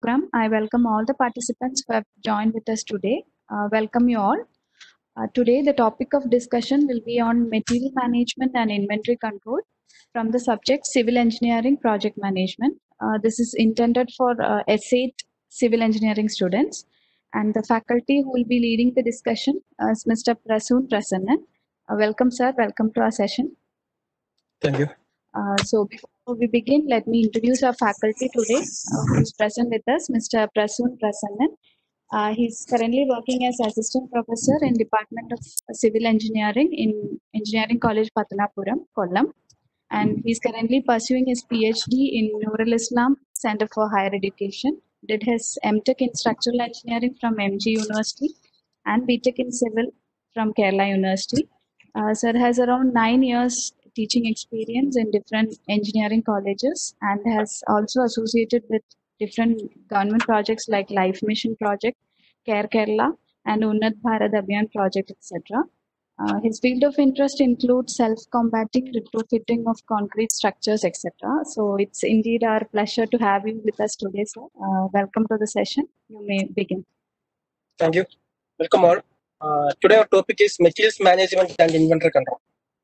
program. I welcome all the participants who have joined with us today. Uh, welcome you all. Uh, today, the topic of discussion will be on material management and inventory control from the subject Civil Engineering Project Management. Uh, this is intended for uh, S8 Civil Engineering students. And the faculty who will be leading the discussion is Mr. Prasoon Prasannan. Uh, welcome, sir. Welcome to our session. Thank you. Uh, so before we begin, let me introduce our faculty today uh, who is present with us, Mr. Prasoon Prasannan. Uh, he's currently working as assistant professor in Department of Civil Engineering in Engineering College Patanapuram, Kollam. And he's currently pursuing his PhD in Nurul Islam Center for Higher Education. Did his MTech in Structural Engineering from MG University and BTech in Civil from Kerala University. Uh, sir has around nine years teaching experience in different engineering colleges and has also associated with different government projects like Life Mission Project, Care Kerala, and Unnat Bharat Abhiyan Project, etc. Uh, his field of interest includes self-combating retrofitting of concrete structures, etc. So it's indeed our pleasure to have you with us today, sir. Uh, welcome to the session. You may begin. Thank you. Welcome all. Uh, today our topic is materials management and inventory control.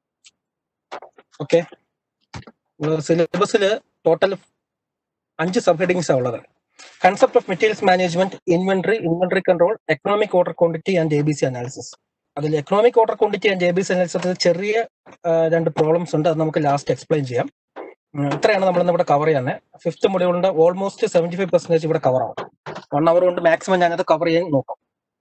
Okay സിലബസിൽ total അഞ്ച് sub headings ഉള്ളത് concept of materials management inventory inventory control economic order quantity and A B C analysis അതിൽ economic order quantity and A B C analysis ചെറിയ ആ, രണ്ട് problems ഉണ്ട് അത് നമുക്ക് ലാസ്റ്റ് എക്സ്പ്ലെയിൻ ചെയ്യാം ഉം, ഇത്രയാണ് നമ്മൾ ഇവിടെ കവർ ചെയ്യുന്നത് ഫിഫ്ത്ത് മൊഡ്യൂളിന്റെ ഓൾമോസ്റ്റ് സെവന്റി ഫൈവ് പെർസെന്റേജ് ഇവിടെ കവർ ആവും വൺ അവർ കൊണ്ട് മാക്സിമം ഞാനത് കവർ ചെയ്യാൻ നോക്കാം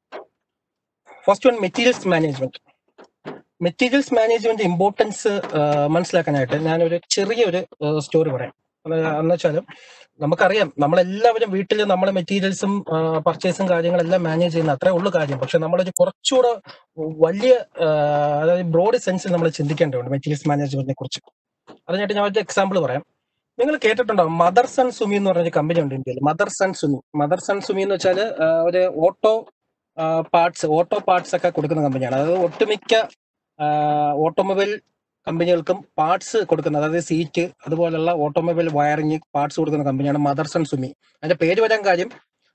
first one materials management materials management importance മനസ്സിലാക്കാനായിട്ട് ഞാനൊരു ചെറിയൊരു സ്റ്റോറി പറയാം എന്ന് വെച്ചാൽ നമുക്കറിയാം നമ്മളെല്ലാവരും വീട്ടിൽ നമ്മളെ മെറ്റീരിയൽസും പർച്ചേസും കാര്യങ്ങളെല്ലാം മാനേജ് ചെയ്യുന്ന അത്രേ ഉള്ളു കാര്യം പക്ഷെ നമ്മളൊരു കുറച്ചുകൂടെ വലിയ ആ, അതായത് ബ്രോഡ് സെൻസിൽ നമ്മൾ ചിന്തിക്കേണ്ടതുണ്ട് മെറ്റീരിയൽസ് മാനേജ്മെന്റിനെ കുറിച്ച് അതിനായിട്ട് ഞാൻ ഒരു എക്സാമ്പിൾ പറയാം നിങ്ങൾ കേട്ടിട്ടുണ്ടാവും മദർ സൺ സുമി എന്ന് പറഞ്ഞൊരു കമ്പനി ഉണ്ട് ഇന്ത്യയിൽ മദർ സൺ സുമി മദർ സൺ സുമി എന്ന് വെച്ചാൽ ഒരു ഓട്ടോ പാർട്സ് ഓട്ടോ പാർട്സ് ഒക്കെ കൊടുക്കുന്ന കമ്പനിയാണ് അതായത് ഒട്ടുമിക്ക ഓട്ടോമൊബൈൽ കമ്പനികൾക്കും പാർട്സ് കൊടുക്കുന്ന അതായത് സീറ്റ് അതുപോലുള്ള ഓട്ടോമൊബൈൽ വയറിംഗ് പാർട്സ് കൊടുക്കുന്ന കമ്പനിയാണ് മദർസൺ സുമി അതിന്റെ പേര് വരാൻ കാര്യം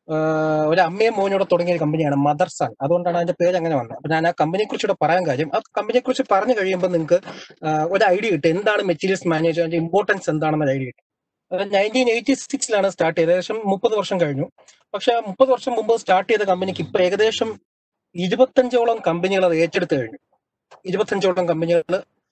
ആഹ് ഒരു അമ്മയും മോനോടെ തുടങ്ങിയ ഒരു കമ്പനിയാണ് മദർസൺ അതുകൊണ്ടാണ് അതിന്റെ പേര് അങ്ങനെ വന്നത് അപ്പൊ ഞാൻ ആ കമ്പനിയെ കുറിച്ച് പറയാൻ കാര്യം ആ കമ്പനിയെ കുറിച്ച് പറഞ്ഞു കഴിയുമ്പോൾ നിങ്ങൾക്ക് ഒരു ഐഡിയ കിട്ടും എന്താണ് മെറ്റീരിയൽസ് മാനേജ്മെന്റ് ഇമ്പോർട്ടൻസ് എന്താണെന്ന് ഐഡിയ കിട്ടും നയൻറ്റീൻ എയ്റ്റി സിക്സിലാണ് സ്റ്റാർട്ട് ചെയ്തത് ഏകദേശം മുപ്പത് വർഷം കഴിഞ്ഞു പക്ഷെ മുപ്പത് വർഷം മുമ്പ് സ്റ്റാർട്ട് ചെയ്ത കമ്പനിക്ക് ഇപ്പൊ ഏകദേശം ഇരുപത്തഞ്ചോളം കമ്പനികൾ അത് ഏറ്റെടുത്ത് കഴിഞ്ഞു ഇരുപത്തഞ്ചോളം കമ്പനികൾ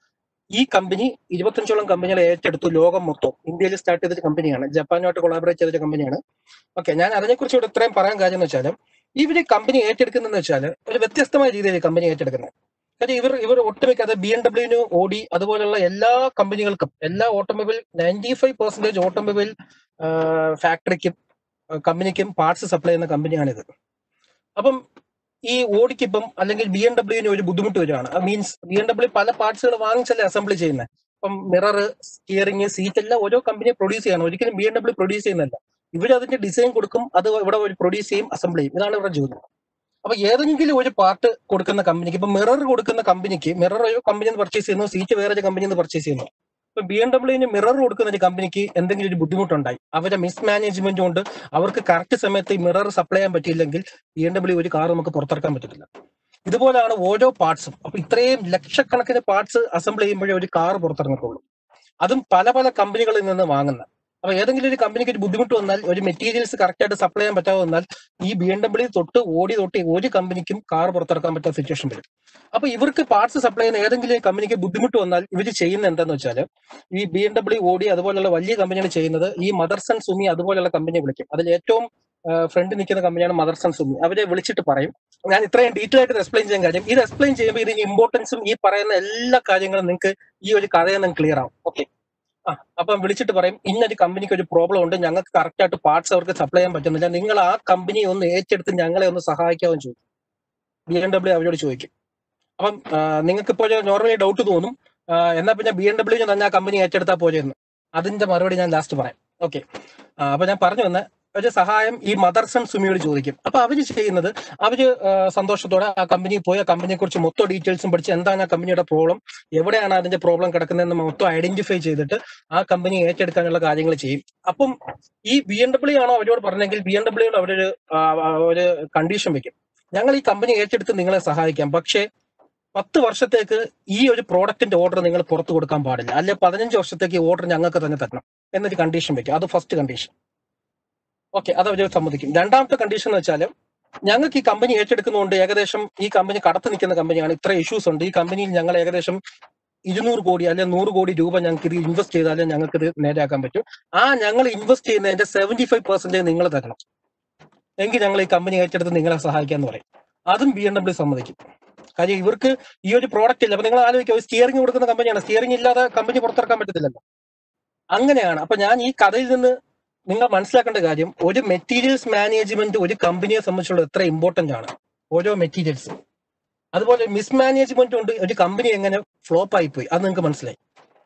ഈ കമ്പനി ഇരുപത്തഞ്ചോളം കമ്പനികൾ ഏറ്റെടുത്തു ലോകം മൊത്തം ഇന്ത്യയിൽ സ്റ്റാർട്ട് ചെയ്ത കമ്പനിയാണ് ജപ്പാനുമായിട്ട് കൊളാബറേറ്റ് ചെയ്ത കമ്പനിയാണ് ഓക്കെ ഞാൻ അതിനെക്കുറിച്ച് ഇവിടെ ഇത്രയും പറയാൻ കാര്യം എന്ന് വെച്ചാൽ ഇവര് കമ്പനി ഏറ്റെടുക്കുന്നതെന്ന് വെച്ചാൽ ഒരു വ്യത്യസ്തമായ രീതിയിൽ കമ്പനി ഏറ്റെടുക്കുന്നത് കാര്യം ഇവർ ഇവർ ഒട്ടുമിക്ക അത് ബി എം ഡബ്ല്യുവിന് ഓടി അതുപോലുള്ള എല്ലാ കമ്പനികൾക്കും എല്ലാ automobile ninety five percentage automobile ഫാക്ടറിക്കും കമ്പനിക്കും പാർട്സ് സപ്ലൈ ചെയ്യുന്ന കമ്പനിയാണിത് അപ്പം ഈ ഓടിക്ക് ഇപ്പം അല്ലെങ്കിൽ ബി എം ഡബ്ല്യുവിന് ഒരു ബുദ്ധിമുട്ട് വരികയാണ് മീൻസ് ബി എം ഡബ്ല്യു പല പാർട്സുകൾ വാങ്ങിച്ചല്ലേ അസംബ്ലി ചെയ്യുന്നത് ഇപ്പം മിറർ സ്റ്റിയറിംഗ് സീറ്റ് എല്ലാം ഓരോ കമ്പനി പ്രൊഡ്യൂസ് ചെയ്യണം ഒരിക്കലും ബി എം ഡബ്ല്യു പ്രൊഡ്യൂസ് ചെയ്യുന്നല്ല ഇവർ അതിന്റെ ഡിസൈൻ കൊടുക്കും അത് ഇവിടെ പ്രൊഡ്യൂസ് ചെയ്യും അസംബിൾ ചെയ്യും ഇതാണ് ഇവരുടെ ജോലി അപ്പൊ ഏതെങ്കിലും ഒരു പാർട്ട് കൊടുക്കുന്ന കമ്പനിക്ക് ഇപ്പൊ മിറർ കൊടുക്കുന്ന കമ്പനിക്ക് മിറർ ഒരു കമ്പനിയിൽ നിന്ന് പർച്ചേസ് ചെയ്യുന്നു സീറ്റ് വേറെ ഒരു കമ്പനിയിൽ നിന്ന് പർച്ചേസ് ചെയ്യുന്നു ഇപ്പൊ ബി എം ഡബ്ല്യുവിന് മിറർ കൊടുക്കുന്ന ഒരു കമ്പനിക്ക് എന്തെങ്കിലും ഒരു ബുദ്ധിമുട്ടുണ്ടായി അവരുടെ മിസ് മാനേജ്മെന്റ് കൊണ്ട് അവർക്ക് കറക്റ്റ് സമയത്ത് ഈ മിറർ സപ്ലൈ ചെയ്യാൻ പറ്റിയില്ലെങ്കിൽ ബി എം ഡബ്ല്യു ഒരു കാർ നമുക്ക് പുറത്തിറക്കാൻ പറ്റത്തില്ല ഇതുപോലെയാണ് ഓരോ പാർട്സും അപ്പൊ ഇത്രയും ലക്ഷക്കണക്കിന് പാർട്സ് അസംബിൾ ചെയ്യുമ്പോഴേ ഒരു കാർ പുറത്തിറങ്ങത്തുള്ളൂ അതും പല പല കമ്പനികളിൽ നിന്ന് വാങ്ങുന്ന അപ്പൊ ഏതെങ്കിലും ഒരു കമ്പനിക്ക് ഒരു ബുദ്ധിമുട്ട് വന്നാൽ ഒരു മെറ്റീരിയൽസ് കറക്റ്റ് ആയിട്ട് സപ്ലൈ ചെയ്യാൻ പറ്റാതെ വന്നാൽ ഈ ബി എം ഡബ്ല്യു തൊട്ട് ഓടി തൊട്ട് ഒരു കമ്പനിക്കും കാർ പുറത്തിറക്കാൻ പറ്റാത്ത സിറ്റുവേഷൻ വരും അപ്പൊ ഇവർക്ക് പാർട്സ് സപ്ലൈ ചെയ്യുന്ന ഏതെങ്കിലും കമ്പനിക്ക് ബുദ്ധിമുട്ട് വന്നാൽ ഇവർ ചെയ്യുന്ന എന്താന്ന് വെച്ചാൽ ഈ ബി എം ഡബ്ല്യു ഓടി അതുപോലുള്ള വലിയ കമ്പനികൾ ചെയ്യുന്നത് ഈ മദർസൺ സുമി അതുപോലുള്ള കമ്പനിയെ വിളിക്കും അതിൽ ഏറ്റവും ഫ്രണ്ട് നിൽക്കുന്ന കമ്പനിയാണ് മദർസൺ സുമി അവരെ വിളിച്ചിട്ട് പറയും ഞാൻ ഇത്രയും ഡീറ്റെയിൽ ആയിട്ട് എക്സ്പ്ലെയിൻ ചെയ്യാൻ കാര്യം ഇത് എക്സ്പ്ലെയിൻ ചെയ്യുമ്പോൾ ഇതിന്റെ ഇമ്പോർട്ടൻസും ഈ പറയുന്ന എല്ലാ കാര്യങ്ങളും നിങ്ങൾക്ക് ഈ ഒരു കഥയിൽ നിന്ന് ക്ലിയർ ആവും ഓക്കെ ആ അപ്പം വിളിച്ചിട്ട് പറയും ഇന്നൊരു കമ്പനിക്ക് ഒരു പ്രോബ്ലം ഉണ്ട് ഞങ്ങൾക്ക് കറക്റ്റ് ആയിട്ട് പാർട്സ് അവർക്ക് സപ്ലൈ ചെയ്യാൻ പറ്റുന്നില്ല നിങ്ങൾ ആ കമ്പനി ഒന്ന് ഏറ്റെടുത്ത് ഞങ്ങളെ ഒന്ന് സഹായിക്കാമെന്ന് ചോദിക്കും ബി എം ഡബ്ല്യു അവരോട് ചോദിക്കും അപ്പം നിങ്ങൾക്ക് ഇപ്പോൾ നോർമലി ഡൗട്ട് തോന്നും ആ, എന്നാ പിന്നെ ബി എം ഡബ്ല്യു തന്നെ ആ കമ്പനി ഏറ്റെടുത്താൽ പോരെയെന്ന് അതിന്റെ മറുപടി ഞാൻ ലാസ്റ്റ് പറയാം ഓക്കെ അപ്പൊ ഞാൻ പറഞ്ഞു വന്ന ഒരു സഹായം ഈ മദർസൺ സുമിയോട് ചോദിക്കും അപ്പൊ അവര് ചെയ്യുന്നത് അവര് ആ, സന്തോഷത്തോടെ ആ കമ്പനിയിൽ പോയി ആ കമ്പനിയെ കുറിച്ച് മൊത്തം ഡീറ്റെയിൽസും പഠിച്ച് എന്താണ് ആ കമ്പനിയുടെ പ്രോബ്ലം എവിടെയാണ് അതിന്റെ പ്രോബ്ലം കിടക്കുന്നതെന്ന് മൊത്തം ഐഡന്റിഫൈ ചെയ്തിട്ട് ആ കമ്പനി ഏറ്റെടുക്കാനുള്ള കാര്യങ്ങൾ ചെയ്യും അപ്പം ഈ ബി എം ഡബ്ല്യു ആണോ അവരോട് പറഞ്ഞെങ്കിൽ ബി എം ഡബ്ല്യുയോട് അവരൊരു ആ, ആ, ഒരു കണ്ടീഷൻ വെക്കും ഞങ്ങൾ ഈ കമ്പനി ഏറ്റെടുത്ത് നിങ്ങളെ സഹായിക്കാം പക്ഷേ പത്ത് വർഷത്തേക്ക് ഈ ഒരു പ്രോഡക്റ്റിന്റെ ഓർഡർ നിങ്ങൾ പുറത്തു കൊടുക്കാൻ പാടില്ല അല്ലെ പതിനഞ്ച് വർഷത്തേക്ക് ഓർഡർ ഞങ്ങൾക്ക് തന്നെ തരണം എന്നൊരു കണ്ടീഷൻ വെക്കും അത് ഫസ്റ്റ് കണ്ടീഷൻ ഓക്കെ അത് അവർ സമ്മതിക്കും രണ്ടാമത്തെ കണ്ടീഷൻ എന്ന് വെച്ചാൽ ഞങ്ങൾക്ക് ഈ കമ്പനി ഏറ്റെടുക്കുന്നതുകൊണ്ട് ഏകദേശം ഈ കമ്പനി കടത്ത് നിൽക്കുന്ന കമ്പനിയാണ് ഇത്ര ഇഷ്യൂസ് ഉണ്ട് ഈ കമ്പനിയിൽ ഞങ്ങൾ ഏകദേശം ഇരുന്നൂറ് കോടി അല്ലെങ്കിൽ നൂറ് കോടി രൂപ ഞങ്ങൾക്ക് ഇത് ഇൻവെസ്റ്റ് ചെയ്താലേ ഞങ്ങൾക്ക് ഇത് നേരെയാക്കാൻ പറ്റും ആ ഞങ്ങൾ ഇൻവെസ്റ്റ് ചെയ്യുന്നതിന്റെ സെവന്റി ഫൈവ് പെർസെന്റേജ് നിങ്ങൾ തരണം എങ്കിൽ ഞങ്ങൾ ഈ കമ്പനി ഏറ്റെടുത്ത് നിങ്ങളെ സഹായിക്കാന്ന് പറയും അതും ബി എം ഡബ്ല്യു സമ്മതിക്കും കാര്യം ഇവർക്ക് ഈ ഒരു പ്രോഡക്റ്റ് ഇല്ല അപ്പൊ നിങ്ങൾ ആലോചിക്കുക സ്റ്റിയറിംഗ് കൊടുക്കുന്ന കമ്പനിയാണ് സ്റ്റിയറിംഗ് ഇല്ലാതെ കമ്പനി പുറത്തിറക്കാൻ പറ്റത്തില്ലല്ലോ അങ്ങനെയാണ് അപ്പൊ ഞാൻ ഈ കഥയിൽ നിന്ന് നിങ്ങൾ മനസ്സിലാക്കേണ്ട കാര്യം ഒരു മെറ്റീരിയൽസ് മാനേജ്മെന്റ് ഒരു കമ്പനിയെ സംബന്ധിച്ചുള്ള എത്ര ഇമ്പോർട്ടന്റ് ആണ് ഓരോ മെറ്റീരിയൽസ് അതുപോലെ മിസ്മാനേജ്മെന്റ് കൊണ്ട് ഒരു കമ്പനി എങ്ങനെ ഫ്ലോപ്പ് ആയി പോയി അത് നിങ്ങൾക്ക് മനസ്സിലായി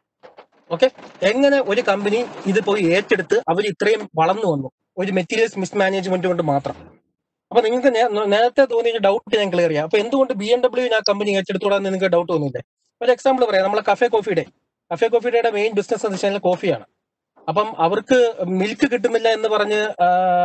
ഓക്കെ എങ്ങനെ ഒരു കമ്പനി ഇത് പോയി ഏറ്റെടുത്ത് അവർ ഇത്രയും വളർന്നു വന്നു ഒരു മെറ്റീരിയൽസ് മിസ്മാനേജ്മെന്റ് കൊണ്ട് മാത്രം അപ്പൊ നിങ്ങൾക്ക് നേ- നേരത്തെ തോന്നിയ ഡൗട്ട് ഞാൻ ക്ലിയർ ചെയ്യാം അപ്പൊ എന്തുകൊണ്ട് ബി എം ഡബ്ല്യു ആ കമ്പനി ഏറ്റെടുത്തോളാന്ന് നിങ്ങൾക്ക് ഡൗട്ട് തോന്നില്ലേ ഒരു എക്സാമ്പിൾ പറയാം നമ്മളെ കഫേ കോഫിയുടെ കഫേ കോഫിയുടെ മെയിൻ ബിസിനസ് എന്ന് വെച്ചാൽ കോഫിയാണ് അപ്പം അവർക്ക് മിൽക്ക് കിട്ടുന്നില്ല എന്ന് പറഞ്ഞ് ആ,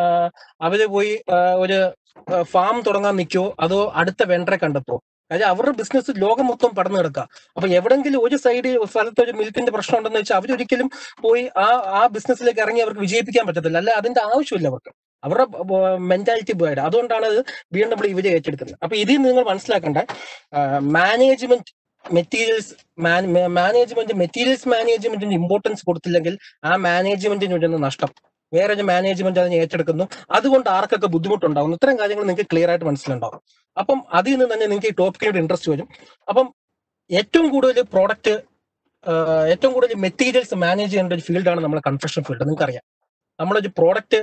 അവര് പോയി ആ, ഒരു ഫാം തുടങ്ങാൻ നിൽക്കോ അതോ അടുത്ത വെണ്ടറെ കണ്ടെത്തോ കാര്യം അവരുടെ ബിസിനസ് ലോകം മൊത്തം പടന്നു കിടക്കുക അപ്പൊ എവിടെങ്കിലും ഒരു സൈഡ് സ്ഥലത്ത് ഒരു മിൽക്കിന്റെ പ്രശ്നം ഉണ്ടെന്ന് വെച്ചാൽ അവരൊരിക്കലും പോയി ആ ആ ബിസിനസ്സിലേക്ക് ഇറങ്ങി അവർക്ക് വിജയിപ്പിക്കാൻ പറ്റത്തില്ല അല്ല അതിന്റെ ആവശ്യമില്ല അവർക്ക് അവരുടെ മെന്റാലിറ്റി പോയത് അതുകൊണ്ടാണ് അത് ബി എം ഡബ്ല്യു ഇവരെ ഏറ്റെടുക്കുന്നത് അപ്പൊ ഇതിൽ നിന്ന് നിങ്ങൾ മനസ്സിലാക്കേണ്ട മാനേജ്മെന്റ് മെറ്റീരിയൽസ് മാനേജ്മെന്റ് മെറ്റീരിയൽസ് മാനേജ്മെന്റിന് ഇമ്പോർട്ടൻസ് കൊടുത്തില്ലെങ്കിൽ ആ മാനേജ്മെന്റിന് വരുന്ന നഷ്ടം വേറെ ഒരു മാനേജ്മെന്റ് അതിനെ ഏറ്റെടുക്കുന്നു അതുകൊണ്ട് ആർക്കൊക്കെ ബുദ്ധിമുട്ടുണ്ടാകുന്നു ഇത്തരം കാര്യങ്ങൾ നിങ്ങൾക്ക് ക്ലിയർ ആയിട്ട് മനസ്സിലുണ്ടാവും അപ്പം അതിൽ നിന്ന് തന്നെ നിങ്ങൾക്ക് ഈ ടോപ്പിക്കിനോട് ഇൻട്രസ്റ്റ് വരും അപ്പം ഏറ്റവും കൂടുതൽ പ്രോഡക്റ്റ് ഏറ്റവും കൂടുതൽ മെറ്റീരിയൽസ് മാനേജ് ചെയ്യേണ്ട ഒരു ഫീൽഡാണ് നമ്മുടെ കൺസ്ട്രക്ഷൻ ഫീൽഡ് നിങ്ങൾക്കറിയാം നമ്മളൊരു പ്രോഡക്റ്റ്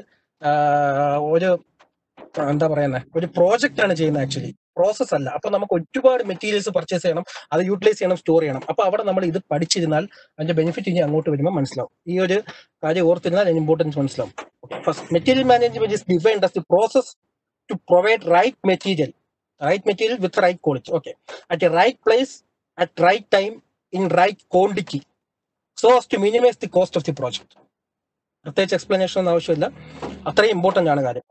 ഒരു എന്താ പറയുന്നത് ഒരു പ്രോജക്റ്റ് ആണ് ചെയ്യുന്നത് ആക്ച്വലി പ്രോസസ് അല്ല അപ്പൊ നമുക്ക് ഒരുപാട് മെറ്റീരിയൽസ് പർച്ചേസ് ചെയ്യണം അത് യൂട്ടിലൈസ് ചെയ്യണം സ്റ്റോർ ചെയ്യണം അപ്പൊ അവിടെ നമ്മൾ ഇത് പഠിച്ചിരുന്നാൽ അതിന്റെ ബെനിഫിറ്റ് ഇനി അങ്ങോട്ട് വരുമ്പോൾ മനസ്സിലാവും ഈ ഒരു കാര്യം ഓർത്തിരുന്നാൽ അതിന് ഇമ്പോർട്ടൻസ് മനസ്സിലാവും first material management is defined as the process to provide right material right material with right quality okay at a right place at right time in right quantity so as to minimize the cost of the project പ്രത്യേകിച്ച് explanation ഒന്നും ആവശ്യമില്ല അത്രയും important ആണ് കാര്യം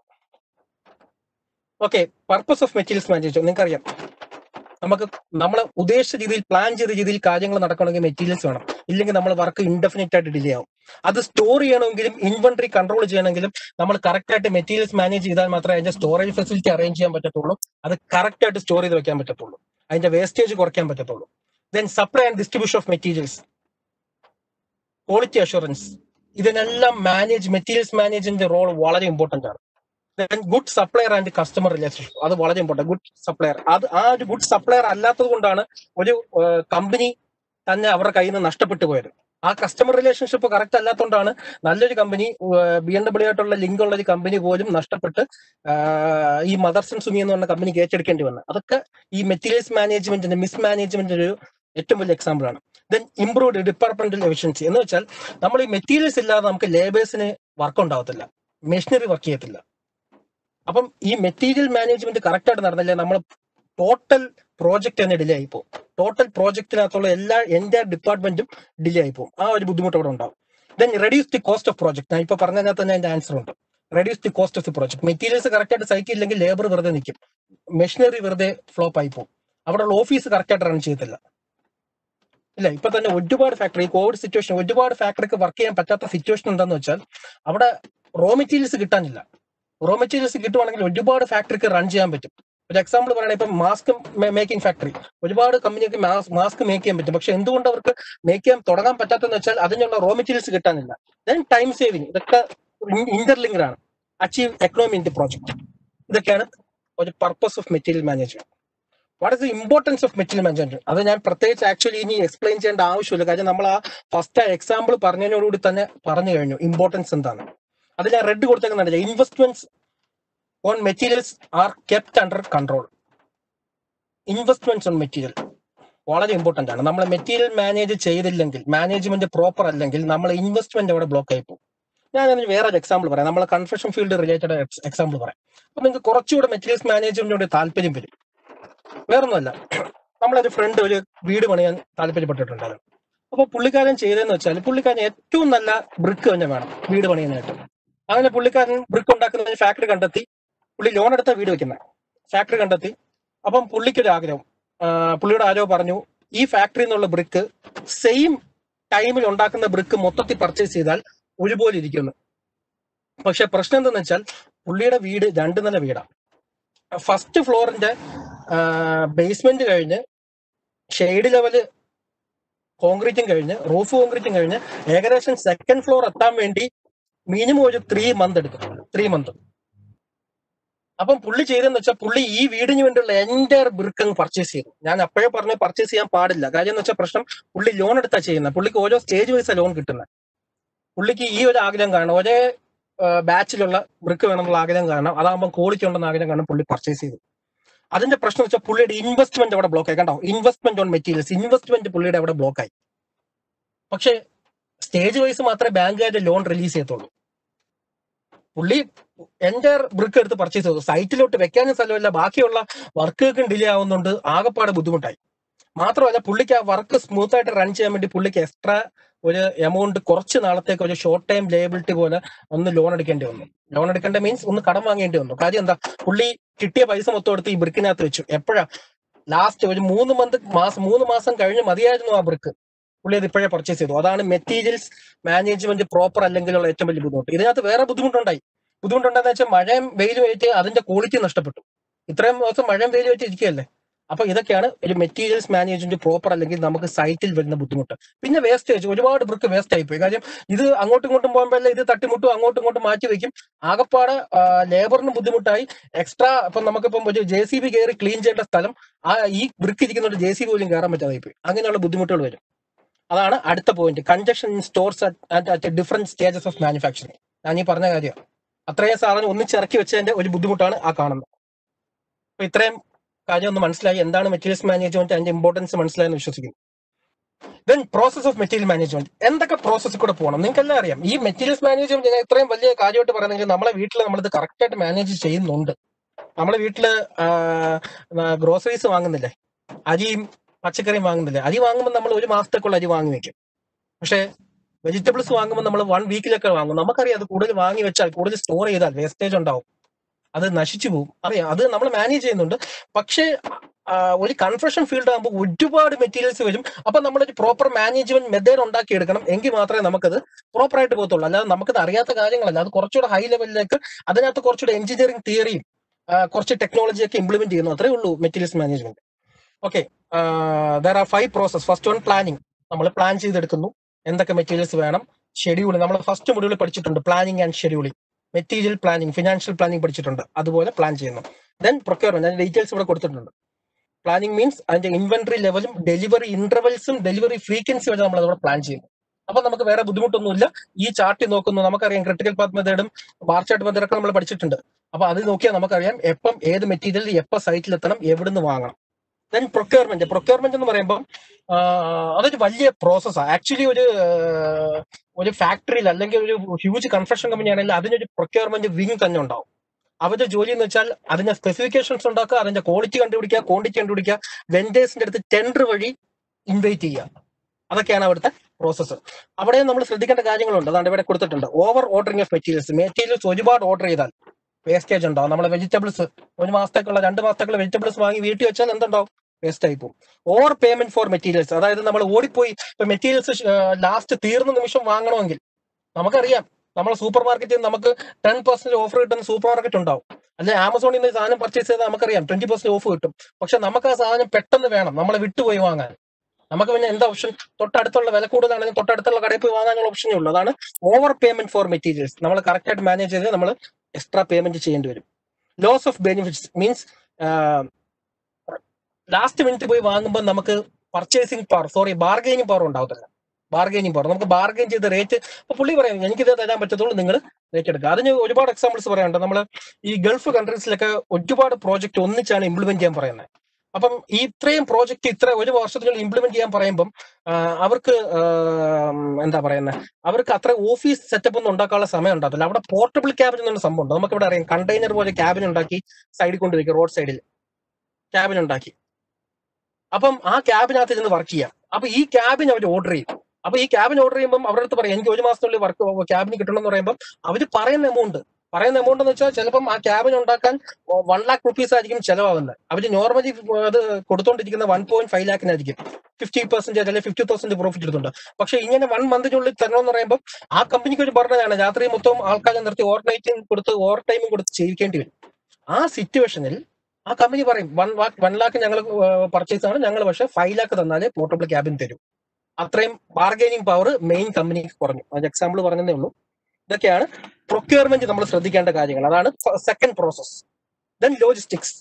okay purpose of materials management നിങ്ങൾക്കറിയാം നമുക്ക് നമ്മൾ ഉദ്ദേശിച്ച രീതിയിൽ പ്ലാൻ ചെയ്ത രീതിയിൽ കാര്യങ്ങൾ നടക്കണമെങ്കിൽ മെറ്റീരിയൽസ് വേണം ഇല്ലെങ്കിൽ നമ്മൾ വർക്ക് ഇൻഡെഫിനിറ്റ് ആയിട്ട് ഡിലേ ആവും അത് സ്റ്റോർ ചെയ്യണമെങ്കിലും ഇൻവെന്ററി കൺട്രോൾ ചെയ്യണമെങ്കിലും നമ്മൾ കറക്റ്റ് ആയിട്ട് മെറ്റീരിയൽസ് മാനേജ് ചെയ്താൽ മാത്രമേ അതിന്റെ സ്റ്റോറേജ് ഫെസിലിറ്റി അറേഞ്ച് ചെയ്യാൻ പറ്റത്തുള്ളൂ അത് കറക്റ്റ് ആയിട്ട് സ്റ്റോർ ചെയ്ത് വെക്കാൻ പറ്റത്തുള്ളൂ അതിന്റെ വേസ്റ്റേജ് കുറയ്ക്കാൻ പറ്റത്തുള്ളൂ then supply and distribution of materials quality assurance ഇതിനെല്ലാം മാനേജ് മെറ്റീരിയൽസ് മാനേജിന്റെ റോൾ വളരെ ഇമ്പോർട്ടന്റ് ആണ് good supplier and customer relationship അത് വളരെ ഇമ്പോർട്ടന്റ് ഗുഡ് സപ്ലയർ അത് ആ ഒരു ഗുഡ് സപ്ലയർ അല്ലാത്തത് കൊണ്ടാണ് ഒരു കമ്പനി തന്നെ അവരുടെ കയ്യിൽ നിന്ന് നഷ്ടപ്പെട്ടു പോയത് ആ കസ്റ്റമർ റിലേഷൻഷിപ്പ് കറക്റ്റ് അല്ലാത്തതുകൊണ്ടാണ് നല്ലൊരു കമ്പനി ബി എം ഡബ്ല്യു ആയിട്ടുള്ള ലിങ്ക് ഉള്ള ഒരു കമ്പനി പോലും നഷ്ടപ്പെട്ട് ആ, ഈ മദർസൺ സുമി എന്ന് പറഞ്ഞ കമ്പനിക്ക് ഏറ്റെടുക്കേണ്ടി വന്നത് അതൊക്കെ ഈ മെറ്റീരിയൽസ് മാനേജ്മെന്റിന്റെ മിസ് മാനേജ്മെന്റിന്റെ ഒരു ഏറ്റവും വലിയ എക്സാമ്പിൾ ആണ് ദെൻ ഇംപ്രൂവ്ഡ് ഡിപ്പാർട്ട്മെന്റൽ എഫിഷ്യൻസി എന്ന് വെച്ചാൽ നമ്മൾ ഈ മെറ്റീരിയൽസ് ഇല്ലാതെ നമുക്ക് ലേബേഴ്സിന് വർക്ക് ഉണ്ടാവത്തില്ല മെഷീനറി വർക്ക് ചെയ്യത്തില്ല അപ്പം ഈ മെറ്റീരിയൽ മാനേജ്മെന്റ് കറക്റ്റ് ആയിട്ട് നടന്നില്ല നമ്മൾ ടോട്ടൽ പ്രോജക്റ്റ് തന്നെ ഡിലേ ആയിപ്പോവും ടോട്ടൽ പ്രോജക്റ്റിനകത്തുള്ള എല്ലാ എൻ്റെ ഡിപ്പാർട്ട്മെന്റും ഡിലേ ആയിപ്പോവും ആ ഒരു ബുദ്ധിമുട്ട് അവിടെ ഉണ്ടാവും then reduce the cost of project ഞാൻ ഇപ്പൊ പറഞ്ഞതിനകത്ത് തന്നെ അതിന്റെ ആൻസർ ഉണ്ട് reduce the cost of the project materials correct ആയിട്ട് സൈക്കിൾ ഇല്ലെങ്കിൽ ലേബർ വെറുതെ നിൽക്കും മെഷീനറി വെറുതെ ഫ്ലോപ്പ് ആയി പോകും അവിടെയുള്ള ഓഫീസ് കറക്റ്റ് ആയിട്ട് റൺ ചെയ്യത്തില്ല ഇല്ല ഇപ്പൊ തന്നെ ഒരുപാട് ഫാക്ടറി കോവിഡ് സിറ്റുവേഷൻ ഒരുപാട് ഫാക്ടറിക്ക് വർക്ക് ചെയ്യാൻ പറ്റാത്ത സിറ്റുവേഷൻ എന്താന്ന് വെച്ചാൽ അവിടെ റോ മെറ്റീരിയൽസ് കിട്ടാനില്ല റോ മെറ്റീരിയൽസ് കിട്ടുവാണെങ്കിൽ ഒരുപാട് ഫാക്ടറിക്ക് റൺ ചെയ്യാൻ പറ്റും ഒരു എക്സാമ്പിൾ പറയുകയാണെങ്കിൽ ഇപ്പം മാസ്ക് മേക്കിംഗ് ഫാക്ടറി ഒരുപാട് കമ്പനിക്ക് മാസ്ക് മേക്ക് ചെയ്യാൻ പറ്റും പക്ഷെ എന്തുകൊണ്ട് അവർക്ക് മേക്ക് ചെയ്യാൻ തുടങ്ങാൻ പറ്റാത്തതെന്ന് വെച്ചാൽ അതിനുള്ള റോ മെറ്റീരിയൽസ് കിട്ടാനില്ല ദെൻ ടൈം സേവിങ് ഇതൊക്കെ ഇന്റർലിങ്ക്ഡ് ആണ് achieve economy in the project ഇതൊക്കെയാണ് ഒരു purpose of material management what is the importance of material management അത് ഞാൻ പ്രത്യേകിച്ച് ആക്ച്വലി ഇനി എക്സ്പ്ലെയിൻ ചെയ്യേണ്ട ആവശ്യമില്ല കാര്യം നമ്മൾ ആ ഫസ്റ്റ് എക്സാമ്പിൾ പറഞ്ഞതിനോടുകൂടി തന്നെ പറഞ്ഞു കഴിഞ്ഞു ഇമ്പോർട്ടൻസ് എന്താണ് അത് ഞാൻ റെഡ് കൊടുത്തേക്കുന്നുണ്ട് investments on materials are kept under control investments on material വളരെ ഇമ്പോർട്ടന്റ് ആണ് നമ്മൾ മെറ്റീരിയൽ മാനേജ് ചെയ്തില്ലെങ്കിൽ മാനേജ്മെന്റ് പ്രോപ്പർ അല്ലെങ്കിൽ നമ്മൾ ഇൻവെസ്റ്റ്മെന്റ് അവിടെ ബ്ലോക്ക് ആയി പോകും ഞാൻ അതിന് വേറെ ഒരു എക്സാമ്പിൾ പറയാം നമ്മളെ കൺഫെഷൻ ഫീൽഡ് റിലേറ്റഡ് എക്സാമ്പിൾ പറയാം അപ്പൊ നിങ്ങൾക്ക് കുറച്ചുകൂടെ മെറ്റീരിയൽസ് മാനേജ്മെന്റിനോട് താല്പര്യം വരും വേറൊന്നുമല്ല നമ്മളൊരു ഫ്രണ്ട് ഒരു വീട് പണിയാൻ താല്പര്യപ്പെട്ടിട്ടുണ്ടായിരുന്നു അപ്പൊ പുള്ളിക്കാരൻ ചെയ്തതെന്ന് വെച്ചാൽ പുള്ളിക്കാരൻ ഏറ്റവും നല്ല ബ്രിക്ക് തന്നെ വേണം വീട് പണിയുന്നതായിട്ട് അങ്ങനെ പുള്ളിക്കാരൻ ബ്രിക്ക് ഉണ്ടാക്കുന്ന ഒരു ഫാക്ടറി കണ്ടെത്തി പുള്ളി ലോൺ എടുത്ത വീട് വെക്കുന്നത് ഫാക്ടറി കണ്ടെത്തി അപ്പം പുള്ളിക്കൊരു ആഗ്രഹം ആ, പുള്ളിയുടെ ആരോ പറഞ്ഞു ഈ ഫാക്ടറിയിൽ നിന്നുള്ള ബ്രിക്ക് സെയിം ടൈമിൽ ഉണ്ടാക്കുന്ന ബ്രിക്ക് മൊത്തത്തിൽ പർച്ചേസ് ചെയ്താൽ ഒരുപോലെ ഇരിക്കുന്നു പക്ഷെ പ്രശ്നം എന്താണെന്ന് വെച്ചാൽ പുള്ളിയുടെ വീട് രണ്ട് നില വീടാണ് ഫസ്റ്റ് ഫ്ലോറിന്റെ ബേസ്മെന്റ് കഴിഞ്ഞ് ഷെയ്ഡ് ലെവല് കോൺക്രീറ്റും കഴിഞ്ഞ് റൂഫ് കോൺക്രീറ്റും കഴിഞ്ഞ് ഏകദേശം സെക്കൻഡ് ഫ്ലോർ എത്താൻ വേണ്ടി മിനിമം ഒരു ത്രീ മന്ത് എടുക്കും ത്രീ മന്ത് അപ്പം പുള്ളി ചെയ്തെന്ന് വെച്ചാൽ പുള്ളി ഈ വീടിന് വേണ്ടിയുള്ള എൻ്റെ ബ്രിക്ക് അങ്ങ് പർച്ചേസ് ചെയ്തു ഞാൻ അപ്പോഴേ പറഞ്ഞു പർച്ചേസ് ചെയ്യാൻ പാടില്ല കാര്യം എന്ന് വെച്ചാൽ പ്രശ്നം പുള്ളി ലോൺ എടുത്താ ചെയ്യുന്നത് പുള്ളിക്ക് ഓരോ സ്റ്റേജ് വൈസാ ലോൺ കിട്ടുന്നത് പുള്ളിക്ക് ഈ ഒരു ആഗ്രഹം കാണണം ഒരേ ബാച്ചിലുള്ള ബ്രിക്ക് വേണമെന്നുള്ള ആഗ്രഹം കാണണം അതാകുമ്പോൾ ക്വാളിറ്റി ഉണ്ടെന്ന് ആഗ്രഹം കാണണം പുള്ളി പർച്ചേസ് ചെയ്തു അതിന്റെ പ്രശ്നം വെച്ചാൽ പുള്ളിയുടെ ഇൻവെസ്റ്റ്മെന്റ് അവിടെ ബ്ലോക്ക് ആയി കണ്ടോ ഇൻവെസ്റ്റ്മെന്റ് ഓൺ മെറ്റീരിയൽസ് ഇൻവെസ്റ്റ്മെന്റ് പുള്ളിയുടെ അവിടെ ബ്ലോക്ക് ആയി പക്ഷേ സ്റ്റേജ് വൈസ് മാത്രമേ ബാങ്കുകാരുടെ ലോൺ റിലീസ് ചെയ്യത്തുള്ളൂ പുള്ളി എൻ്റെ ബ്രിക്ക് എടുത്ത് പർച്ചേസ് ചെയ്തു സൈറ്റിലോട്ട് വെക്കാനും സ്ഥലമില്ല ബാക്കിയുള്ള വർക്കുകൾക്കും ഡിലേ ആവുന്നുണ്ട് ആകെപ്പാടെ ബുദ്ധിമുട്ടായി മാത്രമല്ല പുള്ളിക്ക് ആ വർക്ക് സ്മൂത്ത് ആയിട്ട് റൺ ചെയ്യാൻ വേണ്ടി പുള്ളിക്ക് എക്സ്ട്രാ ഒരു എമൗണ്ട് കുറച്ച് നാളത്തേക്ക് ഒരു ഷോർട്ട് ടൈം ലേബിലിറ്റി പോലെ ഒന്ന് ലോൺ എടുക്കേണ്ടി വന്നു ലോൺ എടുക്കേണ്ട മീൻസ് ഒന്ന് കടം വാങ്ങേണ്ടി വന്നു കാര്യം എന്താ പുള്ളി കിട്ടിയ പൈസ മൊത്തം എടുത്ത് ഈ ബ്രിക്കിനകത്ത് വെച്ചു എപ്പോഴാ ലാസ്റ്റ് ഒരു മൂന്ന് മന്ത് മാസം മൂന്ന് മാസം കഴിഞ്ഞ് മതിയായിരുന്നു ആ ബ്രിക്ക് പുള്ളി അത് ഇപ്പോഴേ പർച്ചേസ് ചെയ്തു അതാണ് മെറ്റീരിയൽസ് മാനേജ്മെന്റ് പ്രോപ്പർ അല്ലെങ്കിലുള്ള ഏറ്റവും വലിയ ബുദ്ധിമുട്ട് ഇതിനകത്ത് വേറെ ബുദ്ധിമുട്ടുണ്ടായി ബുദ്ധിമുട്ടുണ്ടെന്ന് വെച്ചാൽ മഴയും വെയിലും ആയിട്ട് അതിന്റെ ക്വാളിറ്റി നഷ്ടപ്പെട്ടു ഇത്രയും ദിവസം മഴയും വെയിലും ആയിട്ട് ഇരിക്കുകയല്ലേ അപ്പൊ ഇതൊക്കെയാണ് ഒരു മെറ്റീരിയൽസ് മാനേജ്മെന്റ് പ്രോപ്പർ അല്ലെങ്കിൽ നമുക്ക് സൈറ്റിൽ വരുന്ന ബുദ്ധിമുട്ട് പിന്നെ വേസ്റ്റേജ് ഒരുപാട് ബ്രിക്ക് വേസ്റ്റ് ആയിപ്പോയി കാര്യം ഇത് അങ്ങോട്ടും ഇങ്ങോട്ടും പോകുമ്പോഴല്ലേ ഇത് തട്ടിമുട്ടും അങ്ങോട്ടും ഇങ്ങോട്ടും മാറ്റി വെക്കും ആകപ്പാടെ ലേബറിന് ബുദ്ധിമുട്ടായി എക്സ്ട്രാ ഇപ്പം നമുക്കിപ്പം ഒരു ജെ സി ബി കയറി ക്ലീൻ ചെയ്യേണ്ട സ്ഥലം ആ ഈ ബ്രിക്ക് ഇരിക്കുന്ന ഒരു ജെ സി ബി പോലും കയറാൻ പറ്റാതായി പോയി അങ്ങനെയുള്ള ബുദ്ധിമുട്ടുകൾ വരും അതാണ് അടുത്ത point conjunction in stores at different stages of manufacturing ഞാൻ ഈ പറഞ്ഞ കാര്യം അത്രയും സാധനം ഒന്നിച്ചിറക്കി വെച്ചതിന്റെ ഒരു ബുദ്ധിമുട്ടാണ് ആ കാണുന്നത് അപ്പൊ ഇത്രയും കാര്യം ഒന്ന് മനസ്സിലായി എന്താണ് മെറ്റീരിയൽസ് മാനേജ്മെന്റ് അതിന്റെ ഇമ്പോർട്ടൻസ് മനസ്സിലായെന്ന് വിശ്വസിക്കുന്നു then process of material management എന്തൊക്കെ പ്രോസസ്സിൽ കൂടെ പോകണം നിങ്ങൾക്ക് എല്ലാം അറിയാം ഈ മെറ്റീരിയൽസ് മാനേജ്മെന്റ് ഞാൻ ഇത്രയും വലിയ കാര്യമായിട്ട് പറയുന്നെങ്കിൽ നമ്മളെ വീട്ടിൽ നമ്മളിത് കറക്റ്റ് ആയിട്ട് മാനേജ് ചെയ്യുന്നുണ്ട് നമ്മളെ വീട്ടില് ഗ്രോസറീസ് വാങ്ങുന്നില്ലേ അരിയും പച്ചക്കറിയും വാങ്ങുന്നില്ലേ അരി വാങ്ങുമ്പോൾ നമ്മൾ ഒരു മാസത്തേക്കുള്ള അരി വാങ്ങി വെക്കും പക്ഷേ വെജിറ്റബിൾസ് വാങ്ങുമ്പോൾ നമ്മൾ വൺ വീക്കിലൊക്കെ വാങ്ങും നമുക്കറിയാം അത് കൂടുതൽ വാങ്ങി വെച്ചാൽ കൂടുതൽ സ്റ്റോർ ചെയ്താൽ വേസ്റ്റേജ് ഉണ്ടാവും അത് നശിച്ചു പോകും അറിയാം അത് നമ്മൾ മാനേജ് ചെയ്യുന്നുണ്ട് പക്ഷേ ആ, ഒരു കൺഫ്രഷൻ ഫീൽഡ് ആകുമ്പോൾ ഒരുപാട് മെറ്റീരിയൽസ് വരും അപ്പൊ നമ്മളൊരു പ്രോപ്പർ മാനേജ്മെന്റ് മെത്തേഡ് ഉണ്ടാക്കി എടുക്കണം എങ്കിൽ മാത്രമേ നമുക്കത് പ്രോപ്പർ ആയിട്ട് പോകത്തുള്ളൂ അല്ലാതെ നമുക്കത് അറിയാത്ത കാര്യങ്ങളല്ല അത് കുറച്ചുകൂടെ ഹൈ ലെവലിലേക്ക് അതിനകത്ത് കുറച്ചുകൂടെ എഞ്ചിനീയറിംഗ് തിയറിയും കുറച്ച് ടെക്നോളജി ഒക്കെ ഇംപ്ലിമെന്റ് ചെയ്യുന്നു അത്രേ ഉള്ളൂ materials management okay there are five process first one planning നമ്മൾ പ്ലാൻ ചെയ്തെടുക്കുന്നു എന്തൊക്കെ മെറ്റീരിയൽസ് വേണം ഷെഡ്യൂൾ നമ്മൾ ഫസ്റ്റ് മൊഡ്യൂളിൽ പഠിച്ചിട്ടുണ്ട് planning and scheduling material planning financial planning പഠിച്ചിട്ടുണ്ട് അതുപോലെ പ്ലാൻ ചെയ്യുന്നു ദെൻ പ്രൊക്യൂർമെന്റ് അതിന്റെ ഡീറ്റെയിൽസ് ഇവിടെ കൊടുത്തിട്ടുണ്ട് പ്ലാനിങ് മീൻസ് അതിന്റെ ഇൻവെന്ററി ലെവലും ഡെലിവറി ഇന്റർവെൽസും ഡെലിവറി ഫ്രീക്വൻസി വരെ നമ്മൾ അതോടെ പ്ലാൻ ചെയ്യുന്നു അപ്പൊ നമുക്ക് വേറെ ബുദ്ധിമുട്ടൊന്നുമില്ല ഈ ചാർട്ടിൽ നോക്കുന്നു നമുക്കറിയാം ക്രിട്ടിക്കൽ പാത്ത് മെത്തേഡും ബാർ ചാർട്ട് മെത്തേഡൊക്കെ നമ്മൾ പഠിച്ചിട്ടുണ്ട് അപ്പൊ അത് നോക്കിയാൽ നമുക്കറിയാം എപ്പം ഏത് മെറ്റീരിയൽ എപ്പോൾ സൈറ്റിൽ എത്തണം എവിടുന്ന് വാങ്ങണം ദെൻ പ്രൊക്യൂർമെന്റ് പ്രൊക്യൂർമെന്റ് എന്ന് പറയുമ്പോൾ അതൊരു വലിയ പ്രോസസ്സാണ് ആക്ച്വലി ഒരു ആഹ്, ഒരു ഫാക്ടറിയിൽ അല്ലെങ്കിൽ ഒരു ഹ്യൂജ് കൺസ്ട്രക്ഷൻ കമ്പനി ആണെങ്കിൽ അതിനൊരു പ്രൊക്യൂർമെന്റ് വിങ് തന്നെ ഉണ്ടാവും അവരുടെ ജോലി എന്ന് വെച്ചാൽ അതിന്റെ സ്പെസിഫിക്കേഷൻസ് ഉണ്ടാക്കുക അതിന്റെ ക്വാളിറ്റി കണ്ടുപിടിക്കുക ക്വാണ്ടിറ്റി കണ്ടുപിടിക്കുക വെൻഡേഴ്സിന്റെ അടുത്ത് ടെൻഡർ വഴി ഇൻവൈറ്റ് ചെയ്യുക അതൊക്കെയാണ് അവിടുത്തെ പ്രോസസ്സ് അവിടെ നമ്മൾ ശ്രദ്ധിക്കേണ്ട കാര്യങ്ങളുണ്ട് അതാണ് ഇവിടെ കൊടുത്തിട്ടുണ്ട് over ordering of materials materials ഒരുപാട് ഓർഡർ ചെയ്താൽ വേസ്റ്റേജ് ഉണ്ടാവും നമ്മളെ വെജിറ്റബിൾസ് ഒരു മാസത്തേക്കുള്ള രണ്ട് മാസത്തേക്കുള്ള വെജിറ്റബിൾസ് വാങ്ങി വീട്ടിൽ വെച്ചാൽ എന്തുണ്ടാവും വേസ്റ്റ് ആയി പോകും ഓവർ പേയ്മെന്റ് ഫോർ മെറ്റീരിയൽസ് അതായത് നമ്മൾ ഓടിപ്പോയി ഇപ്പൊ മെറ്റീരിയൽസ് ലാസ്റ്റ് തീർന്ന നിമിഷം വാങ്ങണമെങ്കിൽ നമുക്കറിയാം നമ്മളെ സൂപ്പർ മാർക്കറ്റിൽ നമുക്ക് ടെൻ പെർസെന്റ് ഓഫർ കിട്ടുന്ന സൂപ്പർ മാർക്കറ്റ് ഉണ്ടാവും അല്ലെ ആമസോണിൽ നിന്ന് ഈ സാധനം പർച്ചേസ് ചെയ്താൽ നമുക്കറിയാം ട്വന്റി പെർസെന്റ് ഓഫ് കിട്ടും പക്ഷെ നമുക്ക് ആ സാധനം പെട്ടെന്ന് വേണം നമ്മളെ വിട്ടുപോയി വാങ്ങാൻ നമുക്ക് പിന്നെ എന്താ ഓപ്ഷൻ തൊട്ടടുത്തുള്ള വില കൂടുതലാണെങ്കിൽ തൊട്ടടുത്തുള്ള കടയിൽ പോയി വാങ്ങാനുള്ള ഓപ്ഷനേ ഉള്ളൂ അതാണ് ഓവർ പേയ്മെന്റ് ഫോർ മെറ്റീരിയൽസ് നമ്മൾ കറക്റ്റ് ആയിട്ട് മാനേജ് ചെയ്ത് നമ്മൾ എക്സ്ട്രാ പേയ്മെന്റ് ചെയ്യേണ്ടി വരും loss of benefits means last minute പോയി വാങ്ങുമ്പോൾ നമുക്ക് purchasing power sorry bargaining power ഉണ്ടാവത്തില്ല ബാർഗൈനിങ് പവർ നമുക്ക് ബാർഗൈൻ ചെയ്ത റേറ്റ് ഇപ്പൊ പുള്ളി പറയും എനിക്കിത് തരാൻ പറ്റത്തുള്ളൂ നിങ്ങൾ റേറ്റ് എടുക്കുക അതിന് ഒരുപാട് എക്സാമ്പിൾസ് പറയാനുണ്ട് നമ്മൾ ഈ ഗൾഫ് കൺട്രീസിലൊക്കെ ഒരുപാട് പ്രോജക്റ്റ് ഒന്നിച്ചാണ് ഇംപ്ലിമെന്റ് ചെയ്യാൻ പറയുന്നത് അപ്പം ഈ ഇത്രയും പ്രോജക്റ്റ് ഇത്ര ഒരു വർഷത്തിനുള്ളിൽ ഇംപ്ലിമെന്റ് ചെയ്യാൻ പറയുമ്പം ആ, അവർക്ക് ആ, എന്താ പറയുന്നത് അവർക്ക് അത്ര ഓഫീസ് സെറ്റപ്പ് ഒന്നും ഉണ്ടാക്കാനുള്ള സമയം ഉണ്ടാകത്തില്ല അവിടെ പോർട്ടബിൾ ക്യാബിൻ എന്നൊരു സംഭവം ഉണ്ട് നമുക്ക് ഇവിടെ അറിയാം കണ്ടെയ്നർ പോലെ ക്യാബിൻ ഉണ്ടാക്കി സൈഡിൽ കൊണ്ടുവയ്ക്കും റോഡ് സൈഡിൽ ക്യാബിൻ ഉണ്ടാക്കി അപ്പം ആ ക്യാബിനകത്ത് ഇരുന്ന് വർക്ക് ചെയ്യാം അപ്പൊ ഈ ക്യാബിൻ അവർ ഓർഡർ ചെയ്യും അപ്പൊ ഈ ക്യാബിൻ ഓർഡർ ചെയ്യുമ്പോൾ അവരുടെ അടുത്ത് പറയും എനിക്ക് ഒരു മാസത്തിനുള്ളിൽ വർക്ക് ക്യാബിന് കിട്ടണം എന്ന് പറയുമ്പോൾ അവർ പറയുന്ന എമൗണ്ട് പറയുന്ന എമൗണ്ട് എന്ന് വെച്ചാൽ ചിലപ്പം ആ ക്യാബിൻ ഉണ്ടാക്കാൻ വൺ ലാക്ക് റുപ്പീസ് ആയിരിക്കും ചെലവാകുന്നത് അവർ നോർമലി അത് കൊടുത്തോണ്ടിരിക്കുന്ന വൺ പോയിന്റ് ഫൈവ് ലാക്കിനായിരിക്കും ഫിഫ്റ്റി പെർസെന്റേജ് അല്ലെങ്കിൽ ഫിഫ്റ്റി പെർസെന്റ് പ്രോഫിറ്റ് എടുത്തുണ്ട് പക്ഷെ ഇങ്ങനെ വൺ മന്തിനുള്ളിൽ തരണമെന്ന് പറയുമ്പോൾ ആ കമ്പനിക്ക് ഒരു ഭരണമാണ് രാത്രി മൊത്തം ആൾക്കാരെ നിർത്തി ഓവർ നൈറ്റും കൊടുത്ത് ഓവർ ടൈമും കൊടുത്ത് ചെയ്യിക്കേണ്ടി വരും ആ സിറ്റുവേഷനിൽ ആ കമ്പനി പറയും വൺ ലാക്ക് വൺ ലാക്ക് ഞങ്ങൾ പർച്ചേസ് ആണ് ഞങ്ങൾ പക്ഷെ ഫൈവ് ലാക്ക് തന്നാലേ പോർട്ടബിൾ ക്യാബിൻ തരും അത്രയും ബാർഗൈനിങ് പവർ മെയിൻ കമ്പനിക്ക് കുറഞ്ഞു അത് എക്സാമ്പിൾ പറഞ്ഞതേ ഉള്ളൂ ഇതൊക്കെയാണ് പ്രൊക്യൂർമെന്റ് നമ്മൾ ശ്രദ്ധിക്കേണ്ട കാര്യങ്ങൾ അതാണ് സെക്കൻഡ് പ്രോസസ് ദെൻ ലോജിസ്റ്റിക്സ്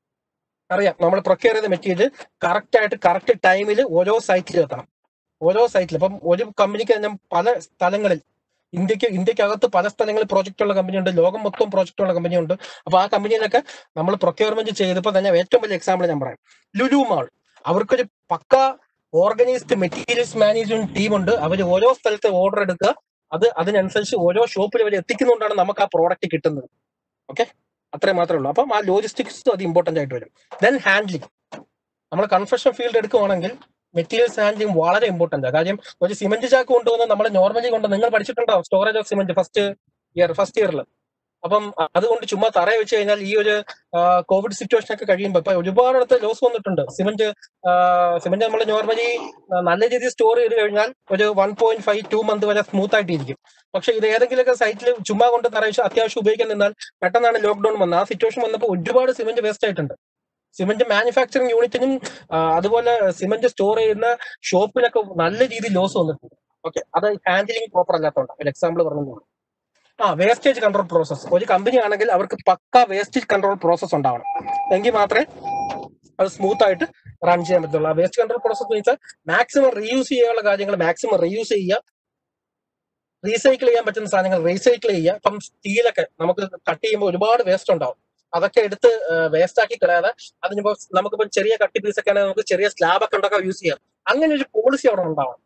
അറിയാം നമ്മൾ പ്രൊക്യൂർ ചെയ്ത മെറ്റീരിയൽ കറക്റ്റ് ആയിട്ട് കറക്റ്റ് ടൈമിൽ ഓരോ സൈറ്റിൽ എത്തണം ഓരോ സൈറ്റിൽ ഇപ്പം ഒരു കമ്പനിക്ക് തന്നെ പല സ്ഥലങ്ങളിൽ ഇന്ത്യക്ക് ഇന്ത്യക്കകത്ത് പല സ്ഥലങ്ങളിൽ പ്രോജക്റ്റ് ഉള്ള കമ്പനി ഉണ്ട് ലോകം മൊത്തം പ്രോജക്റ്റ് ഉള്ള കമ്പനി ഉണ്ട് അപ്പൊ ആ കമ്പനിയിലൊക്കെ നമ്മൾ പ്രൊക്യൂർമെന്റ് ചെയ്തപ്പോൾ തന്നെ ഏറ്റവും വലിയ എക്സാമ്പിൾ ഞാൻ പറയാം ലുലു മാൾ അവർക്കൊരു pucca organised materials management team ഉണ്ട് അവർ ഓരോ സ്ഥലത്ത് ഓർഡർ എടുക്കുക അത് അതിനനുസരിച്ച് ഓരോ ഷോപ്പിൽ അവർ എത്തിക്കുന്നതുകൊണ്ടാണ് നമുക്ക് ആ പ്രോഡക്റ്റ് കിട്ടുന്നത് ഓക്കെ അത്രയും മാത്രമേ ഉള്ളൂ അപ്പം ആ ലോജിസ്റ്റിക്സ് അത് ഇമ്പോർട്ടന്റ് ആയിട്ട് വരും ദെൻ ഹാൻഡ്ലിംഗ് നമ്മൾ കൺഫെഷൻ ഫീൽഡ് എടുക്കുവാണെങ്കിൽ മെറ്റീരിയൽസ് ഹാൻഡ്ലിംഗ് വളരെ ഇമ്പോർട്ടന്റ് ആണ് കാര്യം ഒരു സിമന്റ് ചാക്ക് കൊണ്ടുവന്ന് നമ്മൾ നോർമലി കൊണ്ട് നിങ്ങൾ പഠിച്ചിട്ടുണ്ടാവും storage of cement first year first ഇയറിൽ അപ്പം അതുകൊണ്ട് ചുമ്മാ തറയെ വെച്ച് കഴിഞ്ഞാൽ ഈ ഒരു കോവിഡ് സിറ്റുവേഷൻ ഒക്കെ കഴിയുമ്പോൾ ഇപ്പൊ ഒരുപാടിടത്ത് ലോസ് വന്നിട്ടുണ്ട് സിമന്റ് സിമന്റ് നമ്മൾ നോർമലി നല്ല രീതിയിൽ സ്റ്റോർ ചെയ്ത് കഴിഞ്ഞാൽ ഒരു one point five two month വരെ സ്മൂത്ത് ആയിട്ടിരിക്കും പക്ഷെ ഇത് ഏതെങ്കിലുമൊക്കെ സൈറ്റിൽ ചുമ്മാ കൊണ്ട് തറ വെച്ച് അത്യാവശ്യം ഉപയോഗിക്കാൻ നിന്നാൽ പെട്ടെന്നാണ് ലോക്ക്ഡൌൺ വന്നത് ആ സിറ്റുവേഷൻ വന്നപ്പോൾ ഒരുപാട് സിമന്റ് വേസ്റ്റ് ആയിട്ടുണ്ട് സിമന്റ് മാനുഫാക്ചറിങ് യൂണിറ്റിനും ആ, അതുപോലെ സിമന്റ് സ്റ്റോർ ചെയ്യുന്ന ഷോപ്പിനൊക്കെ നല്ല രീതിയിൽ ലോസ് വന്നിട്ടുണ്ട് ഓക്കെ അത് ഹാൻഡിലിംഗ് പ്രോപ്പർ അല്ലാത്തതുകൊണ്ട് ഒരു എക്സാമ്പിൾ പറഞ്ഞു ആ വേസ്റ്റേജ് കൺട്രോൾ പ്രോസസ് ഒരു കമ്പനി ആണെങ്കിൽ അവർക്ക് പക്ക വേസ്റ്റേജ് കൺട്രോൾ പ്രോസസ് ഉണ്ടാവണം എങ്കിൽ മാത്രമേ അത് സ്മൂത്ത് ആയിട്ട് റൺ ചെയ്യാൻ പറ്റുള്ളൂ ആ waste control process means maximum reuse ചെയ്യാനുള്ള കാര്യങ്ങൾ മാക്സിമം റീയൂസ് ചെയ്യുക റീസൈക്കിൾ ചെയ്യാൻ പറ്റുന്ന സാധനങ്ങൾ റീസൈക്കിൾ ചെയ്യുക ഇപ്പം സ്റ്റീലൊക്കെ നമുക്ക് കട്ട് ചെയ്യുമ്പോൾ ഒരുപാട് വേസ്റ്റ് ഉണ്ടാവും അതൊക്കെ എടുത്ത് വേസ്റ്റ് ആക്കി കളയാതെ അതിനിപ്പോ നമുക്കിപ്പോ ചെറിയ കട്ടി പീസ് ഒക്കെ ആണെങ്കിൽ നമുക്ക് ചെറിയ സ്ലാബ് ഒക്കെ ഉണ്ടാക്കാൻ യൂസ് ചെയ്യാം അങ്ങനെ ഒരു പോളിസി അവിടെ ഉണ്ടാവണം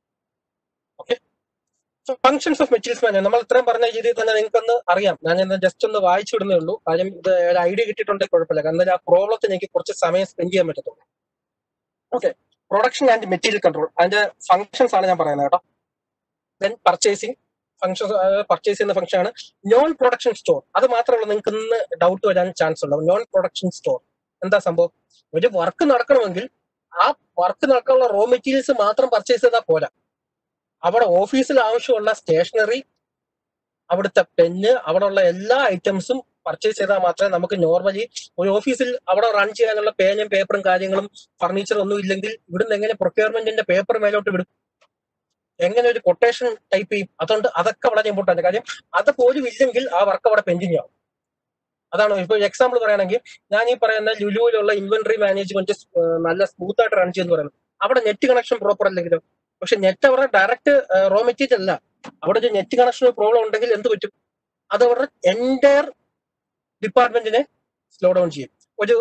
okay functions of materials manage നമ്മൾ ഇത്രയും പറഞ്ഞ രീതിയിൽ തന്നെ നിങ്ങൾക്കൊന്ന് അറിയാം ഞാൻ ഇന്ന് ജസ്റ്റ് ഒന്ന് വായിച്ചു വിടുന്നേ ഉള്ളൂ കാര്യം ഇത് ഒരു ഐഡിയ കിട്ടിയിട്ടുണ്ടെങ്കിൽ കുഴപ്പമില്ല കാരണം ആ പ്രോബ്ലത്തിന് എനിക്ക് കുറച്ച് സമയം സ്പെൻഡ് ചെയ്യാൻ പറ്റത്തുള്ളൂ okay production and material control അതിന്റെ ഫങ്ഷൻസ് ആണ് ഞാൻ പറയുന്നത് കേട്ടോ ദെൻ പർച്ചേസിങ് ഫങ്ഷൻസ് പർച്ചേസ് ചെയ്യുന്ന ഫംഗ്ഷൻ ആണ് നോൺ പ്രൊഡക്ഷൻ സ്റ്റോർ അത് മാത്രമല്ല നിങ്ങൾക്ക് ഇന്ന് ഡൗട്ട് വരാൻ ചാൻസ് ഉള്ളത് നോൺ പ്രൊഡക്ഷൻ സ്റ്റോർ എന്താ സംഭവം ഒരു വർക്ക് നടക്കണമെങ്കിൽ ആ വർക്ക് നടക്കാനുള്ള റോ മെറ്റീരിയൽസ് മാത്രം പർച്ചേസ് ചെയ്താൽ പോരാ അവിടെ ഓഫീസിൽ ആവശ്യമുള്ള സ്റ്റേഷനറി അവിടുത്തെ പെന്ന് അവിടെ ഉള്ള എല്ലാ ഐറ്റംസും പർച്ചേസ് ചെയ്താൽ മാത്രമേ നമുക്ക് നോർമലി ഒരു ഓഫീസിൽ അവിടെ റൺ ചെയ്യാനുള്ള പേനും പേപ്പറും കാര്യങ്ങളും ഫർണിച്ചറും ഒന്നും ഇല്ലെങ്കിൽ ഇവിടുന്ന് എങ്ങനെ പ്രൊക്യൂർമെന്റിന്റെ പേപ്പർ മേലോട്ട് വിടും എങ്ങനെ ഒരു കൊട്ടേഷൻ ടൈപ്പ് ചെയ്യും അതുകൊണ്ട് അതൊക്കെ വളരെ ഇമ്പോർട്ടന്റ് കാര്യം അത് പോലും ഇല്ലെങ്കിൽ ആ വർക്ക് അവിടെ പെൻഡിങ് ആവും അതാണ് ഇപ്പൊ എക്സാമ്പിൾ പറയുകയാണെങ്കിൽ ഞാൻ ഈ പറയുന്ന ലുലുവിലുള്ള ഇൻവെന്ററി മാനേജ്മെന്റ് നല്ല സ്മൂത്ത് ആയിട്ട് റൺ ചെയ്യുന്നു പറയുന്നത് അവിടെ നെറ്റ് കണക്ഷൻ പ്രോപ്പർ അല്ലെങ്കിലും പക്ഷെ നെറ്റ് അവരുടെ ഡയറക്റ്റ് റോ മെറ്റീരിയൽ അല്ല അവിടെ ഒരു നെറ്റ് കണക്ഷൻ പ്രോബ്ലം ഉണ്ടെങ്കിൽ എന്ത് പറ്റും അത് അവരുടെ എൻറ്റയർ ഡിപ്പാർട്ട്മെന്റിനെ സ്ലോ ഡൗൺ ചെയ്യും ഒരു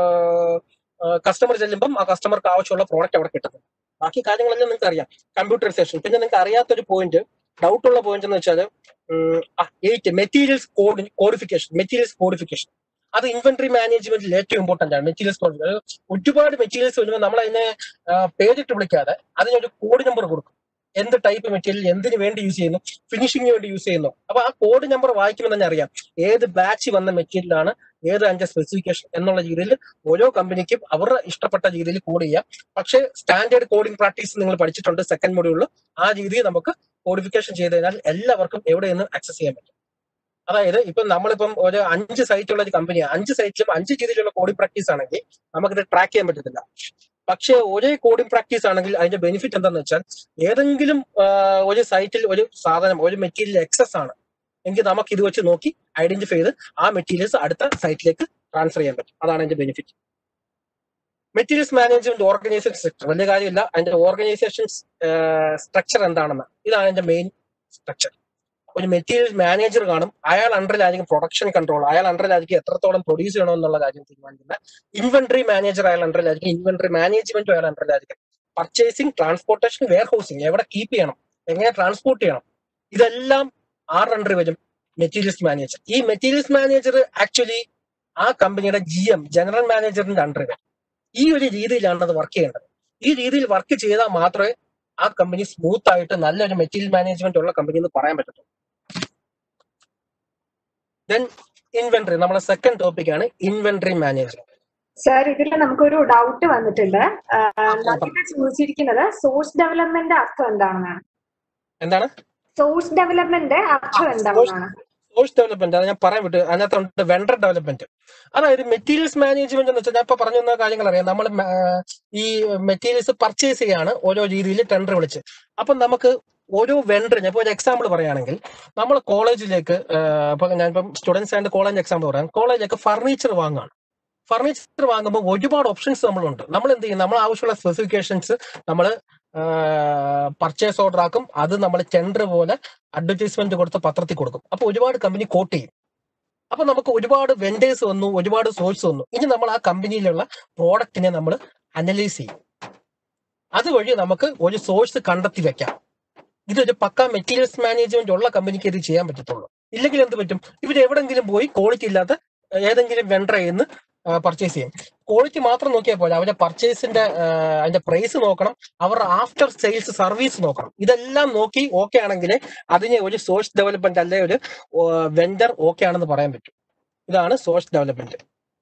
കസ്റ്റമർ ചെല്ലുമ്പം ആ കസ്റ്റമർക്ക് ആവശ്യമുള്ള പ്രോഡക്റ്റ് അവിടെ കിട്ടുന്നു ബാക്കി കാര്യങ്ങളെല്ലാം നിങ്ങൾക്ക് അറിയാം കമ്പ്യൂട്ടറൈസേഷൻ പിന്നെ നിങ്ങൾക്ക് അറിയാത്തൊരു പോയിന്റ് ഡൗട്ട് ഉള്ള പോയിന്റ് എന്ന് വെച്ചാൽ eight materials code codification materials codification അത് ഇൻവെന്ററി മാനേജ്മെന്റിൽ ഏറ്റവും ഇമ്പോർട്ടന്റ് ആണ് മെറ്റീരിയൽസ് കോഡിഫിക്കേഷൻ ഒരുപാട് മെറ്റീരിയൽസ് വരുമ്പോൾ നമ്മൾ അതിനെ പേരിട്ട് വിളിക്കാതെ അതിനൊരു കോഡ് നമ്പർ കൊടുക്കും എന്ത് ടൈപ്പ് മെറ്റീരിയൽ എന്തിനു വേണ്ടി യൂസ് ചെയ്യുന്നു ഫിനിഷിംഗിന് വേണ്ടി യൂസ് ചെയ്യുന്നു അപ്പൊ ആ കോഡ് നമ്പർ വായിക്കുമ്പോൾ തന്നെ അറിയാം ഏത് ബാച്ച് വന്ന മെറ്റീരിയൽ ആണ് ഏത് അതിന്റെ സ്പെസിഫിക്കേഷൻ എന്നുള്ള രീതിയിൽ ഓരോ കമ്പനിക്കും അവരുടെ ഇഷ്ടപ്പെട്ട രീതിയിൽ കോഡ് ചെയ്യാം പക്ഷേ സ്റ്റാൻഡേർഡ് കോഡിംഗ് പ്രാക്ടീസ് നിങ്ങൾ പഠിച്ചിട്ടുണ്ട് സെക്കൻഡ് മൊഡ്യൂളിൽ ആ രീതിയിൽ നമുക്ക് കോഡിഫിക്കേഷൻ ചെയ്ത് കഴിഞ്ഞാൽ എല്ലാവർക്കും എവിടെ നിന്ന് ആക്സസ് ചെയ്യാൻ പറ്റും അതായത് ഇപ്പൊ നമ്മളിപ്പം ഒരു അഞ്ച് സൈറ്റുള്ള ഒരു കമ്പനിയാണ് അഞ്ച് സൈറ്റിലും അഞ്ച് രീതിയിലുള്ള കോഡിംഗ് പ്രാക്ടീസ് ആണെങ്കിൽ നമുക്കിത് ട്രാക്ക് ചെയ്യാൻ പറ്റത്തില്ല പക്ഷേ ഒരേ കോഡിംഗ് പ്രാക്ടീസ് ആണെങ്കിൽ അതിന്റെ ബെനിഫിറ്റ് എന്താണെന്ന് വെച്ചാൽ ഏതെങ്കിലും ആ, ഒരു സൈറ്റിൽ ഒരു സാധനം ഒരു മെറ്റീരിയൽ എക്സസ് ആണ് എങ്കിൽ നമുക്ക് ഇത് വെച്ച് നോക്കി ഐഡന്റിഫൈ ചെയ്ത് ആ മെറ്റീരിയൽസ് അടുത്ത സൈറ്റിലേക്ക് ട്രാൻസ്ഫർ ചെയ്യാൻ പറ്റും അതാണ് അതിന്റെ benefit materials management organisation structure വലിയ കാര്യമില്ല അതിന്റെ ഓർഗനൈസേഷൻ സ്ട്രക്ചർ എന്താണെന്ന് ഇതാണ് അതിന്റെ മെയിൻ സ്ട്രക്ചർ ഒരു മെറ്റീരിയൽ മാനേജർ കാണും അയാൾ അണ്ടറിലായിരിക്കും പ്രൊഡക്ഷൻ കൺട്രോൾ അയാൾ അണ്ടറിലായിരിക്കും എത്രത്തോളം പ്രൊഡ്യൂസ് ചെയ്യണം എന്നുള്ള കാര്യം തീരുമാനിക്കുന്നത് ഇൻവെന്ററി മാനേജർ അയാൾ അണ്ടറിലായിരിക്കും ഇൻവെന്ററി മാനേജ്മെന്റും അയാൾ അണ്ടറിലായിരിക്കും പർച്ചേസിംഗ് ട്രാൻസ്പോർട്ടേഷൻ വെയർ ഹൗസിംഗ് എവിടെ കീപ്പ് ചെയ്യണം എങ്ങനെ ട്രാൻസ്പോർട്ട് ചെയ്യണം ഇതെല്ലാം ആർ അണ്ടർ വരും മെറ്റീരിയൽസ് മാനേജർ ഈ മെറ്റീരിയൽസ് മാനേജർ ആക്ച്വലി ആ കമ്പനിയുടെ ജി എം ജനറൽ മാനേജറിന്റെ അണ്ടർ വരും ഈ ഒരു രീതിയിലാണ് അത് വർക്ക് ചെയ്യേണ്ടത് ഈ രീതിയിൽ വർക്ക് ചെയ്താൽ മാത്രമേ ആ കമ്പനി സ്മൂത്ത് ആയിട്ട് നല്ലൊരു മെറ്റീരിയൽ മാനേജ്മെന്റ് ഉള്ള കമ്പനി എന്ന് പറയാൻ പറ്റത്തുള്ളൂ ദെൻ ഇൻവെന്ററി നമ്മുടെ സെക്കൻഡ് ടോപ്പിക് ആണ് ഇൻവെന്ററി മാനേജ്മെന്റ് സാർ ഇതിൽ നമുക്കൊരു ഡൗട്ട് വന്നിട്ടുണ്ട് നദിത ചോദിച്ചിരിക്കുന്നത് സോഴ്സ് ഡെവലപ്മെന്റ് അർത്ഥം എന്താണെന്നാണ് എന്താണ് സോഴ്സ് ഡെവലപ്മെന്റ് അർത്ഥം എന്താണെന്നാണ് സോഴ്സ് ഡെവലപ്മെന്റ് അത് ഞാൻ പറയാൻ വിട്ടു അതിനകത്തുണ്ട് വെണ്ടർ ഡെവലപ്മെന്റ് അതായത് മെറ്റീരിയൽസ് മാനേജ്മെന്റ് എന്ന് വെച്ചാൽ ഞാൻ ഇപ്പൊ പറഞ്ഞു തന്ന കാര്യങ്ങൾ അറിയാം നമ്മൾ ഈ മെറ്റീരിയൽസ് പർച്ചേസ് ചെയ്യാണ് ഓരോ രീതിയിൽ ടെൻഡർ വിളിച്ച് അപ്പൊ നമുക്ക് ഓരോ വെണ്ടറിന് ഇപ്പൊ ഒരു എക്സാമ്പിൾ പറയുകയാണെങ്കിൽ നമ്മൾ കോളേജിലേക്ക് ഇപ്പൊ ഞാനിപ്പം സ്റ്റുഡൻസ് ആൻഡ് കോളേജ് എക്സാമ്പിൾ പറയാം കോളേജിലേക്ക് ഫർണിച്ചർ വാങ്ങുകയാണ് ഫർണിച്ചർ വാങ്ങുമ്പോൾ ഒരുപാട് ഓപ്ഷൻസ് നമ്മളുണ്ട് നമ്മൾ എന്ത് ചെയ്യും നമ്മൾ ആവശ്യമുള്ള സ്പെസിഫിക്കേഷൻസ് നമ്മൾ പർച്ചേസ് ഓർഡർ ആക്കും അത് നമ്മൾ ടെൻഡർ പോലെ അഡ്വർടൈസ്മെന്റ് കൊടുത്ത് പത്രത്തിൽ കൊടുക്കും അപ്പൊ ഒരുപാട് കമ്പനി കോട്ട് ചെയ്യും അപ്പൊ നമുക്ക് ഒരുപാട് വെൻഡേഴ്സ് വന്നു ഒരുപാട് സോഴ്സ് വന്നു ഇനി നമ്മൾ ആ കമ്പനിയിലുള്ള പ്രോഡക്റ്റിനെ നമ്മൾ അനലൈസ് ചെയ്യും അതുവഴി നമുക്ക് ഒരു സോഴ്സ് കണ്ടെത്തി വെക്കാം ഇതൊരു പക്ക മെറ്റീരിയൽസ് മാനേജ്മെന്റ് ഉള്ള കമ്പനിക്ക് ഇത് ചെയ്യാൻ പറ്റത്തുള്ളൂ ഇല്ലെങ്കിൽ എന്ത് പറ്റും ഇവർ എവിടെങ്കിലും പോയി ക്വാളിറ്റി ഇല്ലാത്ത ഏതെങ്കിലും വെണ്ടറിൽ നിന്ന് പർച്ചേസ് ചെയ്യും ക്വാളിറ്റി മാത്രം നോക്കിയാൽ പോലെ അവരുടെ പർച്ചേസിന്റെ അതിന്റെ പ്രൈസ് നോക്കണം അവരുടെ ആഫ്റ്റർ സെയിൽസ് സർവീസ് നോക്കണം ഇതെല്ലാം നോക്കി ഓക്കെ ആണെങ്കിൽ അതിന് ഒരു സോഴ്സ് ഡെവലപ്മെന്റ് അല്ലെ ഒരു വെണ്ടർ ഓക്കെ ആണെന്ന് പറയാൻ പറ്റും ഇതാണ് സോഴ്സ് ഡെവലപ്മെന്റ്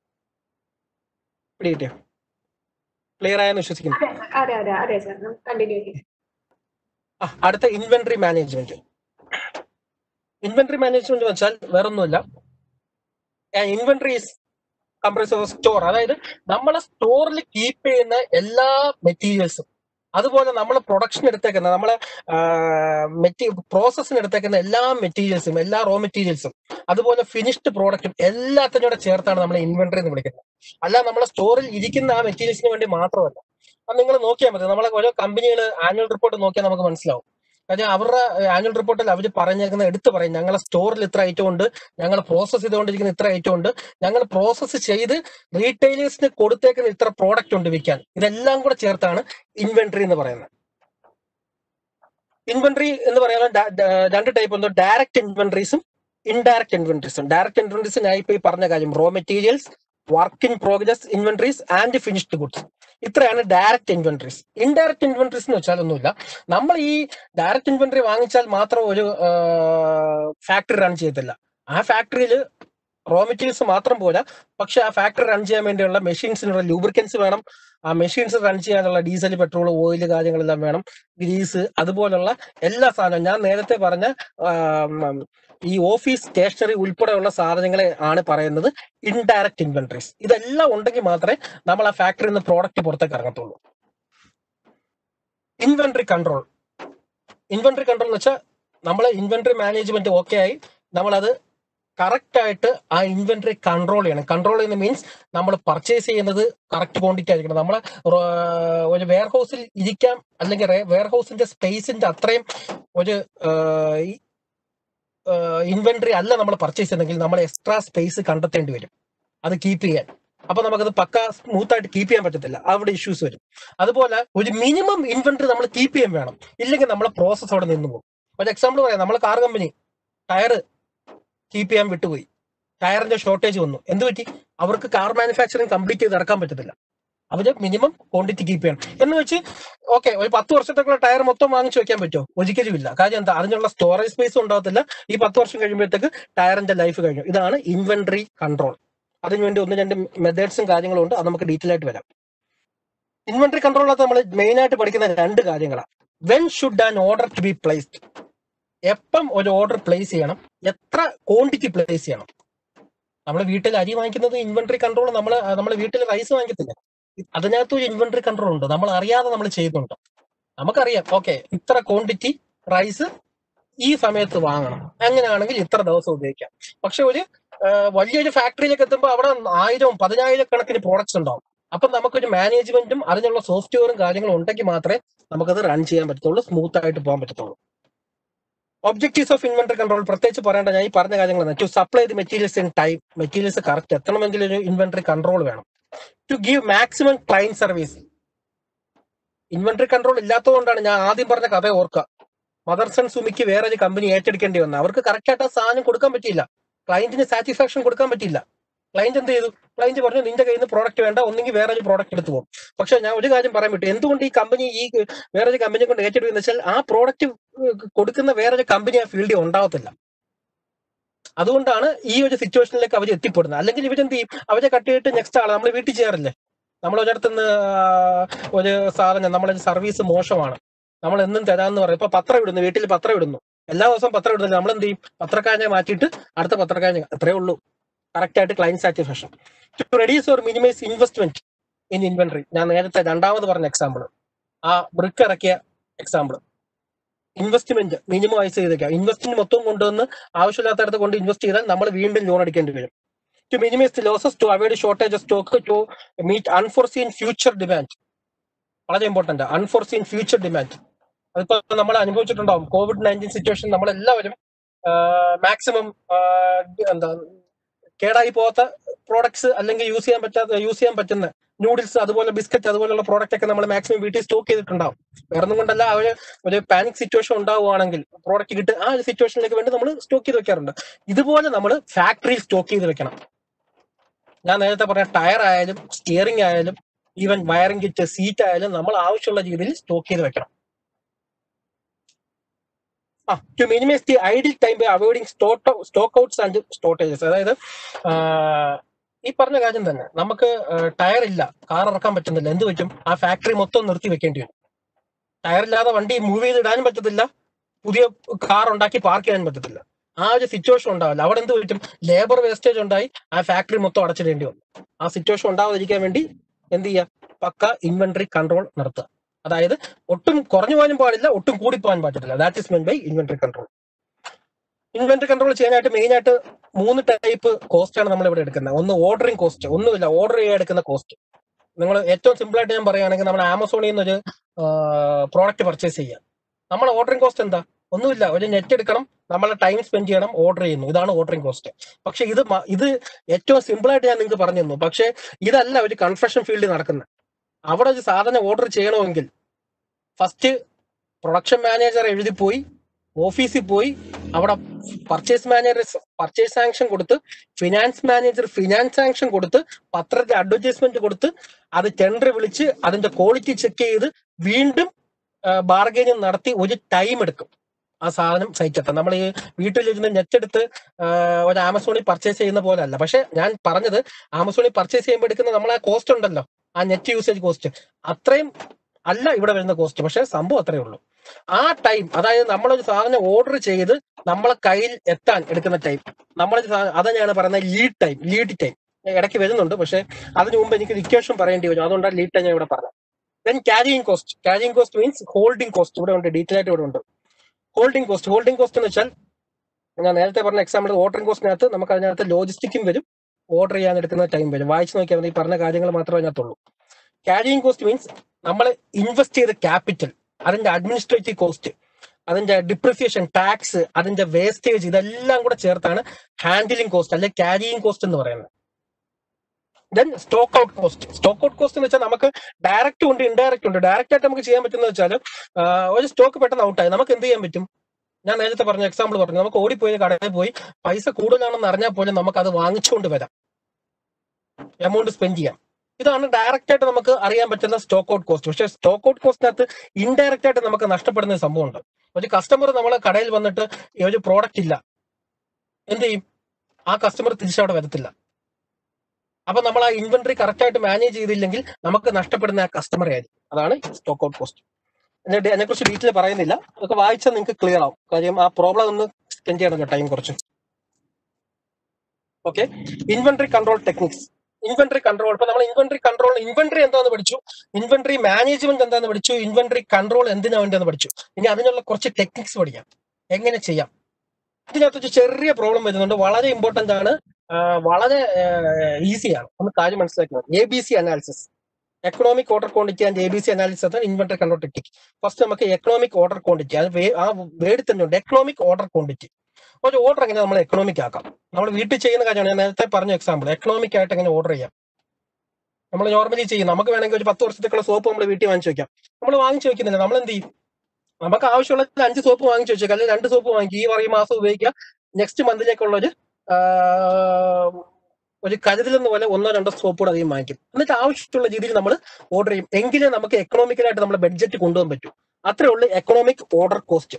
പിടികിട്ടിയോ ക്ലിയർ ആയെന്ന് വിശ്വസിക്കുന്നു അതെ അതെ അതെ സാർ കണ്ടിന്യൂ ചെയ്യും ആ, അടുത്ത ഇൻവെന്ററി മാനേജ്മെന്റ് ഇൻവെന്ററി മാനേജ്മെന്റ് വെച്ചാൽ വേറൊന്നുമില്ല ഇൻവെന്ററി കംപ്രൈസ് ഓഫ് സ്റ്റോർ അതായത് നമ്മളെ സ്റ്റോറിൽ കീപ്പ് ചെയ്യുന്ന എല്ലാ മെറ്റീരിയൽസും അതുപോലെ നമ്മൾ പ്രൊഡക്ഷൻ എടുത്തേക്കുന്ന നമ്മളെ മെറ്റീ പ്രോസസ്സിന് എടുത്തേക്കുന്ന എല്ലാ മെറ്റീരിയൽസും എല്ലാ റോ മെറ്റീരിയൽസും അതുപോലെ ഫിനിഷ്ഡ് പ്രോഡക്റ്റും എല്ലാത്തിനും കൂടെ ചേർത്താണ് നമ്മൾ ഇൻവെന്ററി എന്ന് വിളിക്കുന്നത് അല്ല നമ്മളെ സ്റ്റോറിൽ ഇരിക്കുന്ന ആ മെറ്റീരിയൽസിന് വേണ്ടി മാത്രമല്ല അത് നിങ്ങൾ നോക്കിയാൽ മതി നമ്മളെ ഓരോ കമ്പനികൾ ആനുവൽ റിപ്പോർട്ട് നോക്കിയാൽ നമുക്ക് മനസ്സിലാവും കാര്യം അവരുടെ ആനുവൽ റിപ്പോർട്ടിൽ അവർ പറഞ്ഞേക്കുന്ന എടുത്തു പറയും ഞങ്ങളെ സ്റ്റോറിൽ ഇത്ര ഐറ്റം ഉണ്ട് ഞങ്ങൾ പ്രോസസ് ചെയ്തുകൊണ്ടിരിക്കുന്ന ഇത്ര ഐറ്റം ഉണ്ട് ഞങ്ങൾ പ്രോസസ്സ് ചെയ്ത് റീറ്റെയിലേഴ്സിന് കൊടുത്തേക്കുന്ന ഇത്ര പ്രോഡക്റ്റ് ഉണ്ട് വിൽക്കാൻ ഇതെല്ലാം കൂടെ ചേർത്താണ് ഇൻവെന്ററി എന്ന് പറയുന്നത് ഇൻവെന്ററി എന്ന് പറയുന്നത് ഡ- ഡ- രണ്ട് ടൈപ്പ് ഉണ്ട് ഡയറക്റ്റ് ഇൻവെന്ററീസും ഇൻഡയറക്റ്റ് ഇൻവെന്ററീസും ഡയറക്റ്റ് ഇൻവെന്ററീസ് ഞാൻ ഇപ്പൊ ഈ പറഞ്ഞ കാര്യം raw materials work in progress inventories and finished goods ഇത്രയാണ് ഡയറക്റ്റ് ഇൻവെന്ററീസ് ഇൻഡയറക്റ്റ് ഇൻവെന്ററീസ് എന്ന് വെച്ചാൽ ഒന്നുമില്ല നമ്മൾ ഈ ഡയറക്റ്റ് ഇൻവെന്ററി വാങ്ങിച്ചാൽ മാത്രം ഒരു ഫാക്ടറി റൺ ചെയ്യത്തില്ല ആ ഫാക്ടറിയിൽ റോ മെറ്റീരിയൽസ് മാത്രം പോരാ പക്ഷെ ആ ഫാക്ടറി റൺ ചെയ്യാൻ വേണ്ടിയുള്ള മെഷീൻസിനുള്ള ലൂബ്രിക്കൻസ് വേണം ആ മെഷീൻസ് റൺ ചെയ്യാനുള്ള ഡീസൽ പെട്രോൾ ഓയിൽ കാര്യങ്ങളെല്ലാം വേണം ഗ്രീസ് അതുപോലുള്ള എല്ലാ സാധനവും ഞാൻ നേരത്തെ പറഞ്ഞ ആം, ഈ ഓഫീസ് സ്റ്റേഷനറി ഉൾപ്പെടെയുള്ള സാധനങ്ങളെ ആണ് പറയുന്നത് ഇൻഡയറക്റ്റ് ഇൻവെന്ററീസ് ഇതെല്ലാം ഉണ്ടെങ്കിൽ മാത്രമേ നമ്മൾ ആ ഫാക്ടറിയിൽ നിന്ന് പ്രോഡക്റ്റ് പുറത്തേക്ക് ഇറങ്ങത്തുള്ളൂ ഇൻവെന്ററി കൺട്രോൾ ഇൻവെന്ററി കൺട്രോൾ എന്ന് വെച്ചാൽ നമ്മൾ ഇൻവെന്ററി മാനേജ്മെന്റ് ഓക്കെ ആയി നമ്മളത് കറക്റ്റ് ആയിട്ട് ആ ഇൻവെന്ററി കൺട്രോൾ ചെയ്യണം കൺട്രോൾ ചെയ്യുന്ന മീൻസ് നമ്മൾ പർച്ചേസ് ചെയ്യുന്നത് കറക്റ്റ് ക്വാണ്ടിറ്റി ആയിരിക്കണം നമ്മൾ ഒരു വെയർ ഹൗസിൽ ഇരിക്കാം അല്ലെങ്കിൽ വെയർ ഹൗസിന്റെ സ്പേസിന്റെ അത്രയും ഒരു ഇൻവെന്ററി അല്ല നമ്മൾ പർച്ചേസ് ചെയ്യുന്നെങ്കിൽ നമ്മൾ എക്സ്ട്രാ സ്പേസ് കണ്ടെത്തേണ്ടി വരും അത് കീപ്പ് ചെയ്യാൻ അപ്പൊ നമുക്കത് പക്ക സ്മൂത്ത് ആയിട്ട് കീപ്പ് ചെയ്യാൻ പറ്റത്തില്ല അവിടെ ഇഷ്യൂസ് വരും അതുപോലെ ഒരു മിനിമം ഇൻവെന്ററി നമ്മൾ കീപ്പ് ചെയ്യാൻ വേണം ഇല്ലെങ്കിൽ നമ്മളെ പ്രോസസ് അവിടെ നിന്ന് പോകും ഒരു എക്സാമ്പിൾ പറയാം നമ്മൾ കാർ കമ്പനി ടയർ കീപ്പ് ചെയ്യാൻ വിട്ടുപോയി ടയറിന്റെ ഷോർട്ടേജ് വന്നു എന്ത് പറ്റി അവർക്ക് കാർ മാനുഫാക്ചറിങ് കംപ്ലീറ്റ് ചെയ്ത് ഇറക്കാൻ പറ്റത്തില്ല അവര് മിനിമം ക്വാണ്ടിറ്റി കീപ്പ് ചെയ്യണം എന്ന് വെച്ച് ഓക്കെ ഒരു പത്ത് വർഷത്തേക്കുള്ള ടയർ മൊത്തം വാങ്ങിച്ചു വെക്കാൻ പറ്റുമോ ഒരിക്കലും ഇല്ല കാര്യം എന്താ അതിനുള്ള സ്റ്റോറേജ് സ്പേസ് ഉണ്ടാകത്തില്ല ഈ പത്ത് വർഷം കഴിയുമ്പോഴത്തേക്ക് ടയറിന്റെ ലൈഫ് കഴിഞ്ഞു ഇതാണ് ഇൻവെന്ററി കൺട്രോൾ അതിനുവേണ്ടി ഒന്ന് രണ്ട് മെത്തേഡ്സും കാര്യങ്ങളും ഉണ്ട് അത് നമുക്ക് ഡീറ്റെയിൽ ആയിട്ട് വരാം ഇൻവെന്ററി കൺട്രോളിനകത്ത് നമ്മൾ മെയിൻ ആയിട്ട് പഠിക്കുന്ന രണ്ട് കാര്യങ്ങളാണ് when should an order to be placed എപ്പം ഒരു ഓർഡർ പ്ലേസ് ചെയ്യണം എത്ര ക്വാണ്ടിറ്റി പ്ലേസ് ചെയ്യണം നമ്മൾ വീട്ടിൽ അരി വാങ്ങിക്കുന്നത് ഇൻവെന്ററി കൺട്രോൾ നമ്മൾ നമ്മൾ വീട്ടിൽ റൈസ് വാങ്ങിക്കത്തില്ല അതിനകത്ത് ഒരു ഇൻവെന്ററി കൺട്രോൾ ഉണ്ട് നമ്മൾ അറിയാതെ നമ്മൾ ചെയ്യുന്നുണ്ട് നമുക്കറിയാം ഓക്കെ ഇത്ര ക്വാണ്ടിറ്റി റൈസ് ഈ സമയത്ത് വാങ്ങണം അങ്ങനെയാണെങ്കിൽ ഇത്ര ദിവസം ഉപയോഗിക്കാം പക്ഷെ ഒരു ആ, വലിയൊരു ഫാക്ടറിയിലേക്ക് എത്തുമ്പോൾ അവിടെ ആയിരവും പതിനായിരം കണക്കിന് പ്രോഡക്ട്സ് ഉണ്ടാവും അപ്പൊ നമുക്കൊരു മാനേജ്മെന്റും അതിനുള്ള സോഫ്റ്റ്വെയറും കാര്യങ്ങളും ഉണ്ടെങ്കിൽ മാത്രമേ നമുക്കത് റൺ ചെയ്യാൻ പറ്റത്തുള്ളൂ സ്മൂത്ത് ആയിട്ട് പോകാൻ പറ്റത്തുള്ളൂ ഒബ്ജക്റ്റീവ്സ് ഓഫ് ഇൻവെന്ററി കൺട്രോൾ പ്രത്യേകിച്ച് പറയേണ്ട ഞാൻ ഈ പറഞ്ഞ കാര്യങ്ങളാണ് to supply the materials in time materials correct എത്തണമെങ്കിൽ ഒരു ഇൻവെന്ററി കൺട്രോൾ വേണം to give maximum client service inventory control ഇല്ലാത്തതുകൊണ്ടാണ് ഞാൻ ആദ്യം പറഞ്ഞ കഥ ഓർക്കുക മദർസൺ സുമിക്ക് വേറെ ഒരു കമ്പനി ഏറ്റെടുക്കേണ്ടി വന്നത് അവർക്ക് കറക്റ്റ് ആയിട്ട് ആ സാധനം കൊടുക്കാൻ പറ്റിയില്ല ക്ലയന്റിന് സാറ്റിസ്ഫാക്ഷൻ കൊടുക്കാൻ പറ്റിയില്ല ക്ലയന്റ് എന്ത് ചെയ്തു ക്ലയന്റ് പറഞ്ഞു നിന്റെ കയ്യിൽ നിന്ന് പ്രോഡക്റ്റ് വേണ്ട ഒന്നെങ്കിൽ വേറെ ഒരു പ്രോഡക്റ്റ് എടുത്തു പോകും പക്ഷെ ഞാൻ ഒരു കാര്യം പറയാൻ പറ്റും എന്തുകൊണ്ട് ഈ കമ്പനി ഈ വേറെ ഒരു കമ്പനി കൊണ്ട് ഏറ്റെടുക്കുന്ന വെച്ചാൽ ആ പ്രോഡക്റ്റ് കൊടുക്കുന്ന വേറൊരു കമ്പനി ആ ഫീൽഡിൽ ഉണ്ടാവത്തില്ല അതുകൊണ്ടാണ് ഈ ഒരു സിറ്റുവേഷനിലേക്ക് അവർ എത്തിപ്പെടുന്നത് അല്ലെങ്കിൽ ഇവരെന്ത് ചെയ്യും അവരെ കട്ടിയിട്ട് നെക്സ്റ്റ് ആള് നമ്മൾ വീട്ടിൽ ചെയ്യാറില്ലേ നമ്മൾ ഒരിടത്ത് നിന്ന് ഒരു സാധനം നമ്മളൊരു സർവീസ് മോശമാണ് നമ്മൾ എന്നും തരാമെന്ന് പറയും ഇപ്പൊ പത്രം ഇടുന്നു വീട്ടിൽ പത്രം ഇടുന്നു എല്ലാ ദിവസവും പത്രം ഇടുന്നില്ല നമ്മൾ എന്ത് ചെയ്യും പത്രക്കാരനെ മാറ്റിയിട്ട് അടുത്ത പത്രക്കാരനെ അത്രേ ഉള്ളൂ കറക്റ്റ് ആയിട്ട് client satisfaction to reduce or minimise investment in inventory ഞാൻ നേരത്തെ രണ്ടാമത് പറഞ്ഞ എക്സാമ്പിൾ ആ ബ്രിക്ക് ഇറക്കിയ എക്സാമ്പിൾ ഇൻവെസ്റ്റ്മെന്റ് മിനിമൈസ് ചെയ്തേക്കാം ഇൻവെസ്റ്റ്മെന്റ് മൊത്തം കൊണ്ടുവന്ന് ആവശ്യമില്ലാത്തടത്ത് കൊണ്ട് ഇൻവെസ്റ്റ് ചെയ്താൽ നമ്മൾ വീണ്ടും ലോൺ അടിക്കേണ്ടി വരും to minimise the losses to avoid shortage stock to meet unforeseen future demand വളരെ ഇമ്പോർട്ടന്റ് അൺഫോർസീൻ ഫ്യൂച്ചർ ഡിമാൻഡ് അതിപ്പോ നമ്മൾ അനുഭവിച്ചിട്ടുണ്ടാവും കോവിഡ് നയൻറ്റീൻ സിറ്റുവേഷൻ നമ്മളെല്ലാവരും മാക്സിമം എന്താ കേടായി പോകാത്ത പ്രോഡക്ട്സ് അല്ലെങ്കിൽ യൂസ് ചെയ്യാൻ പറ്റാത്ത യൂസ് ചെയ്യാൻ പറ്റുന്ന നൂഡിൽസ് അതുപോലെ ബിസ്ക്കറ്റ് അതുപോലുള്ള പ്രോഡക്റ്റ് ഒക്കെ നമ്മൾ മാക്സിമം വീട്ടിൽ സ്റ്റോക്ക് ചെയ്തിട്ടുണ്ടാവും വേറെ ഒന്നും കൊണ്ടല്ല അവര് ഒരു പാനിക് സിറ്റുവേഷൻ ഉണ്ടാവുകയാണെങ്കിൽ പ്രോഡക്റ്റ് കിട്ടുക ആ ഒരു സിറ്റുവേഷനിലേക്ക് വേണ്ടി നമ്മൾ സ്റ്റോക്ക് ചെയ്ത് വെക്കാറുണ്ട് ഇതുപോലെ നമ്മൾ ഫാക്ടറിയിൽ സ്റ്റോക്ക് ചെയ്ത് വെക്കണം ഞാൻ നേരത്തെ പറഞ്ഞ ടയർ ആയാലും സ്റ്റിയറിംഗ് ആയാലും ഈവൻ വയറിംഗ് കിറ്റ് സീറ്റ് ആയാലും നമ്മൾ ആവശ്യമുള്ള രീതിയിൽ സ്റ്റോക്ക് ചെയ്ത് വെക്കണം ആ to minimise the idle time by avoiding stock stock outs and shortages അതായത് ആ, ഈ പറഞ്ഞ കാര്യം തന്നെ നമുക്ക് ടയർ ഇല്ല കാർ ഇറക്കാൻ പറ്റുന്നില്ല എന്ത് പറ്റും ആ ഫാക്ടറി മൊത്തം നിർത്തി വെക്കേണ്ടി വരും ടയർ ഇല്ലാതെ വണ്ടി മൂവ് ചെയ്ത് ഇടാനും പറ്റത്തില്ല പുതിയ കാർ ഉണ്ടാക്കി പാർക്ക് ചെയ്യാനും പറ്റത്തില്ല ആ ഒരു സിറ്റുവേഷൻ ഉണ്ടാവില്ല അവിടെ എന്ത് പറ്റും ലേബർ വേസ്റ്റേജ് ഉണ്ടായി ആ ഫാക്ടറി മൊത്തം അടച്ചിടേണ്ടി വന്നു ആ സിറ്റുവേഷൻ ഉണ്ടാവാതിരിക്കാൻ വേണ്ടി എന്ത് ചെയ്യുക പക്ക ഇൻവെന്ററി കൺട്രോൾ നടത്തുക അതായത് ഒട്ടും കുറഞ്ഞു പോകാനും പാടില്ല ഒട്ടും കൂടി പോകാൻ പറ്റത്തില്ല that is meant by inventory control inventory control ചെയ്യാനായിട്ട് മെയിൻ ആയിട്ട് മൂന്ന് ടൈപ്പ് കോസ്റ്റ് ആണ് നമ്മൾ ഇവിടെ എടുക്കുന്നത് ഒന്ന് ഓർഡറിംഗ് കോസ്റ്റ് ഒന്നുമില്ല ഓർഡർ ചെയ്യാൻ എടുക്കുന്ന കോസ്റ്റ് നിങ്ങൾ ഏറ്റവും സിമ്പിൾ ആയിട്ട് ഞാൻ പറയുകയാണെങ്കിൽ നമ്മൾ ആമസോണിൽ നിന്ന് ഒരു പ്രോഡക്റ്റ് പർച്ചേസ് ചെയ്യുക നമ്മൾ ഓർഡറിംഗ് കോസ്റ്റ് എന്താ ഒന്നുമില്ല ഒരു നെറ്റ് എടുക്കണം നമ്മളെ ടൈം സ്പെൻഡ് ചെയ്യണം ഓർഡർ ചെയ്യുന്നു ഇതാണ് ഓർഡറിംഗ് കോസ്റ്റ് പക്ഷെ ഇത് മ- ഇത് ഏറ്റവും സിമ്പിൾ ആയിട്ട് ഞാൻ നിങ്ങൾക്ക് പറഞ്ഞു തന്നു പക്ഷെ ഇതല്ല ഒരു കൺഫെഷൻ ഫീൽഡിൽ നടക്കുന്നത് അവിടെ ഒരു സാധനം ഓർഡർ ചെയ്യണമെങ്കിൽ ഫസ്റ്റ് പ്രൊഡക്ഷൻ മാനേജർ എഴുതി പോയി ഓഫീസിൽ പോയി അവിടെ പർച്ചേസ് മാനേജർ പർച്ചേസ് സാങ്ഷൻ കൊടുത്ത് ഫിനാൻസ് മാനേജർ ഫിനാൻസ് സാങ്ഷൻ കൊടുത്ത് പത്രത്തിൽ അഡ്വർടൈസ്മെന്റ് കൊടുത്ത് അത് ടെൻഡർ വിളിച്ച് അതിന്റെ ക്വാളിറ്റി ചെക്ക് ചെയ്ത് വീണ്ടും ബാർഗൈനിങ് നടത്തി ഒരു ടൈം എടുക്കും ആ സാധനം സൈറ്റെത്താൻ നമ്മൾ ഈ വീട്ടിലിരുന്ന് നെറ്റ് എടുത്ത് ആ, ഒരു ആമസോണിൽ പർച്ചേസ് ചെയ്യുന്ന പോലെ അല്ല പക്ഷെ ഞാൻ പറഞ്ഞത് ആമസോണിൽ പർച്ചേസ് ചെയ്യുമ്പോൾ എടുക്കുന്ന നമ്മളെ കോസ്റ്റ് ഉണ്ടല്ലോ ആ നെറ്റ് യൂസേജ് കോസ്റ്റ് അത്രയും അല്ല ഇവിടെ വരുന്ന കോസ്റ്റ് പക്ഷെ സംഭവം അത്രേ ഉള്ളൂ ആ ടൈം അതായത് നമ്മളൊരു സാധനം ഓർഡർ ചെയ്ത് നമ്മളെ കയ്യിൽ എത്താൻ എടുക്കുന്ന ടൈം നമ്മളൊരു സാധനം അത് ഞാൻ പറയുന്നത് ലീഡ് ടൈം ലീഡ് ടൈം ഇടയ്ക്ക് വരുന്നുണ്ട് പക്ഷെ അതിനു മുമ്പ് എനിക്ക് ഇക്വേഷൻ പറയേണ്ടി വരും അതുകൊണ്ടാണ് ലീഡ് ടൈം ഞാൻ ഇവിടെ പറഞ്ഞത് then carrying cost carrying cost means holding cost ഇവിടെ ഉണ്ട് ഡീറ്റെയിൽ ആയിട്ട് ഇവിടെ ഉണ്ട് ഹോൾഡിംഗ് കോസ്റ്റ് ഹോൾഡിംഗ് കോസ്റ്റ് എന്ന് വെച്ചാൽ ഞാൻ നേരത്തെ പറഞ്ഞ എക്സാമ്പിൾ ഓർഡറിംഗ് കോസ്റ്റിനകത്ത് നമുക്ക് അതിനകത്ത് ലോജിസ്റ്റിക്കും വരും ഓർഡർ ചെയ്യാൻ എടുക്കുന്ന ടൈം വരും വായിച്ചു നോക്കിയാൽ മതി ഈ പറഞ്ഞ കാര്യങ്ങൾ മാത്രമേ അതിനകത്തുള്ളൂ ക്യാരിയിങ് കോസ്റ്റ് മീൻസ് നമ്മൾ ഇൻവെസ്റ്റ് ചെയ്ത ക്യാപിറ്റൽ അതിന്റെ അഡ്മിനിസ്ട്രേറ്റീവ് കോസ്റ്റ് അതിന്റെ ഡിപ്രിസിയേഷൻ ടാക്സ് അതിന്റെ വേസ്റ്റേജ് ഇതെല്ലാം കൂടെ ചേർത്താണ് ഹാൻഡിലിംഗ് കോസ്റ്റ് അല്ലെ ക്യാരിയിങ് കോസ്റ്റ് എന്ന് പറയുന്നത് then stock out cost stock out cost എന്ന് വെച്ചാൽ നമുക്ക് ഡയറക്റ്റ് ഉണ്ട് ഇൻഡയറക്റ്റ് ഉണ്ട് ഡയറക്റ്റ് ആയിട്ട് നമുക്ക് ചെയ്യാൻ പറ്റുന്നത് വെച്ചാൽ ഒരു സ്റ്റോക്ക് പെട്ടെന്ന് ഔട്ടായി നമുക്ക് എന്ത് ചെയ്യാൻ പറ്റും ഞാൻ നേരത്തെ പറഞ്ഞ എക്സാമ്പിൾ പറഞ്ഞു നമുക്ക് ഓടിപ്പോയി കടയിൽ പോയി പൈസ കൂടുതലാണെന്ന് അറിഞ്ഞാൽ പോലും നമുക്ക് അത് വാങ്ങിച്ചുകൊണ്ട് വരാം എമൗണ്ട് സ്പെൻഡ് ചെയ്യാം ഇതാണ് ഡയറക്റ്റ് ആയിട്ട് നമുക്ക് അറിയാൻ പറ്റുന്ന സ്റ്റോക്ക് ഔട്ട് കോസ്റ്റ് പക്ഷേ സ്റ്റോക്ക് ഔട്ട് കോസ്റ്റിനകത്ത് ഇൻഡയറക്റ്റ് ആയിട്ട് നമുക്ക് നഷ്ടപ്പെടുന്ന ഒരു സംഭവമുണ്ട് ഒരു കസ്റ്റമർ നമ്മളെ കടയിൽ വന്നിട്ട് ഈ ഒരു പ്രോഡക്റ്റ് ഇല്ല എന്ത് ചെയ്യും ആ കസ്റ്റമർ തിരിച്ചവിടെ വരത്തില്ല അപ്പൊ നമ്മൾ ആ ഇൻവെന്ററി കറക്റ്റ് ആയിട്ട് മാനേജ് ചെയ്തില്ലെങ്കിൽ നമുക്ക് നഷ്ടപ്പെടുന്ന ആ കസ്റ്റമറെ ആയിരിക്കും അതാണ് സ്റ്റോക്ക് ഔട്ട് കോസ്റ്റ് എന്നിട്ട് അതിനെക്കുറിച്ച് ഡീറ്റെയിൽ പറയുന്നില്ല അതൊക്കെ വായിച്ചാൽ നിങ്ങൾക്ക് ക്ലിയർ ആവും കാര്യം ആ പ്രോബ്ലം ഒന്ന് സ്പെൻഡ് ചെയ്യണമല്ലോ ടൈം കുറച്ച് okay inventory control techniques inventory control ഇപ്പൊ നമ്മൾ ഇൻവെന്ററി കൺട്രോൾ ഇൻവെന്ററി എന്താന്ന് പഠിച്ചു ഇൻവെന്ററി മാനേജ്മെന്റ് എന്താന്ന് പഠിച്ചു ഇൻവെന്ററി കൺട്രോൾ എന്തിനാ വേണ്ടതെന്ന് പഠിച്ചു ഇനി അതിനുള്ള കുറച്ച് ടെക്നിക്സ് പഠിക്കാം എങ്ങനെ ചെയ്യാം ഇതിനകത്ത് ഒരു ചെറിയ പ്രോബ്ലം വരുന്നുണ്ട് വളരെ ഇമ്പോർട്ടന്റ് ആണ് ആ, വളരെ ഈസിയാണ് ഒന്ന് കാര്യം മനസ്സിലാക്കുന്നത് A B C analysis economic order quantity and A B C analysis ആണ് ഇൻവെന്ററി കൺട്രോൾ ടെക്നിക് ഫസ്റ്റ് നമുക്ക് എക്കണോമിക് ഓർഡർ ക്വാണ്ടിറ്റി അത് വേ- ആ വേർഡ് തന്നെ ഉണ്ട് എക്കണോമിക് ഓർഡർ ക്വാണ്ടിറ്റി ഒരു ഓർഡർ എങ്ങനെ നമ്മൾ എക്കണോമിക് ആക്കാം നമ്മൾ വീട്ടിൽ ചെയ്യുന്ന കാര്യമാണ് ഞാൻ നേരത്തെ പറഞ്ഞ എക്സാമ്പിൾ എക്കണോമിക് ആയിട്ട് എങ്ങനെ ഓർഡർ ചെയ്യാം നമ്മൾ നോർമലി ചെയ്യും നമുക്ക് വേണമെങ്കിൽ ഒരു പത്ത് വർഷത്തേക്കുള്ള സോപ്പ് നമ്മൾ വീട്ടിൽ വാങ്ങിച്ചു വെക്കാം നമ്മൾ വാങ്ങിച്ചു വെക്കുന്നില്ല നമ്മൾ എന്ത് ചെയ്യും നമുക്ക് ആവശ്യമുള്ള അഞ്ച് സോപ്പ് വാങ്ങിച്ചു വെച്ചേക്കാം അല്ലെങ്കിൽ രണ്ട് സോപ്പ് വാങ്ങിക്കും ഈ പറയും മാസം ഉപയോഗിക്കുക നെക്സ്റ്റ് മന്തിലേക്കുള്ള ഒരു ആ, ഒരു കരുതലെന്ന പോലെ ഒന്നോ രണ്ടോ സോപ്പ് കൂടെ അധികം വാങ്ങിക്കും എന്നിട്ട് ആവശ്യമുള്ള രീതിയിൽ നമ്മൾ ഓർഡർ ചെയ്യും എങ്കിലേ നമുക്ക് എക്കണോമിക്കലായിട്ട് നമ്മുടെ ബഡ്ജറ്റ് കൊണ്ടുപോകാൻ പറ്റൂ അത്രേ ഉള്ളൂ economic order cost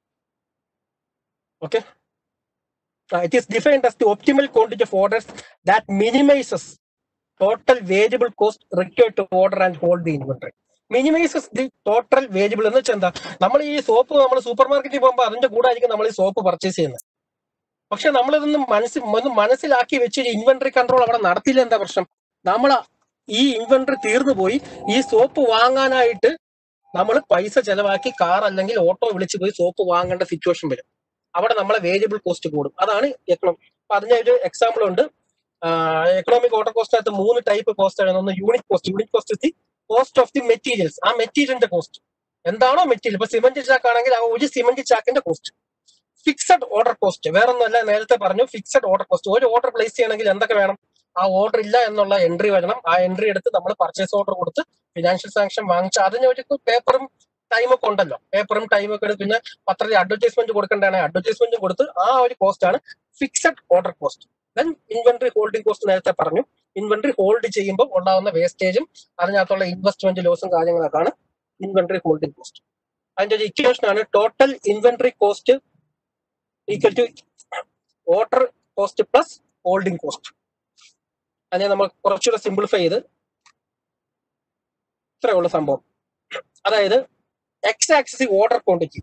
okay it is defined as the optimal quantity of orders that minimizes total variable cost required to order and hold the inventory minimises the total variable എന്ന് വെച്ചാൽ എന്താ നമ്മൾ ഈ സോപ്പ് നമ്മൾ സൂപ്പർ മാർക്കറ്റിൽ പോകുമ്പോൾ അതിന്റെ കൂടെ ആയിരിക്കും നമ്മൾ ഈ സോപ്പ് പർച്ചേസ് ചെയ്യുന്നത് പക്ഷെ നമ്മളിതൊന്നും മനസ്സിൽ ഒന്ന് മനസ്സിലാക്കി വെച്ച് ഇൻവെന്ററി കൺട്രോൾ അവിടെ നടത്തിയില്ല എന്താ പ്രശ്നം നമ്മൾ ഈ ഇൻവെന്ററി തീർന്നു പോയി ഈ സോപ്പ് വാങ്ങാനായിട്ട് നമ്മൾ പൈസ ചെലവാക്കി കാർ അല്ലെങ്കിൽ ഓട്ടോ വിളിച്ച് പോയി സോപ്പ് വാങ്ങേണ്ട സിറ്റുവേഷൻ വരും അവിടെ നമ്മളെ വേരിയബിൾ കോസ്റ്റ് കൂടും അതാണ് എക്കണോമിക് അപ്പൊ അതിന്റെ ഒരു എക്സാമ്പിൾ ഉണ്ട് എക്കണോമിക് ഓർഡർ കോസ്റ്റിനകത്ത് മൂന്ന് ടൈപ്പ് കോസ്റ്റ് ആണ് ഒന്ന് unit cost unit cost the cost of the materials ആ മെറ്റീരിയലിന്റെ കോസ്റ്റ് എന്താണോ മെറ്റീരിയൽ ഇപ്പൊ സിമന്റ് ചാക്ക് ആണെങ്കിൽ ആ ഒരു സിമന്റ് ചാക്കിന്റെ കോസ്റ്റ് ഫിക്സഡ് ഓർഡർ കോസ്റ്റ് വേറൊന്നുമല്ല നേരത്തെ പറഞ്ഞു ഫിക്സഡ് ഓർഡർ കോസ്റ്റ് ഒരു ഓർഡർ പ്ലേസ് ചെയ്യണമെങ്കിൽ എന്തൊക്കെ വേണം ആ ഓർഡർ ഇല്ല എന്നുള്ള എൻട്രി വരണം ആ എൻട്രി എടുത്ത് നമ്മൾ പർച്ചേസ് ഓർഡർ കൊടുത്ത് ഫിനാൻഷ്യൽ സാങ്ഷൻ വാങ്ങിച്ച് അതിന് ഒരു പേപ്പറും ടൈമൊക്കെ ഉണ്ടല്ലോ പേപ്പറും ടൈമൊക്കെ എടുത്ത് പിന്നെ പത്രത്തിൽ അഡ്വർടൈസ്മെന്റ് കൊടുക്കേണ്ടതാണ് അഡ്വർടൈസ്മെന്റ് കൊടുത്ത് ആ ഒരു കോസ്റ്റ് ആണ് fixed order cost then inventory holding cost നേരത്തെ പറഞ്ഞു ഇൻവെന്ററി ഹോൾഡ് ചെയ്യുമ്പോൾ ഉണ്ടാകുന്ന വേസ്റ്റേജും അതിനകത്തുള്ള ഇൻവെസ്റ്റ്മെന്റ് ലോസും കാര്യങ്ങളൊക്കെയാണ് ഇൻവെന്ററി ഹോൾഡിംഗ് കോസ്റ്റ് അതിന്റെ ഒരു ഇക്വേഷൻ ആണ് total inventory cost equal to order cost plus holding cost അതിനെ നമ്മൾ കുറച്ചുകൂടെ സിംപ്ലിഫൈ ചെയ്ത് ഇത്രയുള്ള സംഭവം അതായത് X axis order quantity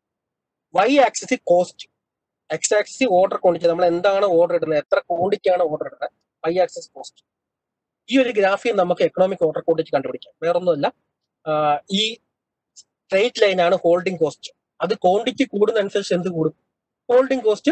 Y axis cost X axis order quantity നമ്മൾ എന്താണ് ഓർഡർ ഇടുന്നത് എത്ര ക്വാണ്ടിറ്റി ആണ് ഓർഡർ ഇടുന്നത് വൈ ആക്സിസ് കോസ്റ്റ് ഈ ഒരു ഗ്രാഫിൽ നമുക്ക് എക്കണോമിക് ഓർഡർ ക്വാണ്ടിറ്റി കണ്ടുപിടിക്കാം വേറൊന്നുമല്ല ആഹ് ഈ സ്ട്രേറ്റ് ലൈൻ ആണ് ഹോൾഡിംഗ് കോസ്റ്റ് അത് ക്വാണ്ടിറ്റി കൂടുന്നതനുസരിച്ച് എന്ത് കൂടും ഹോൾഡിംഗ് കോസ്റ്റ്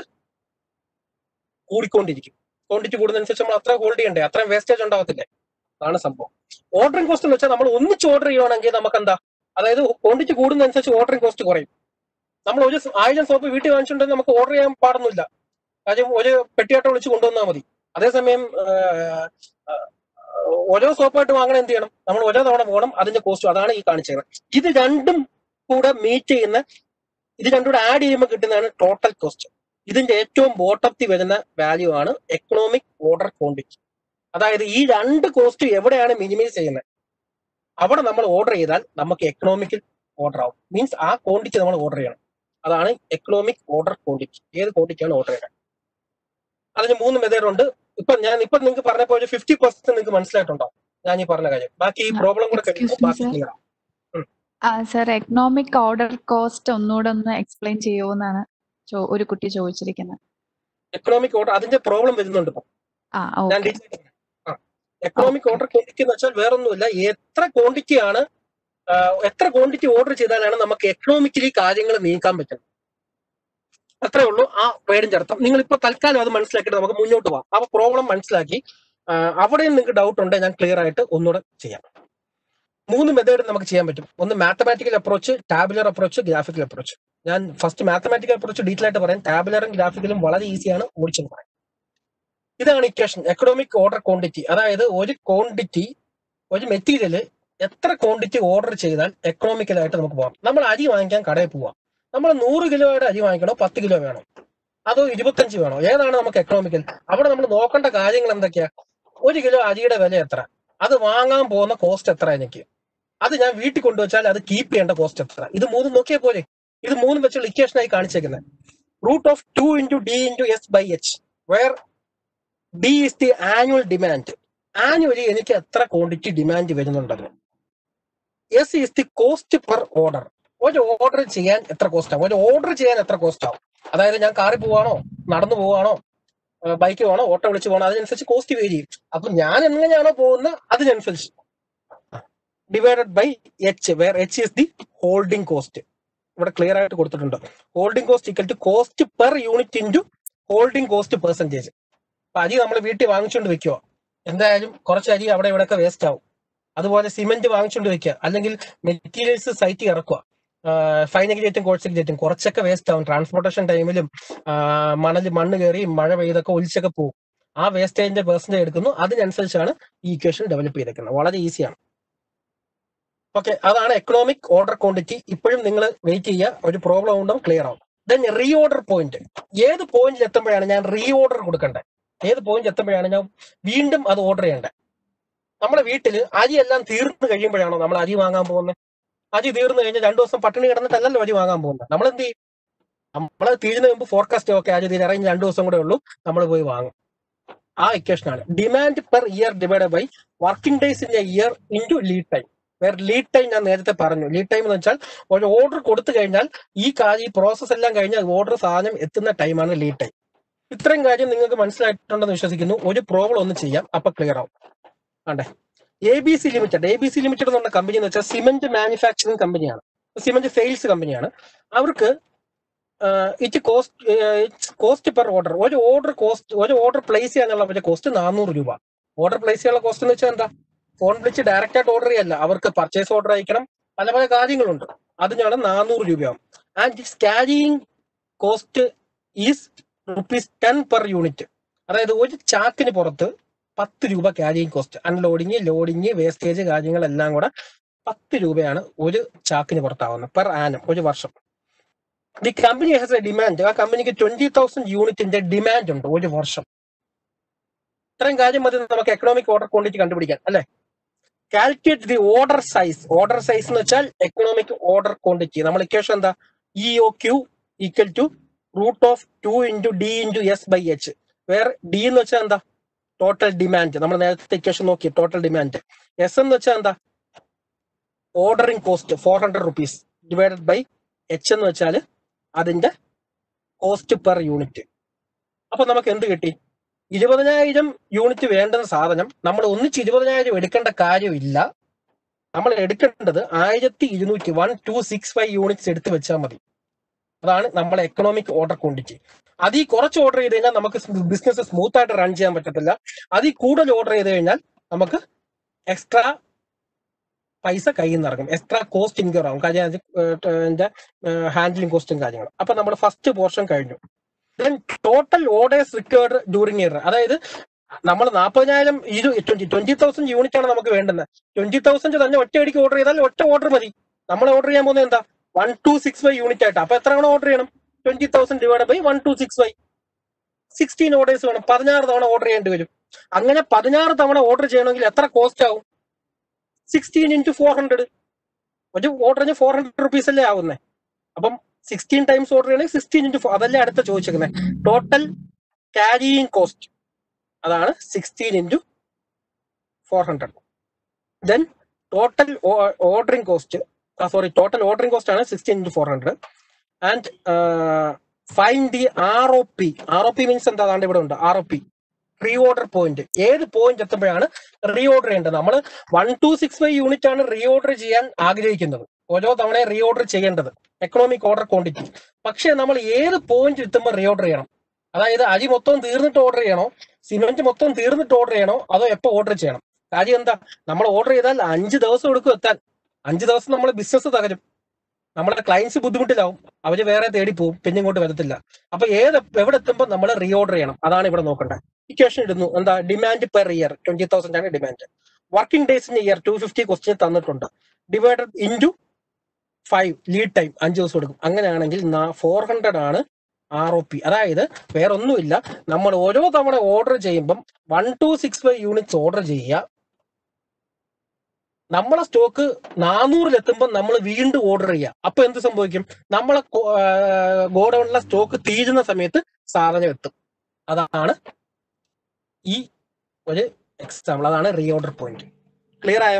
കൂടിക്കൊണ്ടിരിക്കും ക്വാണ്ടിറ്റി കൂടുന്നതനുസരിച്ച് നമ്മൾ അത്ര ഹോൾഡ് ചെയ്യണ്ടേ അത്രയും വേസ്റ്റേജ് ഉണ്ടാവത്തില്ലേ അതാണ് സംഭവം ഓർഡറിംഗ് കോസ്റ്റ് എന്ന് വെച്ചാൽ നമ്മൾ ഒന്നിച്ച് ഓർഡർ ചെയ്യുവാണെങ്കിൽ നമുക്ക് എന്താ അതായത് ക്വാണ്ടിറ്റി കൂടുന്നതനുസരിച്ച് ഓർഡറിംഗ് കോസ്റ്റ് കുറയും നമ്മൾ ഒരു സ- ആയിരം സോപ്പ് വീട്ടിൽ വാങ്ങിച്ചിട്ടുണ്ടെങ്കിൽ നമുക്ക് ഓർഡർ ചെയ്യാൻ പാടുന്നില്ല കാര്യം ഒരു പെട്ടിയാട്ടം വിളിച്ച് കൊണ്ടുവന്നാൽ മതി അതേസമയം ആഹ്, ആഹ്, ഓരോ സോപ്പായിട്ട് വാങ്ങണം എന്ത് ചെയ്യണം നമ്മൾ ഓരോ തവണ പോകണം അതിന്റെ കോസ്റ്റ് അതാണ് ഈ കാണിച്ചത് ഇത് രണ്ടും കൂടെ മീറ്റ് ചെയ്യുന്ന ഇത് രണ്ടും കൂടെ ആഡ് ചെയ്യുമ്പോൾ കിട്ടുന്നതാണ് ടോട്ടൽ കോസ്റ്റ് ഇതിന്റെ ഏറ്റവും ബോട്ടത്തിൽ വരുന്ന വാല്യൂ ആണ് എക്കണോമിക് ഓർഡർ ക്വാണ്ടിറ്റി അതായത് ഈ രണ്ട് കോസ്റ്റ് എവിടെയാണ് മിനിമൈസ് ചെയ്യുന്നത് അവിടെ നമ്മൾ ഓർഡർ ചെയ്താൽ നമുക്ക് എക്കണോമിക്കൽ ഓർഡർ ആവും മീൻസ് ആ ക്വാണ്ടിറ്റി നമ്മൾ ഓർഡർ ചെയ്യണം അതാണ് എക്കണോമിക് ഓർഡർ ക്വാണ്ടിറ്റി ഏത് ക്വാണ്ടിറ്റിയാണ് ഓർഡർ ചെയ്യുന്നത് അതിന് മൂന്ന് മെത്തേഡ് ഉണ്ട് ഇപ്പൊ ഞാൻ ഇപ്പൊ നിങ്ങൾക്ക് പറഞ്ഞപ്പോ ഒരു ഫിഫ്റ്റി പെർസെന്റ് നിങ്ങൾക്ക് മനസ്സിലായിട്ടുണ്ടോ ഞാൻ ഈ പറഞ്ഞ കാര്യം ബാക്കി ഈ ആ, പ്രോബ്ലം കൂടെ excuse കഴിയുമ്പോൾ me, ബാക്കി sir. clear ആവും. ആ സർ എക്കണോമിക് ഓർഡർ കോസ്റ്റ് ഒന്നുകൂടെ ഒന്ന് എക്സ്പ്ലെയിൻ ചെയ്യുമോന്നാണ് ചോ- ഒരു കുട്ടി ചോദിച്ചിരിക്കുന്നത് എക്കണോമിക് ഓർഡർ അതിന്റെ പ്രോബ്ലം വരുന്നുണ്ട് ഇപ്പൊ ആ ഞാൻ okay detail economic order quantity എന്ന് വെച്ചാൽ വേറൊന്നുമില്ല എത്ര ക്വാണ്ടിറ്റി ആണ് ആ, എത്ര ക്വാണ്ടിറ്റി ഓർഡർ ചെയ്താലാണ് നമുക്ക് എക്കണോമിക്കലി കാര്യങ്ങൾ നീക്കാൻ പറ്റുന്നത് അത്രേ ഉള്ളൂ ആ വേർഡിന്റെ അർത്ഥം നിങ്ങൾ ഇപ്പൊ തൽക്കാലം അത് മനസ്സിലാക്കിയിട്ട് നമുക്ക് മുന്നോട്ട് പോകാം അപ്പൊ പ്രോബ്ലം മനസ്സിലാക്കി ആ, അവിടെയും നിങ്ങൾക്ക് ഡൗട്ട് ഉണ്ടെങ്കിൽ ഞാൻ ക്ലിയർ ആയിട്ട് ഒന്നുകൂടെ ചെയ്യാം മൂന്ന് മെത്തേഡ് നമുക്ക് ചെയ്യാൻ പറ്റും ഒന്ന് mathematical approach tabular approach graphical approach ഞാൻ ഫസ്റ്റ് മാത്തമാറ്റിക്കൽ അപ്രോച്ച് ഡീറ്റെയിൽ ആയിട്ട് പറയാം ടാബുലറും ഗ്രാഫിക്കലും വളരെ ഈസിയാണ് ഓടിച്ചെന്ന് പറയാം ഇതാണ് ഇക്വേഷൻ എക്കണോമിക് ഓർഡർ ക്വാണ്ടിറ്റി അതായത് ഒരു ക്വാണ്ടിറ്റി ഒരു മെറ്റീരിയൽ എത്ര ക്വാണ്ടിറ്റി ഓർഡർ ചെയ്താൽ എക്കണോമിക്കലായിട്ട് നമുക്ക് പോകാം നമ്മൾ അരി വാങ്ങിക്കാൻ കടയിൽ പോവാം നമ്മൾ നൂറ് കിലോയുടെ അരി വാങ്ങിക്കണോ പത്ത് കിലോ വേണോ അതോ ഇരുപത്തഞ്ച് വേണോ ഏതാണ് നമുക്ക് എക്കണോമിക്കൽ അവിടെ നമ്മൾ നോക്കേണ്ട കാര്യങ്ങൾ എന്തൊക്കെയാ ഒരു കിലോ അരിയുടെ വില എത്ര അത് വാങ്ങാൻ പോകുന്ന കോസ്റ്റ് എത്ര എനിക്ക് അത് ഞാൻ വീട്ടിൽ കൊണ്ടുവച്ചാൽ അത് കീപ്പ് ചെയ്യേണ്ട കോസ്റ്റ് എത്ര ഇത് മൂന്നും നോക്കിയാൽ പോരെ ഇത് മൂന്നും വെച്ചുള്ള ഇക്വേഷൻ ആയി കാണിച്ചേക്കുന്നത് root of two into D into S by H where D is the annual demand annually എനിക്ക് എത്ര ക്വാണ്ടിറ്റി ഡിമാൻഡ് വരുന്നുണ്ടെന്ന് S is the cost per order ഒരു ഓർഡർ ചെയ്യാൻ എത്ര കോസ്റ്റ് ആവും ഒരു ഓർഡർ ചെയ്യാൻ എത്ര കോസ്റ്റ് ആവും അതായത് ഞാൻ കാറിൽ പോവാണോ നടന്നു പോവാണോ ബൈക്ക് പോകണോ ഓട്ടോ വിളിച്ച് പോകണോ അതിനനുസരിച്ച് കോസ്റ്റ് വേരി ചെയ്യും അപ്പൊ ഞാൻ എങ്ങനെയാണോ പോകുന്നത് അതിനനുസരിച്ച് divided by H where H is the holding cost ഇവിടെ ക്ലിയർ ആയിട്ട് കൊടുത്തിട്ടുണ്ട് holding cost equal to cost per unit into holding cost percentage അപ്പൊ അരി നമ്മൾ വീട്ടിൽ വാങ്ങിച്ചുകൊണ്ട് വെക്കുവോ എന്തായാലും കുറച്ച് അരി അവിടെ ഇവിടെ ഒക്കെ വേസ്റ്റ് ആവും അതുപോലെ സിമെന്റ് വാങ്ങിച്ചുകൊണ്ട് വെക്കുക അല്ലെങ്കിൽ മെറ്റീരിയൽസ് സൈറ്റിൽ ഇറക്കുക ഫൈനഗിലേറ്റും കോഴ്സിലേറ്റും കുറച്ചൊക്കെ വേസ്റ്റ് ആവും ട്രാൻസ്പോർട്ടേഷൻ ടൈമിലും മണൽ മണ്ണ് കയറി മഴ പെയ്തൊക്കെ ഒലിച്ചൊക്കെ പോകും ആ വേസ്റ്റേജിന്റെ പെർസെന്റേജ് എടുക്കുന്നു അതിനനുസരിച്ചാണ് ഈ ഇക്വേഷൻ ഡെവലപ്പ് ചെയ്തേക്കുന്നത് വളരെ ഈസിയാണ് ഓക്കെ അതാണ് എക്കണോമിക് ഓർഡർ ക്വാണ്ടിറ്റി ഇപ്പോഴും നിങ്ങൾ വെയിറ്റ് ചെയ്യുക ഒരു പ്രോബ്ലം ഉണ്ടാവും ക്ലിയർ ആവും ദെൻ റീ ഓർഡർ പോയിന്റ് ഏത് പോയിന്റിൽ എത്തുമ്പോഴാണ് ഞാൻ റീ ഓർഡർ കൊടുക്കേണ്ടത് ഏത് പോയിന്റ് എത്തുമ്പോഴാണ് ഞാൻ വീണ്ടും അത് ഓർഡർ ചെയ്യേണ്ടത് നമ്മുടെ വീട്ടിൽ അരി എല്ലാം തീർന്നു കഴിയുമ്പോഴാണോ നമ്മൾ അരി വാങ്ങാൻ പോകുന്നത് അരി തീർന്നു കഴിഞ്ഞാൽ രണ്ടു ദിവസം പട്ടിണി കിടന്നിട്ടല്ലല്ലോ അരി വാങ്ങാൻ പോകുന്നത് നമ്മൾ എന്ത് ചെയ്യും നമ്മൾ തീരുന്നതിന് മുമ്പ് ഫോർകാസ്റ്റ് ഒക്കെ അരി തീരാറങ്ങി രണ്ടു ദിവസം കൂടെ ഉള്ളൂ നമ്മൾ പോയി വാങ്ങും ആ ഇക്വേഷൻ ആണ് demand per year divide by working days in a year into lead time വേറെ ലീഡ് ടൈം ഞാൻ നേരത്തെ പറഞ്ഞു ലീഡ് ടൈം എന്ന് വെച്ചാൽ ഒരു ഓർഡർ കൊടുത്തു കഴിഞ്ഞാൽ ഈ കാര്യം ഈ പ്രോസസ് എല്ലാം കഴിഞ്ഞാൽ ഓർഡർ സാധനം എത്തുന്ന ടൈമാണ് ലീഡ് ടൈം ഇത്രയും കാര്യം നിങ്ങൾക്ക് മനസ്സിലായിട്ടുണ്ടെന്ന് വിശ്വസിക്കുന്നു ഒരു പ്രോബ്ലം ഒന്ന് ചെയ്യാം അപ്പൊ ക്ലിയർ ആവും ആണ്ടേ A B C limited A B C limited എന്ന് പറഞ്ഞ കമ്പനി എന്ന് വെച്ചാൽ സിമെന്റ് മാനുഫാക്ചറിങ് കമ്പനിയാണ് സിമെന്റ് സെയിൽസ് കമ്പനിയാണ് അവർക്ക് it cost cost per order ഒരു ഓർഡർ കോസ്റ്റ് ഒരു ഓർഡർ പ്ലേസ് ചെയ്യാനുള്ള കോസ്റ്റ് നാനൂറ് രൂപ ഓർഡർ പ്ലേസ് ചെയ്യാനുള്ള കോസ്റ്റ് എന്ന് വെച്ചാൽ എന്താ ഫോൺ വിളിച്ച് ഡയറക്റ്റ് ആയിട്ട് ഓർഡർ ചെയ്യല്ല അവർക്ക് പർച്ചേസ് ഓർഡർ അയക്കണം പല പല കാര്യങ്ങളുണ്ട് അതിനാണ് നാനൂറ് രൂപയാവും and its carrying cost is rupees ten per unit അതായത് ഒരു ചാക്കിന് പുറത്ത് പത്ത് രൂപ carrying cost unloading loading wastage കാര്യങ്ങളെല്ലാം കൂടെ പത്ത് രൂപയാണ് ഒരു ചാക്കിന് പുറത്താവുന്നത് പെർ ആനം ഒരു വർഷം the company has a demand ആ കമ്പനിക്ക് ട്വന്റി തൗസൻഡ് യൂണിറ്റിന്റെ ഡിമാൻഡ് ഉണ്ട് ഒരു വർഷം ഇത്രയും കാര്യം മതി നമുക്ക് എക്കണോമിക് ഓർഡർ ക്വാണ്ടിറ്റി കണ്ടുപിടിക്കാൻ അല്ലെ calculate the order size order size എന്ന് വെച്ചാൽ എക്കണോമിക് ഓർഡർ ക്വാണ്ടിറ്റി നമ്മൾ ഇക്വേഷൻ എന്താ E O Q equal to root of two into D into S by H വേറെ ഡി എന്ന് വെച്ചാൽ എന്താ ടോട്ടൽ ഡിമാൻഡ് നമ്മൾ നേരത്തെ ഇക്വേഷൻ നോക്കി ടോട്ടൽ ഡിമാൻഡ് എസ് എന്ന് വെച്ചാൽ എന്താ ordering cost four hundred rupees divided by H എന്ന് വെച്ചാൽ അതിന്റെ കോസ്റ്റ് പെർ യൂണിറ്റ് അപ്പൊ നമുക്ക് എന്ത് കിട്ടി ഇരുപതിനായിരം യൂണിറ്റ് വേണ്ടുന്ന സാധനം നമ്മൾ ഒന്നിച്ച് ഇരുപതിനായിരം എടുക്കേണ്ട കാര്യമില്ല നമ്മൾ എടുക്കേണ്ടത് ആയിരത്തി ഇരുന്നൂറ്റി one two six five units എടുത്ത് വെച്ചാൽ മതി അതാണ് നമ്മളെ എക്കണോമിക് ഓർഡർ ക്വാണ്ടിറ്റി അതിൽ കുറച്ച് ഓർഡർ ചെയ്ത് കഴിഞ്ഞാൽ നമുക്ക് ബിസിനസ് സ്മൂത്ത് ആയിട്ട് റൺ ചെയ്യാൻ പറ്റത്തില്ല അതിൽ കൂടുതൽ ഓർഡർ ചെയ്ത് കഴിഞ്ഞാൽ നമുക്ക് എക്സ്ട്രാ പൈസ കയ്യിൽ നിന്ന് ഇറങ്ങും എക്സ്ട്രാ കോസ്റ്റ് ഇൻകർ ആവും കാര്യം അതിന്റെ ഹാൻഡ്ലിംഗ് കോസ്റ്റും കാര്യങ്ങളും അപ്പൊ നമ്മൾ ഫസ്റ്റ് പോർഷൻ കഴിഞ്ഞു then total orders required during year അതായത് നമ്മൾ നാൽപ്പതിനായിരം ഇരു ട്വന്റി ട്വന്റി തൗസൻഡ് യൂണിറ്റ് ആണ് നമുക്ക് വേണ്ടുന്നത് ട്വന്റി തൗസൻഡ് തന്നെ ഒറ്റ അടിക്ക് ഓർഡർ ചെയ്താൽ ഒറ്റ ഓർഡർ മതി നമ്മൾ ഓർഡർ ചെയ്യാൻ പോകുന്നത് എന്താ one two six five unit ആയിട്ട് അപ്പൊ എത്ര തവണ ഓർഡർ ചെയ്യണം twenty thousand divide by one two six five sixteen orders വേണം പതിനാറ് തവണ ഓർഡർ ചെയ്യേണ്ടി വരും അങ്ങനെ പതിനാറ് തവണ ഓർഡർ ചെയ്യണമെങ്കിൽ എത്ര കോസ്റ്റ് ആവും സിക്സ്റ്റീൻ ഇൻറ്റു ഫോർ ഹൺഡ്രഡ് ഒരു ഓർഡറിന് ഫോർ ഹൺഡ്രഡ് റുപ്പീസ് അല്ലേ ആവുന്നേ അപ്പം സിക്സ്റ്റീൻ ടൈംസ് ഓർഡർ ചെയ്യണമെങ്കിൽ സിക്സ്റ്റീൻ ഇൻറ്റു ഫോർ അതല്ലേ അടുത്ത ചോദിച്ചേക്കുന്നത് ടോട്ടൽ ക്യാരിയിങ് കോസ്റ്റ് അതാണ് sixteen into four hundred then total ordering cost sorry total ordering cost ആണ് sixteen into four hundred and fine the R O P R O P means എന്താ അതാണ്ട് ഇവിടെ ഉണ്ട് R O P reorder point ഏത് point എത്തുമ്പോഴാണ് reorder ചെയ്യേണ്ടത് നമ്മൾ one two six five unit ആണ് റീ ഓർഡർ ചെയ്യാൻ ആഗ്രഹിക്കുന്നത് ഓരോ തവണ റീ ഓർഡർ ചെയ്യേണ്ടത് എക്കണോമിക് ഓർഡർ ക്വാണ്ടിറ്റി പക്ഷേ നമ്മൾ ഏത് പോയിന്റ് എത്തുമ്പോൾ റീ ഓർഡർ ചെയ്യണം അതായത് അരി മൊത്തം തീർന്നിട്ട് ഓർഡർ ചെയ്യണോ സിമെന്റ് മൊത്തം തീർന്നിട്ട് ഓർഡർ ചെയ്യണോ അതോ എപ്പോൾ ഓർഡർ ചെയ്യണം കാര്യം എന്താ നമ്മൾ ഓർഡർ ചെയ്താൽ അഞ്ച് ദിവസം എടുക്കും എത്താൻ അഞ്ച് ദിവസം നമ്മൾ ബിസിനസ് തകരും നമ്മുടെ ക്ലയൻസ് ബുദ്ധിമുട്ടിലാവും അവര് വേറെ തേടി പോകും പിന്നെ ഇങ്ങോട്ട് വരത്തില്ല അപ്പൊ ഏത് എവിടെ എത്തുമ്പോൾ നമ്മൾ റീ ഓർഡർ ചെയ്യണം അതാണ് ഇവിടെ നോക്കേണ്ടത് ഇക്വേഷൻ ഇടുന്നു എന്താ demand per year twenty thousand ആണ് demand working days in year two fifty question തന്നിട്ടുണ്ട് divided into five lead time അഞ്ച് ദിവസം എടുക്കും അങ്ങനെയാണെങ്കിൽ ഫോർ ഹൺഡ്രഡ് ആണ് ആർ ഒ പി അതായത് വേറെ ഒന്നുമില്ല നമ്മൾ ഓരോ തവണ ഓർഡർ ചെയ്യുമ്പം one two six five units order ചെയ്യുക നമ്മളെ സ്റ്റോക്ക് നാനൂറിലെത്തുമ്പോൾ നമ്മൾ വീണ്ടും ഓർഡർ ചെയ്യുക അപ്പൊ എന്ത് സംഭവിക്കും നമ്മളെ ഗോഡൌണിലെ സ്റ്റോക്ക് തീരുന്ന സമയത്ത് സാധനം എത്തും അതാണ് ഈ ഒരു എക്സാമ്പിൾ അതാണ് റീ ഓർഡർ പോയിന്റ് ക്ലിയർ ആയോ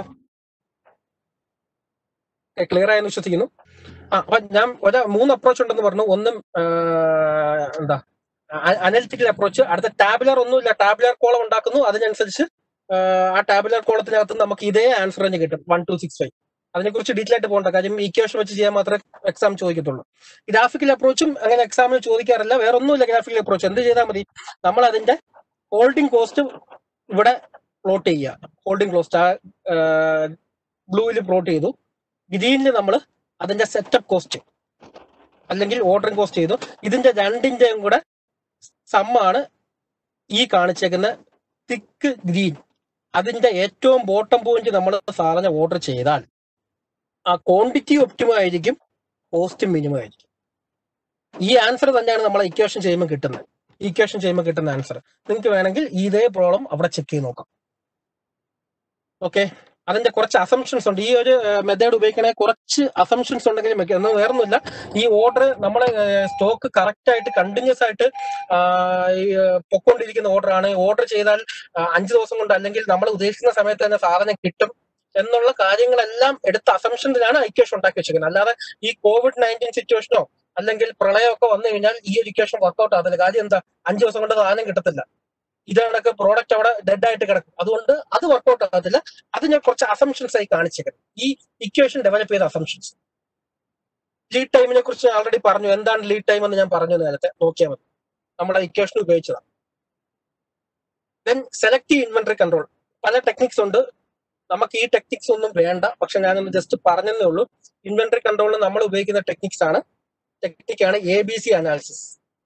ക്ലിയർ ആയെന്ന് വിശ്വസിക്കുന്നു ആ അപ്പൊ ഞാൻ ഒരു മൂന്ന് അപ്രോച്ച് ഉണ്ടെന്ന് പറഞ്ഞു ഒന്നും എന്താ അനലിറ്റിക്കൽ അപ്രോച്ച് അടുത്ത ടാബുലർ ഒന്നുമില്ല ടാബുലർ കോളം ഉണ്ടാക്കുന്നു അതിനനുസരിച്ച് ആ ടാബുലർ കോളത്തിനകത്ത് നമുക്ക് ഇതേ ആൻസർ തന്നെ കിട്ടും വൺ ടു സിക്സ് ഫൈവ് അതിനെക്കുറിച്ച് ഡീറ്റെയിൽ ആയിട്ട് പോകണ്ട കാര്യം ഇക്വേഷൻ വെച്ച് ചെയ്യാൻ മാത്രമേ എക്സാം ചോദിക്കത്തുള്ളൂ ഗ്രാഫിക്കൽ അപ്രോച്ചും അങ്ങനെ എക്സാമിന് ചോദിക്കാറില്ല വേറെ ഒന്നുമില്ല ഗ്രാഫിക്കൽ അപ്രോച്ച് എന്ത് ചെയ്താൽ മതി നമ്മൾ അതിന്റെ ഹോൾഡിംഗ് കോസ്റ്റ് ഇവിടെ പ്ലോട്ട് ചെയ്യുക ഹോൾഡിംഗ് കോസ്റ്റ് ആ ബ്ലൂവിൽ പ്ലോട്ട് ചെയ്തു ഗ്രീനിൽ നമ്മൾ അതിന്റെ സെറ്റപ്പ് കോസ്റ്റ് അല്ലെങ്കിൽ ഓർഡറിംഗ് കോസ്റ്റ് ചെയ്തു ഇതിന്റെ രണ്ടിന്റെയും കൂടെ സമ്മാണ് ഈ കാണിച്ചേക്കുന്ന തിക്ക് ഗ്രീൻ അതിന്റെ ഏറ്റവും ബോട്ടം പോയിന്റ് നമ്മൾ സാധനം ഓർഡർ ചെയ്താൽ ആ ക്വാണ്ടിറ്റി ഒപ്റ്റിമം ആയിരിക്കും കോസ്റ്റ് മിനിമം ആയിരിക്കും ഈ ആൻസർ തന്നെയാണ് നമ്മൾ ഇക്വേഷൻ ചെയ്യുമ്പോൾ കിട്ടുന്നത് ഇക്വേഷൻ ചെയ്യുമ്പോൾ കിട്ടുന്ന ആൻസർ നിങ്ങൾക്ക് വേണമെങ്കിൽ ഇതേ പ്രോബ്ലം അവിടെ ചെക്ക് ചെയ്ത് നോക്കാം ഓക്കെ അതിന്റെ കുറച്ച് അസംഷൻസ് ഉണ്ട് ഈ ഒരു മെത്തേഡ് ഉപയോഗിക്കണേ കുറച്ച് അസംഷൻസ് ഉണ്ടെങ്കിലും വെക്കാം എന്ന് വേറൊന്നുമില്ല ഈ ഓർഡർ നമ്മളെ സ്റ്റോക്ക് കറക്റ്റ് ആയിട്ട് കണ്ടിന്യൂസ് ആയിട്ട് ആ, ഈ, ആ, പൊക്കോണ്ടിരിക്കുന്ന ഓർഡർ ആണ് ഓർഡർ ചെയ്താൽ ആ, അഞ്ച് ദിവസം കൊണ്ട് അല്ലെങ്കിൽ നമ്മൾ ഉദ്ദേശിക്കുന്ന സമയത്ത് തന്നെ സാധനം കിട്ടും എന്നുള്ള കാര്യങ്ങളെല്ലാം എടുത്ത അസംഷനിലാണ് ഇക്വേഷൻ ഉണ്ടാക്കി വെച്ചിരിക്കുന്നത് അല്ലാതെ ഈ കോവിഡ് നയൻറ്റീൻ സിറ്റുവേഷനോ അല്ലെങ്കിൽ പ്രളയമൊക്കെ വന്നു കഴിഞ്ഞാൽ ഈ ഒരു ഇക്വേഷൻ വർക്കൗട്ട് ആകത്തില്ല കാര്യം എന്താ അഞ്ച് ദിവസം കൊണ്ട് സാധനം കിട്ടത്തില്ല ഇതേണൊക്കെ പ്രോഡക്റ്റ് അവിടെ ഡെഡ് ആയിട്ട് കിടക്കും അതുകൊണ്ട് അത് വർക്കൗട്ട് ആകത്തില്ല അത് ഞാൻ കുറച്ച് അസംഷൻസ് ആയി കാണിച്ചേക്കുന്നത് ഈ ഇക്വേഷൻ ഡെവലപ്പ് ചെയ്ത അസംഷൻസ് ലീഡ് ടൈമിനെ കുറിച്ച് ആൾറെഡി പറഞ്ഞു എന്താണ് ലീഡ് ടൈം എന്ന് ഞാൻ പറഞ്ഞു നേരത്തെ നോക്കിയാൽ മതി നമ്മുടെ ഇക്വേഷൻ ഉപയോഗിച്ചതാണ് ദെൻ സെലക്റ്റീവ് ഇൻവെന്ററി കൺട്രോൾ പല ടെക്നിക്സ് ഉണ്ട് നമുക്ക് ഈ ടെക്നിക്സ് ഒന്നും വേണ്ട പക്ഷെ ഞാനൊന്ന് ജസ്റ്റ് പറഞ്ഞതേ ഉള്ളൂ ഇൻവെന്ററി കൺട്രോളിൽ നമ്മൾ ഉപയോഗിക്കുന്ന ടെക്നിക്സ് ആണ് ടെക്നിക്കാണ് A B C analysis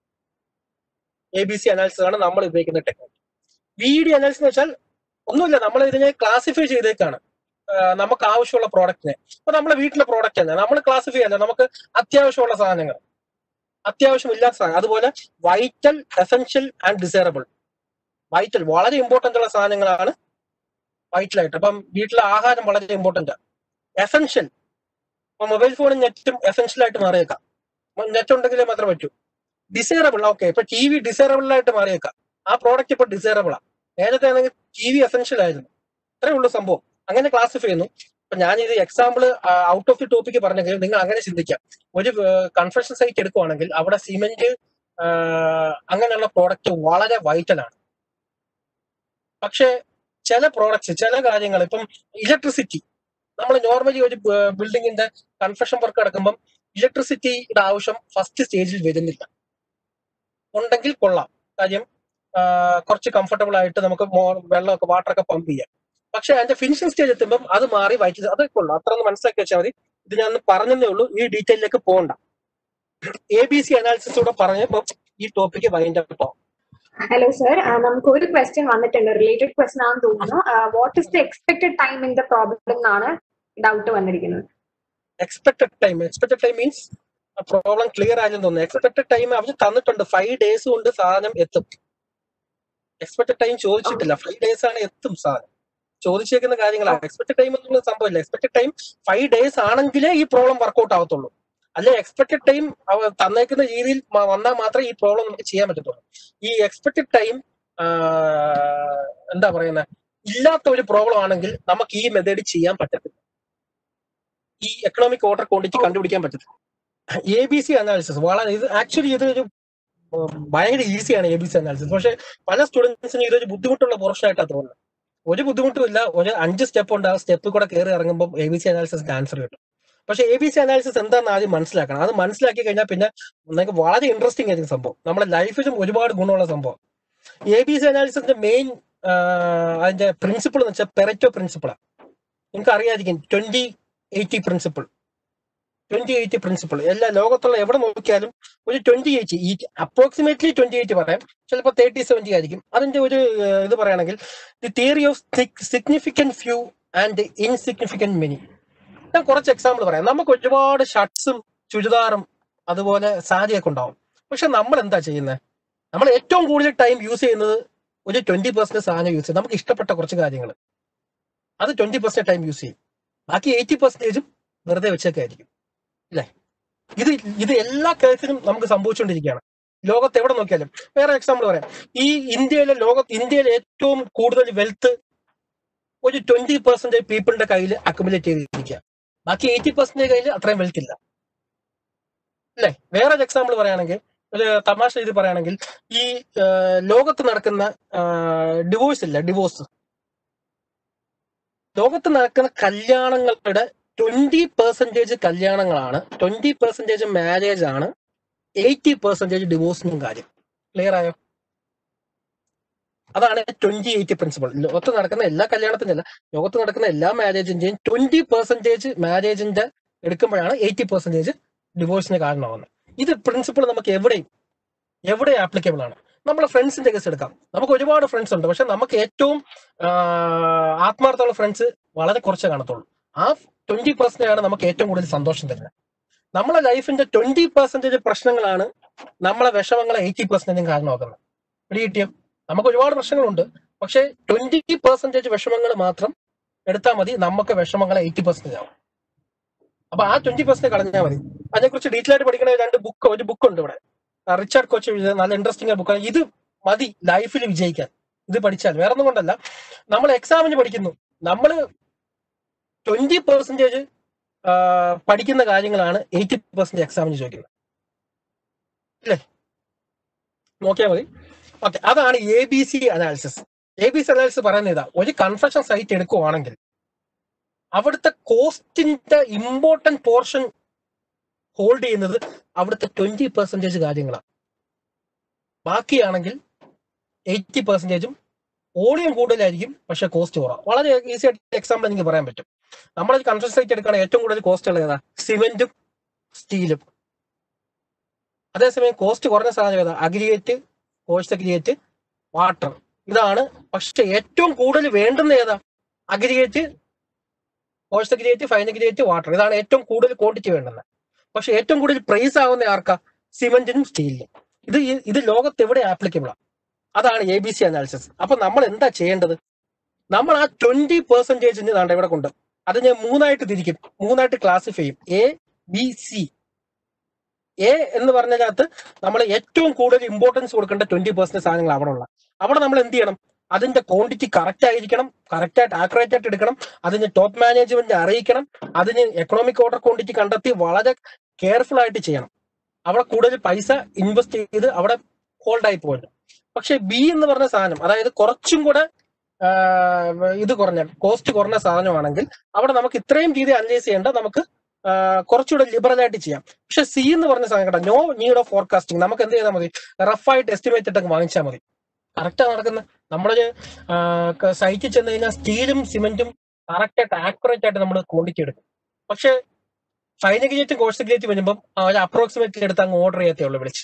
A B C analysis ആണ് നമ്മൾ ഉപയോഗിക്കുന്ന ടെക്നിക് വി ഡി അനാലിസിസ് എന്ന് വെച്ചാൽ ഒന്നുമില്ല നമ്മൾ ഇതിനെ ക്ലാസിഫൈ ചെയ്തേക്കാണ് ആ, നമുക്ക് ആവശ്യമുള്ള പ്രോഡക്റ്റിനെ ഇപ്പൊ നമ്മളെ വീട്ടിലെ പ്രോഡക്റ്റ് തന്നെ നമ്മൾ ക്ലാസിഫൈ അല്ല നമുക്ക് അത്യാവശ്യമുള്ള സാധനങ്ങൾ അത്യാവശ്യമില്ലാത്ത സാധനം അതുപോലെ vital essential and desirable vital വളരെ ഇമ്പോർട്ടന്റ് ഉള്ള സാധനങ്ങളാണ് വൈറ്റൽ ആയിട്ട് അപ്പം വീട്ടിലെ ആഹാരം വളരെ ഇമ്പോർട്ടന്റ് ആണ് എസെൻഷ്യൽ ഇപ്പൊ മൊബൈൽ ഫോണും നെറ്റും എസെൻഷ്യൽ ആയിട്ട് മാറിയേക്കാം നെറ്റ് ഉണ്ടെങ്കിലേ മാത്രമേ പറ്റൂ ഡിസൈറബിൾ ഓക്കെ ഇപ്പൊ ടി വി ഡിസൈറബിൾ ആയിട്ട് മാറിയേക്കാം ആ പ്രോഡക്റ്റ് ഇപ്പൊ ഡിസൈറബിൾ ആണ് നേരത്തെ ആണെങ്കിൽ ടി വി എസെൻഷ്യൽ ആയിരുന്നു അത്രേ ഉള്ളൂ സംഭവം അങ്ങനെ ക്ലാസിഫൈ ചെയ്യുന്നു ഇപ്പൊ ഞാൻ ഇത് example out of the topic പറഞ്ഞെങ്കിൽ നിങ്ങൾ അങ്ങനെ ചിന്തിക്കാം ഒരു കൺഫെഷൻ സൈറ്റ് എടുക്കുവാണെങ്കിൽ അവിടെ സിമെന്റ് അങ്ങനെയുള്ള പ്രോഡക്റ്റ് വളരെ വൈറ്റൽ ആണ് പക്ഷേ ചില പ്രോഡക്ട്സ് ചില കാര്യങ്ങൾ ഇപ്പം ഇലക്ട്രിസിറ്റി നമ്മൾ നോർമലി ഒരു ബിൽഡിങ്ങിന്റെ കൺഫെഷൻ വർക്ക് നടക്കുമ്പം ഇലക്ട്രിസിറ്റിയുടെ ആവശ്യം ഫസ്റ്റ് സ്റ്റേജിൽ വരുന്നില്ല ഉണ്ടെങ്കിൽ കൊള്ളാം കാര്യം ആ, കുറച്ച് കംഫർട്ടബിൾ ആയിട്ട് നമുക്ക് മോ- വെള്ളമൊക്കെ വാട്ടറൊക്കെ പമ്പ് ചെയ്യാം പക്ഷെ അതിന്റെ ഫിനിഷിംഗ് സ്റ്റേജ് എത്തുമ്പോൾ അത് മാറി വൈറ്റ് അതൊക്കെ ഉള്ളു അത്ര ഒന്ന് മനസ്സിലാക്കി വെച്ചാൽ മതി ഇത് ഞാൻ ഒന്ന് പറഞ്ഞതേ ഉള്ളൂ ഈ ഡീറ്റെയിലേക്ക് പോകണ്ട എ ബി സി അനാലിസിസ് കൂടെ പറഞ്ഞപ്പോൾ ഈ ടോപ്പിക്ക് വൈൻഡ് അപ്പ് ആവും ഹലോ സർ നമുക്ക് ഒരു ക്വസ്റ്റ്യൻ വന്നിട്ടുണ്ട് റിലേറ്റഡ് ക്വസ്റ്റ്യൻ ആണെന്ന് തോന്നുന്നു what is the expected time in the problem എന്നാണ് ഡൗട്ട് വന്നിരിക്കുന്നത് expected time expected time means problem clear ആയെന്ന് തോന്നുന്നു എക്സ്പെക്ടഡ് ടൈം അവർ തന്നിട്ടുണ്ട് ഫൈവ് ഡേയ്സ് കൊണ്ട് സാധനം എത്തും എക്സ്പെക്ടഡ് ടൈം ചോദിച്ചിട്ടില്ല ഫൈവ് ഡേയ്സ് ആണ് എത്തും സാധനം ചോദിച്ചേക്കുന്ന കാര്യങ്ങളാണ് എക്സ്പെക്ടഡ് ടൈം എന്നുള്ള സംഭവമില്ല എക്സ്പെക്ടഡ് ടൈം ഫൈവ് ഡേയ്സ് ആണെങ്കിലേ ഈ പ്രോബ്ലം വർക്കൗട്ട് ആവത്തുള്ളൂ അല്ലെ എക്സ്പെക്ടഡ് ടൈം തന്നേക്കുന്ന രീതിയിൽ മ- വന്നാൽ മാത്രമേ ഈ പ്രോബ്ലം നമുക്ക് ചെയ്യാൻ പറ്റത്തുള്ളൂ ഈ എക്സ്പെക്ടഡ് ടൈം എന്താ പറയുന്നത് ഇല്ലാത്ത ഒരു പ്രോബ്ലം ആണെങ്കിൽ നമുക്ക് ഈ മെത്തേഡ് ചെയ്യാൻ പറ്റത്തില്ല ഈ എക്കണോമിക് ഓർഡർ ക്വാണ്ടിറ്റി കണ്ടുപിടിക്കാൻ പറ്റത്തില്ല എ ബി സി അനാലിസിസ് വളരെ ഇത് ആക്ച്വലി ഇതൊരു ഉം, ഭയങ്കര ഈസിയാണ് എ ബി സി അനാലിസിസ് പക്ഷെ പല സ്റ്റുഡൻസിനും ഇതൊരു ബുദ്ധിമുട്ടുള്ള പോർഷൻ ആയിട്ടാണ് തോന്നുന്നത് ഒരു ബുദ്ധിമുട്ടും ഇല്ല ഒരു അഞ്ച് സ്റ്റെപ്പ് ഉണ്ട് ആ സ്റ്റെപ്പ് കൂടെ കയറി ഇറങ്ങുമ്പോൾ എ ബി സി അനാലിസിന്റെ ആൻസർ കിട്ടും പക്ഷെ എ ബി സി അനാലിസിസ് എന്താണെന്ന് ആദ്യം മനസ്സിലാക്കണം അത് മനസ്സിലാക്കി കഴിഞ്ഞാൽ പിന്നെ നിങ്ങൾക്ക് വളരെ ഇൻട്രസ്റ്റിംഗ് ആയിരിക്കും സംഭവം നമ്മുടെ ലൈഫിലും ഒരുപാട് ഗുണമുള്ള സംഭവം എ ബി സി അനാലിസിന്റെ മെയിൻ അതിന്റെ പ്രിൻസിപ്പിൾ എന്ന് വെച്ചാൽ പെരറ്റോ പ്രിൻസിപ്പിളാണ് നിങ്ങൾക്ക് അറിയാതിരിക്കും twenty eighty principle twenty eight principle എല്ലാ ലോകത്തുള്ള എവിടെ നോക്കിയാലും ഒരു ട്വന്റി എയ്റ്റ് ഈ അപ്രോക്സിമേറ്റ്ലി ട്വന്റി എയ്റ്റ് പറയാം ചിലപ്പോൾ തേർട്ടി സെവന്റി ആയിരിക്കും അതിന്റെ ഒരു ഏഹ്, ഇത് പറയുകയാണെങ്കിൽ the theory of significant few and insignificant many ഞാൻ കുറച്ച് എക്സാമ്പിൾ പറയാം നമുക്ക് ഒരുപാട് ഷർട്ട്സും ചുരിദാറും അതുപോലെ സാരിയൊക്കെ ഉണ്ടാവും പക്ഷെ നമ്മൾ എന്താ ചെയ്യുന്നത് നമ്മൾ ഏറ്റവും കൂടുതൽ ടൈം യൂസ് ചെയ്യുന്നത് ഒരു ട്വന്റി പെർസെന്റ് സാധനം യൂസ് ചെയ്യും നമുക്ക് ഇഷ്ടപ്പെട്ട കുറച്ച് കാര്യങ്ങൾ അത് ട്വന്റി പെർസെന്റ് ടൈം യൂസ് ചെയ്യും ബാക്കി എയ്റ്റി പെർസെന്റേജും വെറുതെ വെച്ചേക്കായിരിക്കും അല്ലേ ഇത് ഇത് എല്ലാ കേസിലും നമുക്ക് സംഭവിച്ചുകൊണ്ടിരിക്കുകയാണ് ലോകത്ത് എവിടെ നോക്കിയാലും വേറെ എക്സാമ്പിൾ പറയാം ഈ ഇന്ത്യയിലെ ലോക ഇന്ത്യയിലെ ഏറ്റവും കൂടുതൽ വെൽത്ത് ഒരു ട്വന്റി പെർസെന്റ് പീപ്പിളിന്റെ കയ്യിൽ അക്യുമുലേറ്റ് ചെയ്തിരിക്കുക ബാക്കി എയ്റ്റി പെർസെന്റ് കയ്യിൽ അത്രയും വെൽത്ത് ഇല്ല അല്ലേ വേറെ ഒരു എക്സാമ്പിൾ പറയുകയാണെങ്കിൽ ഒരു തമാശ രീതി പറയുകയാണെങ്കിൽ ഈ ആ, ലോകത്ത് നടക്കുന്ന ഡിവോഴ്സ് ഇല്ല ഡിവോഴ്സ് ലോകത്ത് നടക്കുന്ന കല്യാണങ്ങളുടെ ട്വന്റി പെർസെന്റേജ് കല്യാണങ്ങളാണ് ട്വന്റി പെർസെന്റേജ് മാരേജ് ആണ് എയ്റ്റി പെർസെന്റേജ് ഡിവോഴ്സിനും കാര്യം ക്ലിയർ ആയോ അതാണ് ട്വന്റി എയ്റ്റി പ്രിൻസിപ്പൾ ലോകത്ത് നടക്കുന്ന എല്ലാ കല്യാണത്തിനും അല്ല ലോകത്ത് നടക്കുന്ന എല്ലാ മാരേജിന്റെയും ട്വന്റി പെർസെന്റേജ് മാരേജിന്റെ എടുക്കുമ്പോഴാണ് എയ്റ്റി പെർസെന്റേജ് ഡിവോഴ്സിന് കാരണമാവുന്നത് ഇത് പ്രിൻസിപ്പിൾ നമുക്ക് എവിടെയും എവിടെ ആപ്ലിക്കബിൾ ആണ് നമ്മളെ ഫ്രണ്ട്സിന്റെ കേസ് എടുക്കാം നമുക്ക് ഒരുപാട് ഫ്രണ്ട്സ് ഉണ്ട് പക്ഷെ നമുക്ക് ഏറ്റവും ആഹ്, ആത്മാർത്ഥമുള്ള ഫ്രണ്ട്സ് വളരെ കുറച്ചേ കാണത്തുള്ളൂ ആ ട്വന്റി പെർസെന്റ് ആണ് നമുക്ക് ഏറ്റവും കൂടുതൽ സന്തോഷം തരുന്നത് നമ്മളെ ലൈഫിന്റെ ട്വന്റി പെർസെന്റേജ് പ്രശ്നങ്ങളാണ് നമ്മളെ വിഷമങ്ങളെ എയ്റ്റി പെർസെന്റേജും കാരണമാക്കുന്നത് പിടി കിട്ടിയോ നമുക്ക് ഒരുപാട് പ്രശ്നങ്ങളുണ്ട് പക്ഷെ ട്വന്റി പെർസെന്റേജ് വിഷമങ്ങൾ മാത്രം എടുത്താൽ മതി നമുക്ക് വിഷമങ്ങളെ എയ്റ്റി പെർസെന്റേജ് ആവും അപ്പൊ ആ ട്വന്റി പെർസെന്റ് കളഞ്ഞാൽ മതി അതിനെക്കുറിച്ച് ഡീറ്റെയിൽ ആയിട്ട് പഠിക്കുന്ന രണ്ട് ബുക്ക് ഒരു ബുക്ക് ഉണ്ട് ഇവിടെ ആ റിച്ചാർഡ് കോച്ച് എഴുതിയ നല്ല ഇൻട്രസ്റ്റിംഗ് ബുക്കാണ് ഇത് മതി ലൈഫിൽ വിജയിക്കാൻ ഇത് പഠിച്ചാൽ വേറെ ഒന്നും കൊണ്ടല്ല നമ്മൾ എക്സാമിന് പഠിക്കുന്നു നമ്മൾ ട്വന്റി പെർസെന്റേജ് പഠിക്കുന്ന കാര്യങ്ങളാണ് എയ്റ്റി പെർസെന്റ് എക്സാമിന് ചോദിക്കുന്നത് അല്ലേ നോക്കിയാൽ മതി ഓക്കെ അതാണ് A B C analysis A B C analysis പറയുന്നത് ഇതാ ഒരു കൺഫെഷൻ സൈറ്റ് എടുക്കുവാണെങ്കിൽ അവിടുത്തെ കോസ്റ്റിന്റെ ഇമ്പോർട്ടന്റ് പോർഷൻ ഹോൾഡ് ചെയ്യുന്നത് അവിടുത്തെ ട്വന്റി പെർസെന്റേജ് കാര്യങ്ങളാണ് ബാക്കിയാണെങ്കിൽ എയ്റ്റി പെർസെന്റേജും വോളിയം കൂടുതലായിരിക്കും പക്ഷെ കോസ്റ്റ് കുറവാണ് വളരെ ഈസി ആയിട്ട് എക്സാമ്പിൾ എനിക്ക് പറയാൻ പറ്റും നമ്മളൊരു കൺസ്ട്രക്ഷൻ സൈറ്റ് എടുക്കുകയാണെങ്കിൽ ഏറ്റവും കൂടുതൽ കോസ്റ്റ് ഉള്ളത് ഏതാ സിമെന്റും സ്റ്റീലും അതേസമയം കോസ്റ്റ് കുറഞ്ഞ സാധനം ഏതാ അഗ്രിഗേറ്റ് കോസ്റ്റ് അഗ്രിഗേറ്റ് വാട്ടർ ഇതാണ് പക്ഷെ ഏറ്റവും കൂടുതൽ വേണ്ടുന്ന ഏതാ aggregate cost aggregate fine aggregate water ഇതാണ് ഏറ്റവും കൂടുതൽ ക്വാണ്ടിറ്റി വേണ്ടുന്നത് പക്ഷെ ഏറ്റവും കൂടുതൽ പ്രൈസ് ആവുന്ന ആർക്കാ സിമെന്റിനും സ്റ്റീലിനും ഇത് ഈ- ഇത് ലോകത്ത് എവിടെ ആപ്ലിക്കബിൾ ആണ് അതാണ് എ ബി സി അനാലിസിസ് അപ്പൊ നമ്മൾ എന്താ ചെയ്യേണ്ടത് നമ്മൾ ആ ട്വന്റി പെർസെന്റേജിന് താണ്ട ഇവിടെ കൊണ്ട് അത് ഞാൻ മൂന്നായിട്ട് തിരിക്കും മൂന്നായിട്ട് ക്ലാസിഫൈ ചെയ്യും എ ബി സി എ എന്ന് പറഞ്ഞതിനകത്ത് നമ്മൾ ഏറ്റവും കൂടുതൽ ഇമ്പോർട്ടൻസ് കൊടുക്കേണ്ട ട്വന്റി പെർസെന്റ് സാധനങ്ങൾ അവിടെ ഉള്ള അവിടെ നമ്മൾ എന്ത് ചെയ്യണം അതിന്റെ ക്വാണ്ടിറ്റി കറക്റ്റ് ആയിരിക്കണം കറക്റ്റ് ആയിട്ട് ആക്യുറേറ്റ് ആയിട്ട് എടുക്കണം അതിന് ടോപ്പ് മാനേജ്മെന്റ് അറിയിക്കണം അതിന് എക്കണോമിക് ഓർഡർ ക്വാണ്ടിറ്റി കണ്ടെത്തി വളരെ കെയർഫുൾ ആയിട്ട് ചെയ്യണം അവിടെ കൂടുതൽ പൈസ ഇൻവെസ്റ്റ് ചെയ്ത് അവിടെ ഹോൾഡ് ആയി പോകരുത് പക്ഷെ ബി എന്ന് പറഞ്ഞ സാധനം അതായത് കുറച്ചും കൂടെ ആ, ഇത് കുറഞ്ഞ കോസ്റ്റ് കുറഞ്ഞ സാധനമാണെങ്കിൽ അവിടെ നമുക്ക് ഇത്രയും രീതി അനലൈസ് ചെയ്യേണ്ട നമുക്ക് ആ, കുറച്ചുകൂടെ ലിബറൽ ആയിട്ട് ചെയ്യാം പക്ഷെ സി എന്ന് പറഞ്ഞ സാധനം കേട്ടോ നോ നീഡ് ഓഫ് ഫോർകാസ്റ്റിംഗ് നമുക്ക് എന്ത് ചെയ്താൽ മതി റഫായിട്ട് എസ്റ്റിമേറ്റ് ഇട്ടൊക്കെ വാങ്ങിച്ചാൽ മതി കറക്റ്റാ നടക്കുന്നത് നമ്മളൊരു സൈറ്റിൽ ചെന്ന് കഴിഞ്ഞാൽ സ്റ്റീലും സിമെന്റും കറക്റ്റ് ആയിട്ട് ആക്യുറേറ്റ് ആയിട്ട് നമ്മൾ ക്വാണ്ടിറ്റി എടുക്കും പക്ഷെ ഫൈനഗേറ്റും കോഴ്സഗേറ്റ് വരുമ്പം അവർ അപ്രോക്സിമേറ്റ്ലി എടുത്ത് അങ്ങ് ഓർഡർ ചെയ്യത്തേ ഉള്ളൂ വിളിച്ച്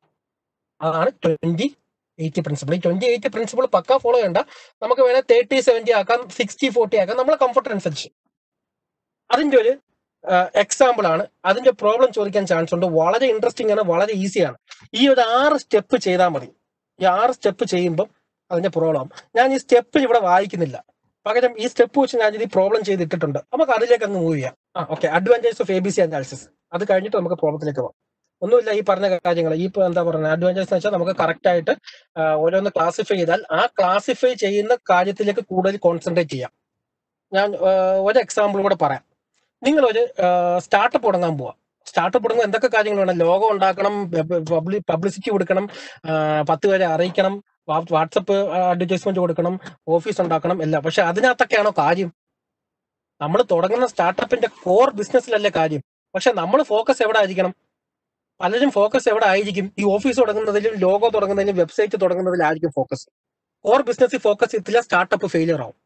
അതാണ് ട്വന്റി എയ്റ്റി പ്രിൻസിപ്പിൾ ഈ ട്വന്റി എയ്റ്റി പ്രിൻസിപ്പിൾ പക്ക ഫോളോ ചെയ്യണ്ട നമുക്ക് വേണേൽ തേർട്ടി സെവന്റി ആക്കാം സിക്സ്റ്റി ഫോർട്ടി ആക്കാം നമ്മളെ കംഫർട്ട് അനുസരിച്ച് അതിന്റെ ഒരു എക്സാമ്പിൾ ആണ് അതിന്റെ പ്രോബ്ലം ചോദിക്കാൻ ചാൻസ് ഉണ്ട് വളരെ ഇൻട്രസ്റ്റിംഗ് ആണ് വളരെ ഈസിയാണ് ഈ ഒരു ആറ് സ്റ്റെപ്പ് ചെയ്താൽ മതി ഈ ആറ് സ്റ്റെപ്പ് ചെയ്യുമ്പം അതിന്റെ പ്രോബ്ലം ഞാൻ ഈ സ്റ്റെപ്പ് ഇവിടെ വായിക്കുന്നില്ല പകരം ഈ സ്റ്റെപ്പ് വെച്ച് ഞാൻ ഈ പ്രോബ്ലം ചെയ്തിട്ടിട്ടുണ്ട് നമുക്ക് അതിലേക്ക് അങ്ങ് മൂവ് ചെയ്യാം ആ okay advantage of A B C analysis അത് കഴിഞ്ഞിട്ട് നമുക്ക് പ്രോബ്ലത്തിലേക്ക് പോകാം ഒന്നുമില്ല ഈ പറഞ്ഞ കാര്യങ്ങൾ ഈ ഇപ്പൊ എന്താ പറയുക അഡ്വാൻറ്റേജ് എന്ന് വെച്ചാൽ നമുക്ക് കറക്റ്റ് ആയിട്ട് ആ, ഓരോന്ന് ക്ലാസിഫൈ ചെയ്താൽ ആ ക്ലാസിഫൈ ചെയ്യുന്ന കാര്യത്തിലേക്ക് കൂടുതൽ കോൺസെൻട്രേറ്റ് ചെയ്യാം ഞാൻ ആ, ഒരു എക്സാമ്പിൾ കൂടെ പറയാം നിങ്ങൾ ഒരു സ്റ്റാർട്ടപ്പ് തുടങ്ങാൻ പോവാം സ്റ്റാർട്ടപ്പ് തുടങ്ങുമ്പോൾ എന്തൊക്കെ കാര്യങ്ങൾ വേണം ലോഗോ ഉണ്ടാക്കണം പബ്ലിസിറ്റി കൊടുക്കണം ആ, പത്ത് പേരെ അറിയിക്കണം വാട്സപ്പ് അഡ്വർടൈസ്മെന്റ് കൊടുക്കണം ഓഫീസ് ഉണ്ടാക്കണം എല്ലാം പക്ഷെ അതിനകത്തൊക്കെയാണോ കാര്യം നമ്മൾ തുടങ്ങുന്ന സ്റ്റാർട്ടപ്പിന്റെ കോർ ബിസിനസ്സിലല്ലേ കാര്യം പക്ഷെ നമ്മൾ ഫോക്കസ് എവിടെ ആയിരിക്കണം പലരും ഫോക്കസ് എവിടെ ആയിരിക്കും ഈ ഓഫീസ് തുടങ്ങുന്നതിലും ലോഗോ തുടങ്ങുന്നതിലും വെബ്സൈറ്റ് തുടങ്ങുന്നതിലായിരിക്കും ഫോക്കസ് കോർ ബിസിനസ് ഫോക്കസ് ചെയ്തില്ല സ്റ്റാർട്ടപ്പ് ഫെയിലിയർ ആവും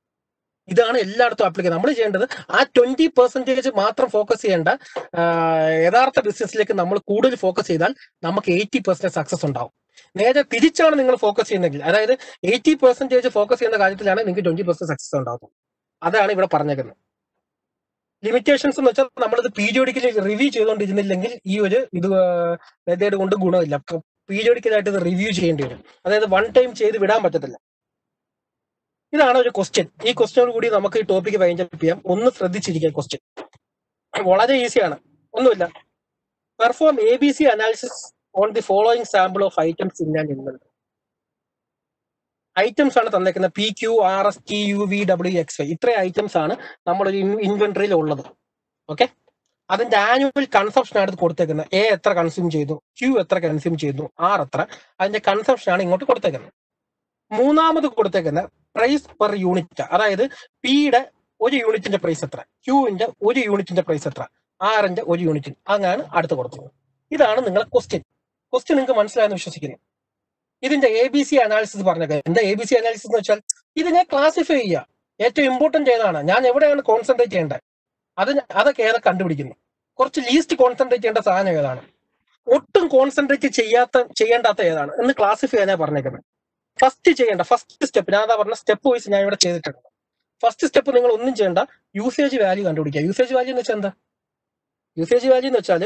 ഇതാണ് എല്ലായിടത്തും ആപ്ലിക്കുക നമ്മൾ ചെയ്യേണ്ടത് ആ ട്വന്റി പെർസെന്റേജ് മാത്രം ഫോക്കസ് ചെയ്യേണ്ട ആ, യഥാർത്ഥ ബിസിനസ്സിലേക്ക് നമ്മൾ കൂടുതൽ ഫോക്കസ് ചെയ്താൽ നമുക്ക് എയ്റ്റി പെർസെന്റേജ് സക്സസ് ഉണ്ടാവും നേരെ തിരിച്ചാണ് നിങ്ങൾ ഫോക്കസ് ചെയ്യുന്നതെങ്കിൽ അതായത് എയ്റ്റി പെർസെന്റേജ് ഫോക്കസ് ചെയ്യുന്ന കാര്യത്തിലാണ് നിങ്ങൾക്ക് ട്വന്റി പെർസെന്റ് സക്സസ് ഉണ്ടാകുന്നത് അതാണ് ഇവിടെ പറഞ്ഞേക്കുന്നത് ലിമിറ്റേഷൻസ് എന്ന് വെച്ചാൽ നമ്മളിത് പീരിയോഡിക്കലി റിവ്യൂ ചെയ്തുകൊണ്ടിരുന്നില്ലെങ്കിൽ ഈ ഒരു ഇത് മെത്തേഡ് കൊണ്ട് ഗുണമില്ല പീരിയോഡിക്കലായിട്ട് ഇത് റിവ്യൂ ചെയ്യേണ്ടി വരും അതായത് വൺ ടൈം ചെയ്ത് വിടാൻ പറ്റത്തില്ല ഇതാണ് ഒരു ക്വസ്റ്റ്യൻ ഈ ക്വസ്റ്റ്യനോട് കൂടി നമുക്ക് ഈ ടോപ്പിക്ക് വൈൻഡപ്പ് ചെയ്യാം ഒന്ന് ശ്രദ്ധിച്ചിരിക്കുക ക്വസ്റ്റ്യൻ വളരെ ഈസിയാണ് ഒന്നുമില്ല perform A B C analysis on the following sample of items in and inventory items ആണ് തന്നേക്കുന്നത് P Q R S T U V W X Y ഇത്രയും ഐറ്റംസ് ആണ് നമ്മളൊരു ഇൻവെന്ററിയിൽ ഉള്ളത് ഓക്കെ അതിന്റെ ആനുവൽ കൺസംഷൻ ആണ് ഇത് കൊടുത്തേക്കുന്നത് എ എത്ര കൺസ്യൂം ചെയ്തു ക്യൂ എത്ര കൺസ്യൂം ചെയ്തു ആർ എത്ര അതിന്റെ കൺസംഷൻ ആണ് ഇങ്ങോട്ട് കൊടുത്തേക്കുന്നത് മൂന്നാമത് കൊടുത്തേക്കുന്ന പ്രൈസ് പെർ യൂണിറ്റ് അതായത് പിയുടെ ഒരു യൂണിറ്റിന്റെ പ്രൈസ് എത്ര ക്യൂവിന്റെ ഒരു യൂണിറ്റിന്റെ പ്രൈസ് എത്ര ആറിന്റെ ഒരു യൂണിറ്റ് അങ്ങനെയാണ് അടുത്ത് കൊടുത്തത് ഇതാണ് നിങ്ങളെ ക്വസ്റ്റ്യൻ ക്വസ്റ്റ്യൻ നിങ്ങൾക്ക് മനസ്സിലായെന്ന് വിശ്വസിക്കുന്നു ഇതിന്റെ എ ബി സി അനാലിസിസ് പറഞ്ഞത് എന്താ എ ബി സി അനാലിസിസ് എന്ന് വെച്ചാൽ ഇതിനെ ക്ലാസിഫൈ ചെയ്യുക ഏറ്റവും ഇമ്പോർട്ടന്റ് ഏതാണ് ഞാൻ എവിടെയാണ് കോൺസെൻട്രേറ്റ് ചെയ്യേണ്ടത് അത് അതൊക്കെ ഏതൊക്കെ കണ്ടുപിടിക്കുന്നു കുറച്ച് ലീസ്റ്റ് കോൺസെൻട്രേറ്റ് ചെയ്യേണ്ട സാധനം ഏതാണ് ഒട്ടും കോൺസെൻട്രേറ്റ് ചെയ്യാത്ത ചെയ്യേണ്ടാത്ത ഏതാണ് എന്ന് ക്ലാസിഫൈ ചെയ്യാനാ പറഞ്ഞേക്കുന്നത് ഫസ്റ്റ് ചെയ്യേണ്ട ഫസ്റ്റ് സ്റ്റെപ്പ് ഞാൻ അതാ പറഞ്ഞ സ്റ്റെപ്പ് വൈസ് ഞാൻ ഇവിടെ ചെയ്തിട്ടുണ്ട് ഫസ്റ്റ് സ്റ്റെപ്പ് നിങ്ങൾ ഒന്നും ചെയ്യേണ്ട യൂസേജ് വാല്യൂ കണ്ടുപിടിക്കുക യൂസേജ് വാല്യൂ എന്ന് വെച്ചാൽ എന്താ യൂസേജ് വാല്യൂ എന്ന് വെച്ചാൽ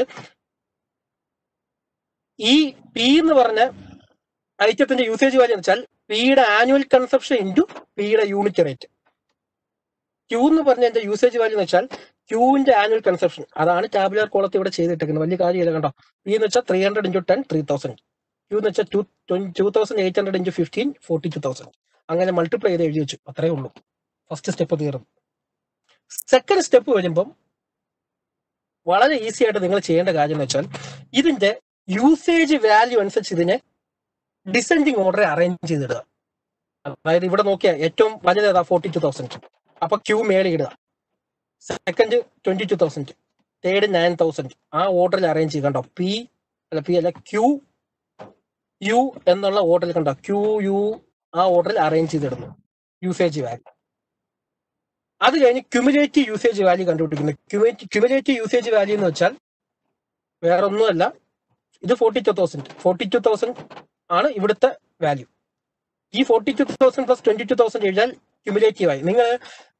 ഈ പി എന്ന് പറഞ്ഞ ഐറ്റത്തിന്റെ യൂസേജ് വാല്യൂ എന്ന് വെച്ചാൽ പിയുടെ ആനുവൽ കൺസപ്ഷൻ ഇൻറ്റു പിയുടെ യൂണിറ്റ് റേറ്റ് ക്യൂ എന്ന് പറഞ്ഞ എന്റെ യൂസേജ് വാല്യൂ എന്ന് വെച്ചാൽ ക്യൂവിന്റെ ആനുവൽ കൺസപ്ഷൻ അതാണ് ടാബുലർ കോളത്തിൽ ഇവിടെ ചെയ്തിട്ടേക്കുന്നത് വലിയ കാര്യമില്ല കണ്ടോ പി എന്ന് വെച്ചാൽ three hundred into ten three thousand Q എന്ന് വെച്ചാൽ two two thousand eight hundred into fifteen forty two thousand അങ്ങനെ മൾട്ടിപ്ലൈ ചെയ്ത് എഴുതി വെച്ചു അത്രേ ഉള്ളൂ ഫസ്റ്റ് സ്റ്റെപ്പ് തീർന്നു സെക്കൻഡ് സ്റ്റെപ്പ് വരുമ്പം വളരെ ഈസി ആയിട്ട് നിങ്ങൾ ചെയ്യേണ്ട കാര്യം എന്ന് വെച്ചാൽ ഇതിന്റെ യൂസേജ് വാല്യൂ അനുസരിച്ച് ഇതിനെ ഡിസെൻഡിങ് ഓർഡർ അറേഞ്ച് ചെയ്തിടുക അതായത് ഇവിടെ നോക്കിയാൽ ഏറ്റവും വലുത് ഏതാ ഫോർട്ടി ടു തൗസൻഡ് അപ്പൊ ക്യൂ മേളിൽ ഇടുക second twenty two thousand third nine thousand ആ ഓർഡറിൽ അറേഞ്ച് ചെയ്യുക കണ്ടോ പി അല്ല പി അല്ല ക്യൂ യു എന്നുള്ള ഓർഡറിൽ കണ്ടോ ക്യൂ യു ആ ഓർഡറിൽ അറേഞ്ച് ചെയ്തിടുന്നു യൂസേജ് വാല്യൂ അത് കഴിഞ്ഞ് ക്യുമുലേറ്റീവ് യൂസേജ് വാല്യൂ കണ്ടുപിടിക്കുന്നു ക്യുമുലേറ്റീവ് യൂസേജ് വാല്യൂ എന്ന് വെച്ചാൽ വേറെ ഒന്നുമല്ല ഇത് forty two thousand forty two thousand ആണ് ഇവിടുത്തെ വാല്യൂ ഈ forty two thousand plus twenty two thousand എഴുതിയാൽ ക്യുമുലേറ്റീവ് ആയി നിങ്ങൾ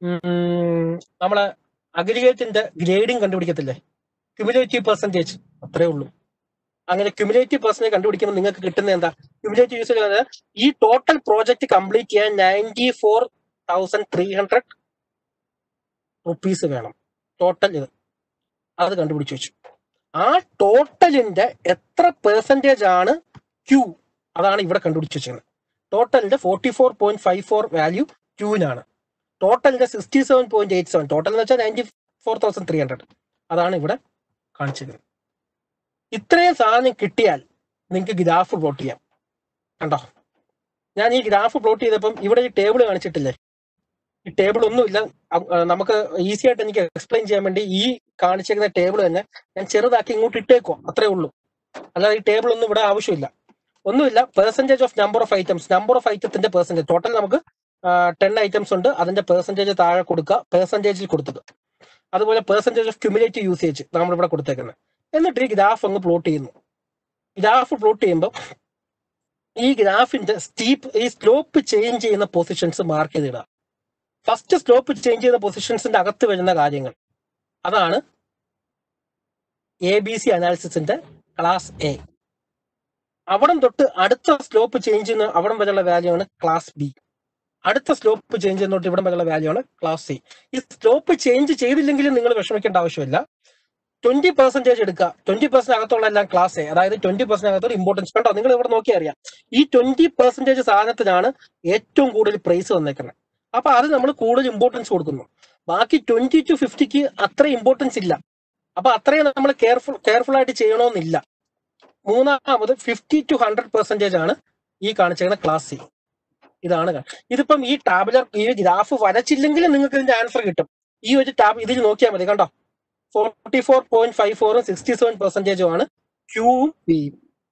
നമ്മളെ അഗ്രിഗേറ്റിന്റെ ഗ്രേഡിംഗ് കണ്ടുപിടിക്കത്തില്ലേ ക്യുമുലേറ്റീവ് പെർസെന്റേജ് അത്രേ ഉള്ളൂ അങ്ങനെ ക്യുമുലേറ്റീവ് പെർസെന്റേജ് കണ്ടുപിടിക്കുമ്പോൾ നിങ്ങൾക്ക് കിട്ടുന്ന എന്താ ക്യുമുലേറ്റീവ് യൂസേജ് ഈ ടോട്ടൽ പ്രോജക്റ്റ് കംപ്ലീറ്റ് ചെയ്യാൻ ninety four thousand three hundred rupees വേണം ടോട്ടൽ ഇത് അത് കണ്ടുപിടിച്ച് വെച്ചു ആ ടോട്ടലിന്റെ എത്ര പെർസെന്റേജ് ആണ് ക്യൂ അതാണ് ഇവിടെ കണ്ടുപിടിച്ച് വെച്ചിരുന്നത് ടോട്ടലിന്റെ forty four point five four value ക്യൂവിനാണ് ടോട്ടലിന്റെ sixty seven point eight seven total എന്ന് വെച്ചാൽ ninety four thousand three hundred അതാണ് ഇവിടെ കാണിച്ചിരുന്നത് ഇത്രയും സാധനം കിട്ടിയാൽ നിങ്ങൾക്ക് ഗ്രാഫ് പ്ലോട്ട് ചെയ്യാം കണ്ടോ ഞാൻ ഈ ഗ്രാഫ് പ്ലോട്ട് ചെയ്തപ്പം ഇവിടെ ഈ ടേബിൾ കാണിച്ചിട്ടില്ലേ ഈ ടേബിൾ ഒന്നുമില്ല അ- ആ, നമുക്ക് ഈസി ആയിട്ട് എനിക്ക് എക്സ്പ്ലെയിൻ ചെയ്യാൻ വേണ്ടി ഈ കാണിച്ചേക്കുന്ന ടേബിൾ തന്നെ ഞാൻ ചെറുതാക്കി ഇങ്ങോട്ട് ഇട്ടേക്കോ അത്രേ ഉള്ളൂ അല്ലാതെ ഈ ടേബിൾ ഒന്നും ഇവിടെ ആവശ്യമില്ല ഒന്നുമില്ല percentage of number of items number of ഐറ്റത്തിന്റെ പെർസെന്റേജ് ടോട്ടൽ നമുക്ക് ടെൻ ഐറ്റംസ് ഉണ്ട് അതിന്റെ പെർസെന്റേജ് താഴെ കൊടുക്കുക പെർസെന്റേജിൽ കൊടുത്തത് അതുപോലെ പെർസെന്റേജ് ഓഫ് ക്യുമുലേറ്റീവ് യൂസേജ് നമ്മൾ ഇവിടെ കൊടുത്തേക്കുന്നത് എന്നിട്ട് ഈ ഗ്രാഫ് അങ്ങ് പ്ലോട്ട് ചെയ്യുന്നു ഗ്രാഫ് പ്ലോട്ട് ചെയ്യുമ്പോൾ ഈ ഗ്രാഫിന്റെ സ്റ്റീപ്പ് ഈ സ്ലോപ്പ് ചേഞ്ച് ചെയ്യുന്ന പൊസിഷൻസ് മാർക്ക് ചെയ്തിടുക ഫസ്റ്റ് സ്ലോപ്പ് ചേഞ്ച് ചെയ്യുന്ന പൊസിഷൻസിന്റെ അകത്ത് വരുന്ന കാര്യങ്ങൾ അതാണ് എ ബി സി അനാലിസിസിന്റെ ക്ലാസ് എ അവിടം തൊട്ട് അടുത്ത സ്ലോപ്പ് ചേഞ്ച് ചെയ്യുന്ന അവിടം വരെയുള്ള വാല്യൂ ആണ് ക്ലാസ് ബി അടുത്ത സ്ലോപ്പ് ചേഞ്ച് ചെയ്യുന്ന തൊട്ട് ഇവിടം വരെയുള്ള വാല്യൂ ആണ് ക്ലാസ് സി ഈ സ്ലോപ്പ് ചേഞ്ച് ചെയ്തില്ലെങ്കിലും നിങ്ങൾ വിഷമിക്കേണ്ട ആവശ്യമില്ല ട്വന്റി പെർസെന്റേജ് എടുക്കുക ട്വന്റി പെർസെന്റ് അകത്തുള്ള എല്ലാം ക്ലാസ് എ അതായത് ട്വന്റി പെർസെന്റ് അകത്തൊരു ഇമ്പോർട്ടൻസ് കണ്ടോ നിങ്ങൾ ഇവിടെ നോക്കിയാൽ അറിയാം ഈ ട്വന്റി പെർസെന്റേജ് സാധനത്തിനാണ് ഏറ്റവും കൂടുതൽ പ്രൈസ് വന്നേക്കുന്നത് അപ്പൊ അത് നമ്മൾ കൂടുതൽ ഇമ്പോർട്ടൻസ് കൊടുക്കുന്നു ബാക്കി ട്വന്റി ടു ഫിഫ്റ്റിക്ക് അത്ര ഇമ്പോർട്ടൻസ് ഇല്ല അപ്പൊ അത്രയും നമ്മൾ കെയർഫുൾ കെയർഫുൾ ആയിട്ട് ചെയ്യണമെന്നില്ല മൂന്നാമത് ഫിഫ്റ്റി ടു ഹൺഡ്രഡ് പെർസെന്റേജ് ആണ് ഈ കാണിച്ചിരിക്കുന്ന ക്ലാസ് സി ഇതാണ് കാ- ഇതിപ്പം ഈ ടാബുലർ ഈ ഗ്രാഫ് വരച്ചില്ലെങ്കിലും നിങ്ങൾക്ക് ഇതിന്റെ ആൻസർ കിട്ടും ഈ ഒരു ടാബ് ഇതിൽ നോക്കിയാൽ മതി കണ്ടോ ഫോർട്ടി ഫോർ പോയിന്റ് ഫൈവ് ഫോറും സിക്സ്റ്റി സെവൻ പെർസെന്റേജും ആണ് ക്യൂവും വിയും